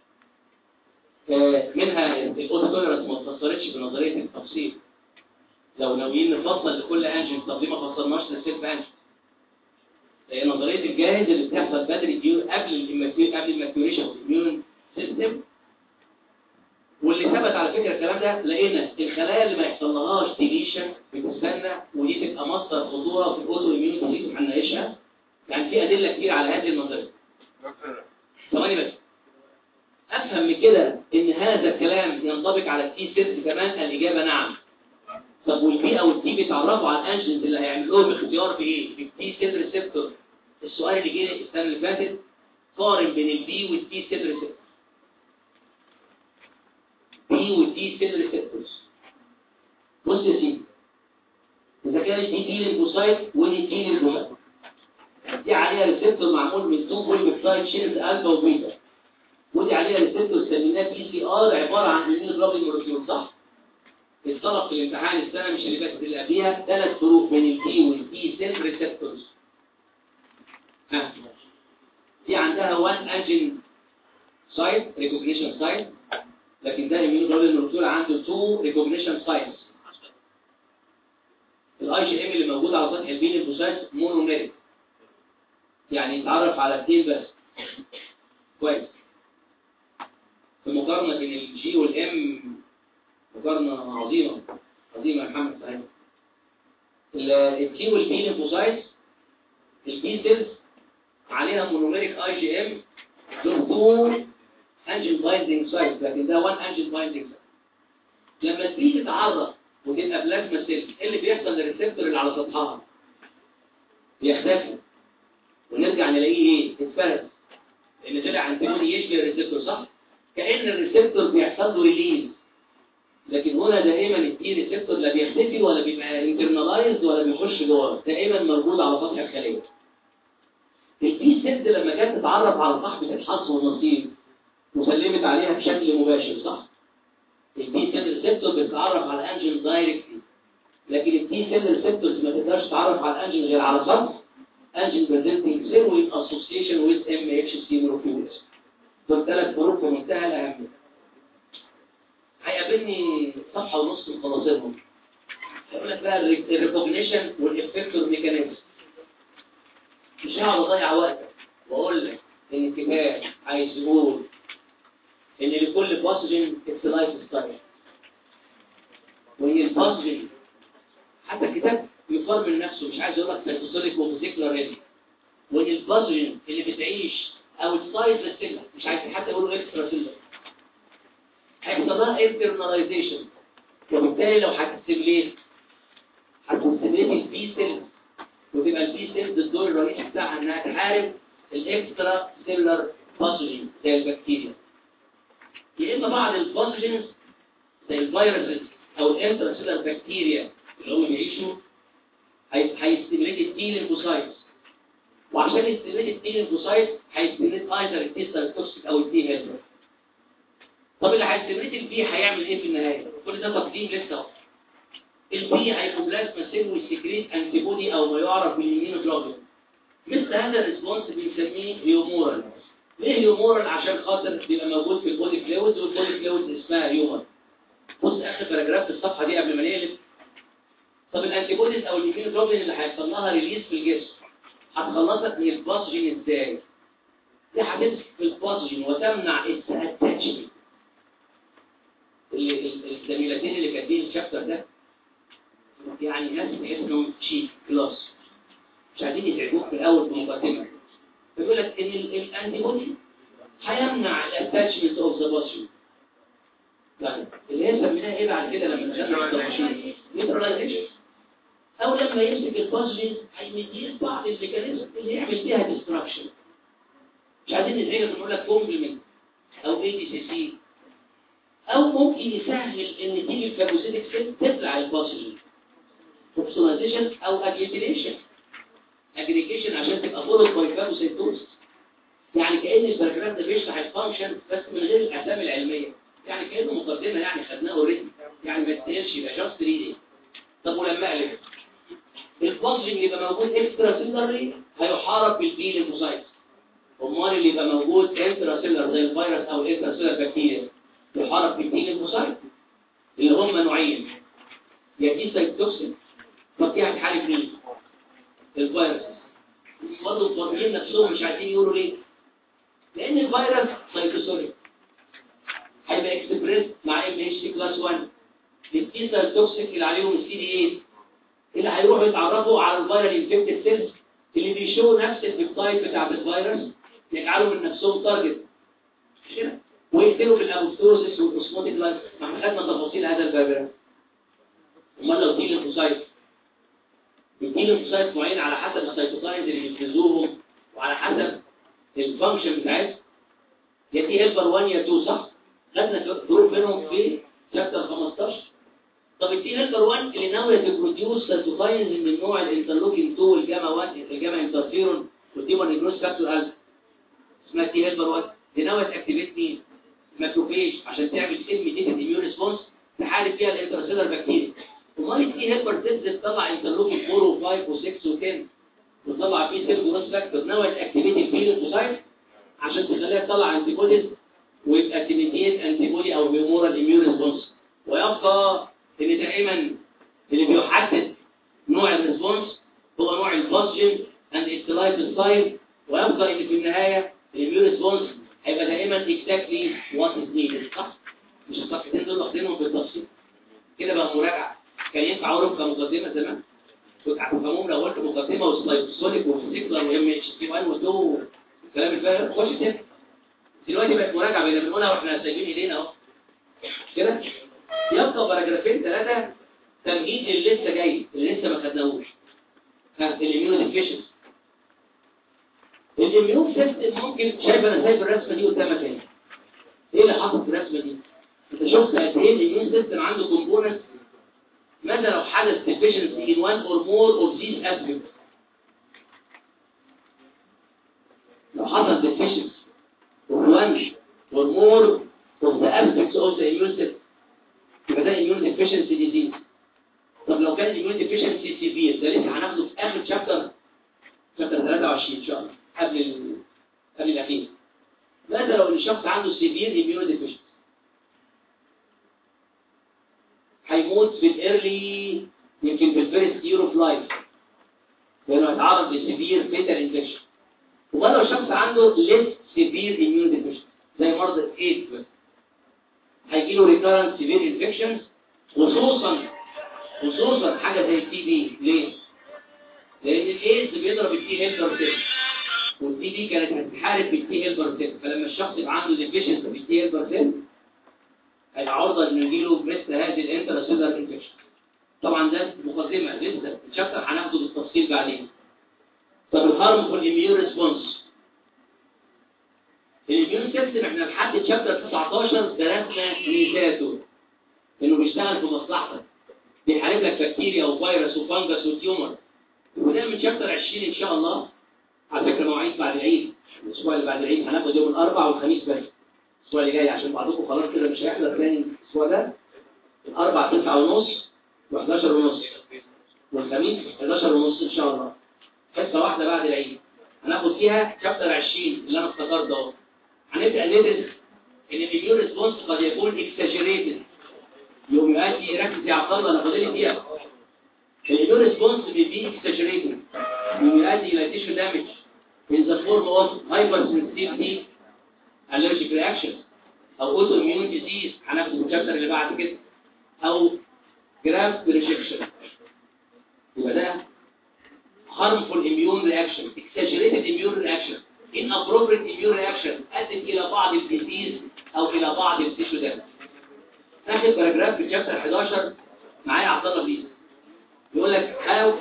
آه، منها الأوتوليرانس ما اتفسرتش بنظرية التفصيل لو ناويين نفصل لكل انجن طب ليه ما فصلناش للسيلف انجن هي نظريه الجاهز اللي بتحصل بدري دي قبل الماتيو قبل الماتيوريشن في الاميون سيستم واللي ثبت على فكره الكلام ده لقينا الخلايا اللي ما يحصلهاش ديليشن بتستنى ودي تبقى مصدر خطوره في الاوتو اميون ديزيز هنناقشها يعني في ادله كتير على هذه النظريه دكتور ثواني بس افهم من كده ان هذا الكلام ينطبق على التي سيلز كمان الاجابه نعم طب والبي او التي بيتعرفوا على الانجنز اللي هيعملوا لهم اختيار بايه بالتي سيل ريسبتور السؤال اللي جه السنه اللي فاتت قارن بين البي والتي سيل ريسبتور بي والتي سيل ريسبتورز بص يا سيدي اذا كانت دي دي للبوسايت ودي دي للبوسايت دي عليها ريسبتور معمول من تو بوليبيبتايد شيلز الفا وبيتا ودي عليها ريسبتور سميناه بي سي ار عباره عن الميونوجلوبين مولكيول صح اتطلب في الامتحان السنه مش اللي فاتت اللي قبليها ثلاث فروق بين البي والبي سيل ريسبتورز ها دي عندها 1 انجن سايت ريكوجنيشن سايت لكن ده الميونوجلوبين مولكيول عنده 2 ريكوجنيشن سايتس الاي جي ام اللي موجود على سطح البين البوسايت مونوميريك يعني يتعرف على اثنين بس كويس في مقارنة بين الجي والام مقارنة عظيمة عظيمة يا محمد صحيح التي والبي ليمفوسايتس البي سيلز عليها مونوميريك اي جي ام له انجن بايندينج سايت لكن ده 1 انجن بايندينج سايت لما البي تتعرض وتبقى بلازما سيل ايه اللي بيحصل للريسبتور اللي على سطحها بيختفي ونرجع نلاقيه ايه اتفرز لان طلع انتيبودي يشبه الريسبتور صح كأن الريسبتور بيحصل له ريليز لكن هنا دائما التي ريسبتور لا بيختفي ولا بيبقى انترنالايزد ولا بيخش جوه دائما موجود على سطح الخليه التي سيلز لما كانت تتعرف على صاحبه الحظ والنصيب وسلمت عليها بشكل مباشر صح التي سيل ريسبتور بتتعرف على الانجن دايركتلي لكن التي سيل ريسبتورز ما تقدرش تتعرف على الانجن غير على سطح انجن بريزنتنج سيل with association with MHC molecules دول ثلاث فروق في منتهى الأهمية هيقابلني صفحة ونص مخلصينهم هيقول لك بقى الريكوجنيشن والإفكتور ميكانيزم مش هقعد أضيع وقتك وأقول لك إن الكتاب عايز يقول إن لكل باثوجين اكسلايز ستايل وإن الباثوجين حتى الكتاب يقارن من نفسه مش عايز يقول لك سيتوسوليك وفيزيكولار ريدي وإن الباثوجين اللي بتعيش او السايز للسيلر مش عايزين حتى يقولوا اكسترا سيلر هيحصل لها انترناليزيشن وبالتالي لو هتستمليت هتستمليت البي سيل وتبقى البي سيل الدور الرئيسي بتاعها انها تحارب الاكسترا سيلر باثوجين زي البكتيريا يا اما بعض الباثوجينز زي الفيروسز او الانترا سيلر بكتيريا اللي هم بيعيشوا هيستمليت التي ليمفوسايتس وعشان يستمر التي ليمفوسايت هيستمر ايضا التي سيتوكسيك او التي هيلبر طب اللي هيستمر البي هيعمل ايه في النهايه كل ده تقديم لسه البي هيبوبلازما سيل ويسكريت انتي بودي او ما يعرف بالاميونوجلوبين مثل هذا الريسبونس بنسميه هيومورال ليه هيومورال عشان خاطر بيبقى موجود في البودي فلويد والبودي فلويد اسمها هيومر بص اخر باراجراف في الصفحه دي قبل ما نقلب طب الانتي بوديز او الاميونوجلوبين اللي هيحصل لها ريليز في الجسم هتخلصك من الباسجين ازاي دي هتمسك في الباسجين وتمنع الاتاتشمنت الزميلتين اللي كاتبين الشابتر ده يعني ناس تحس انهم شيك كلاس مش عايزين يتعبوك في الاول في المقدمه بيقول لك ان الانتي بودي هيمنع الاتاتشمنت اوف ذا باسجين اللي هي سميناها ايه بعد كده لما دخلنا في التفاصيل نيوتراليزيشن او لما يمسك البازلين هيمديه بعض الميكانيزم اللي يعمل بيها ديستراكشن مش عايزين نتعرف نقول لك كومبلمنت او اي دي سي سي او ممكن يسهل ان تيجي الفاجوسيتك سيل تبلع البازلين اوبسونايزيشن او اجيتيليشن اجريجيشن عشان تبقى فولد باي فاجوسيتوز يعني كان الباراجراف ده بيشرح الفانكشن بس من غير الاسامي العلميه يعني كانه مقدمه يعني خدناه اوريدي يعني ما تستاهلش يبقى جاست ريدنج طب ولما الف البازلين يبقى موجود اكسترا سيلري هيحارب بالبي ليمفوسايتس هم امال اللي يبقى موجود انتراسيلر زي الفيروس او الانتراسيلر بكتيريا يحارب في التين المصيب اللي هم نوعين يا دي سايتوكسين طب دي هتحارب مين؟ الفيروس برضه الفاضيين نفسهم مش عايزين يقولوا ليه؟ لان الفيروس سايتوسوليك هيبقى اكسبريس مع ام اتش كلاس 1 التي سايتوكسيك اللي عليهم السي دي 8 اللي هيروحوا يتعرفوا على الفيرال انفكتد سيلز اللي بيشوا نفس البيبتايد بتاع الفيروس يجعلوا من نفسهم تارجت مش كده ويقتلوا بالابوستوروسيس والاوسموتيك لايف ما احنا خدنا تفاصيل هذا الفيروس امال لو دي الليمفوسايت الدي ليمفوسايت معين على حسب السيتوكاينز اللي بيفرزوهم وعلى حسب الفانكشن بتاعتهم يا دي هيلبر 1 يا 2 صح خدنا دور منهم في شابتر 15 طب الدي هيلبر 1 اللي ناويه تبروديوس سيتوكاينز من نوع الانترلوكين 2 والجاما 1 الجاما انترفيرون والديمون نيجروس فاكتور الفا اسمها دي هيلبر 1 دي ناويه تاكتيفيت مين ماكروفيج عشان تعمل سيل ميديتد اميون ريسبونس تحارب فيها الانترسيلر بكتيريا امال الدي هيلبر سيلز تطلع انترلوكين 4 و5 و6 و10 وتطلع فيه سيل جروس فاكتور ناويه تاكتيفيت الفيلوسايت عشان تخليها تطلع انتي بوديز ويبقى تيميديت انتي بودي او هيومورال اميون ريسبونس ويبقى ان دائما اللي بيحدد نوع الريسبونس هو نوع الباسجن اند اكتلايت ستايل ويبقى ان في النهايه الاميون ريسبونس هيبقى دائما اكزاكتلي وات از نيدد صح مش الصفحتين دول واخدينهم بالتفصيل كده بقى مراجعه كان ينفع اعرف كمقدمه زمان كنت هتفهمهم لو قلت مقدمه وسلايكوسوليك وفيزيكال وام اتش تي 1 و 2 الكلام الفارغ خش تاني دلوقتي بقت مراجعه بين بنقولها واحنا سايبين ايدينا اهو كده يبقى باراجرافين ثلاثه تمهيد اللي لسه جاي اللي لسه ما خدناهوش ها الاميون ديفيشنسي الاميون سيستم ممكن شايف انا سايب الرسمه دي قدامك اهي ايه اللي حصل في الرسمه دي انت شفت قد ايه الاميون سيستم عنده كومبوننت ماذا لو حدث deficiency in one or more of these aspects لو حصل deficiency of one or more of the aspects of the immune system يبقى ده immune deficiency disease طب لو كان immune deficiency severe ده لسه هناخده في اخر شابتر شابتر 23 ان شاء الله قبل ال... قبل الاخير ماذا لو الشخص عنده severe immune deficiency هيموت في الايرلي يمكن في الفيرست يير اوف لايف لانه هيتعرض لسيفير فيتال انفكشن ولو الشخص عنده ليس سيفير اميون ديفيشن زي مرض الايدز هيجي له ريكارنت سيفير انفكشنز خصوصا خصوصا حاجه زي التي بي ليه؟ لان الايدز بيضرب التي هيلبر سيل والتي بي كانت هتحارب بالتي هيلبر سيل فلما الشخص يبقى عنده ديفيشنز في التي هيلبر سيل هيبقى عرضه انه يجيله مثل هذه الانترسيلر انفكشن طبعا ده مقدمه لسه الشابتر هناخده بالتفصيل بعدين طب الهارمفول اميون ريسبونس الاميون سيستم احنا لحد شابتر 19 درسنا ميزاته انه بيشتغل في مصلحتك بيحارب لك بكتيريا وفيروس وفنجس وتيومر وده من شابتر 20 ان شاء الله على فكره مواعيد بعد العيد الاسبوع اللي بعد العيد هناخد يوم الاربعاء والخميس بس الاسبوع اللي جاي عشان بعضكم خلاص كده مش هيحضر تاني الاسبوع ده الاربع تسعة ونص و11 ونص والخميس 11 ونص ان شاء الله حصه واحده بعد العيد هناخد فيها شابتر 20 اللي انا افتكرت اهو هنبدا ندرس ان الاميون ريسبونس قد يكون اكساجريتد يوم يؤدي ركز يا عبد الله انا فاضل لي دقيقه الاميون ريسبونس بيبي اكساجريتد يوم يؤدي الى تيشو دامج in the form of hypersensitivity allergic reaction او اوتو اميون ديزيز هناخده في الشابتر اللي بعد كده او جراف ريجكشن يبقى ده harmful immune reaction exaggerated immune reaction inappropriate immune reaction ادت الى بعض الديزيز او الى بعض التيشو دامج اخر باراجراف في الشابتر 11 معايا عبد الله بيه يقول لك how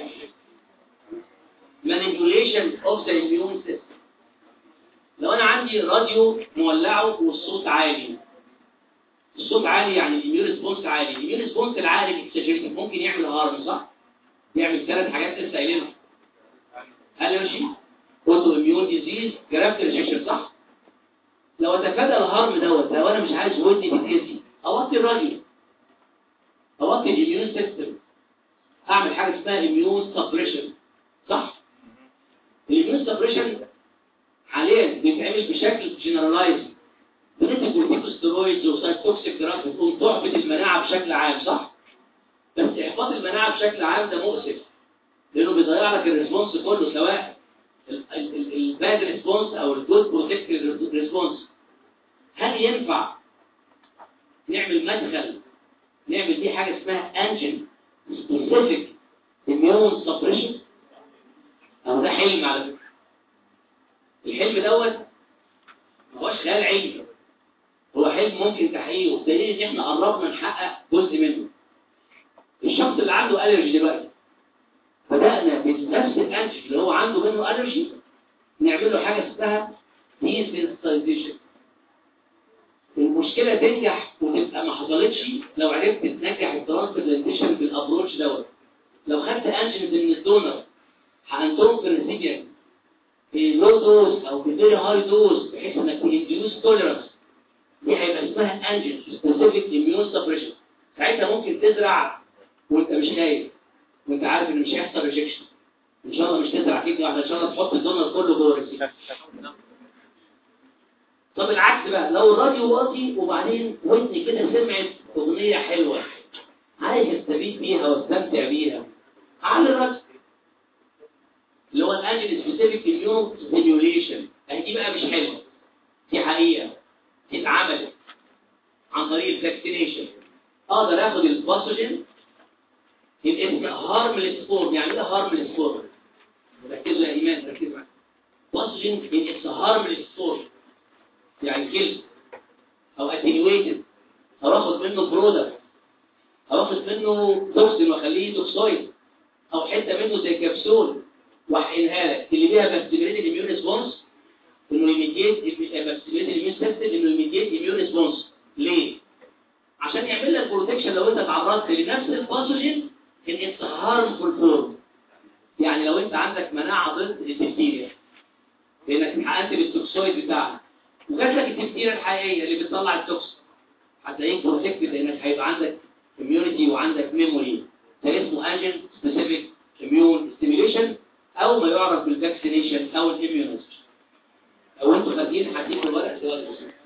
manipulation of the immune system لو انا عندي راديو مولعه والصوت عالي الصوت عالي يعني الاميون ريسبونس عالي الاميون ريسبونس العالي الاكسجريتد ممكن يعمل هارم صح يعمل ثلاث حاجات لسه قايلينها الرجي اوتو اميون ديزيز جرافت ريجكشن صح لو اتفادى الهارم دوت لو انا مش عايز ودني تتاذي اوطي الراديو اوطي الاميون سيستم اعمل حاجه اسمها اميون سبريشن صح الاميون سبريشن حاليا بيتعمل بشكل جنرالايز بندي كورتيكوستيرويدز وسايتوكسيك دراج بتقوم تحبط المناعه بشكل عام صح؟ بس احباط المناعه بشكل عام ده مؤسف لانه بيضيع لك الريسبونس كله سواء الباد ريسبونس او الجود بروتكتيف ريسبونس هل ينفع نعمل مدخل نعمل دي حاجه اسمها انجن سبيسيفيك اميون سبريشن او ده حلم على فكره الحلم دوت ما هوش خيال علمي هو حلم ممكن تحقيقه بدليل ان احنا قربنا نحقق جزء منه الشخص اللي عنده الرجي دلوقتي بدأنا بنفس الانتج اللي هو عنده منه الرجي نعمل له حاجه اسمها ديسنسيتايزيشن المشكله تنجح وتبقى ما حصلتش لو عرفت تنجح الترانسبلانتيشن بالابروتش دوت لو خدت انجنز من الدونر هانتهم في الريسيبيان في لو دوز او في فيري هاي دوز بحيث انك تنديوس توليرانس دي هيبقى اسمها انجن سبيسيفيك اميون سبريشن ساعتها ممكن تزرع وانت مش خايف وانت عارف ان مش هيحصل ريجكشن ان شاء الله مش تزرع كده واحده ان شاء الله تحط الدونر كله جوه الريسيبيان طب العكس بقى لو الراديو واطي وبعدين ودني كده سمعت اغنيه حلوه عايز استفيد بيها واستمتع بيها على الراديو اللي هو الانجل سبيسيفيك اميون ستيميوليشن دي بقى مش حلوه دي حقيقه دي اتعملت عن طريق الفاكسينيشن اقدر اخد الباثوجين الاسم هارملس فورم يعني ايه هارملس فورم ركزوا يا ايمان ركزوا معايا باثوجين الاسم هارملس فورم يعني كلمه او اتنيويتد او اخد منه برودكت او اخد منه توكسين واخليه توكسويد او حته منه زي كبسول واحقنها لك اللي بيها باستيميليت الاميون ريسبونس انه يميديت باستيميليت الاميون سيستم انه يميديت اميون ريسبونس ليه عشان يعمل لك بروتكشن لو انت تعرضت لنفس الباثوجين ان اتس هارمفول فورم يعني لو انت عندك مناعه ضد البكتيريا لانك اتحقنت بالتوكسويد بتاعها وجات لك البكتيريا الحقيقيه اللي بتطلع التوكس هتلاقيك بروتكتد لانك هيبقى عندك اميونيتي وعندك ميموري ده اسمه انجن سبيسيفيك اميون ستيميوليشن او ما يعرف بالفاكسينيشن او الاميونيزيشن او انتوا خارجين هديكوا الورق سؤال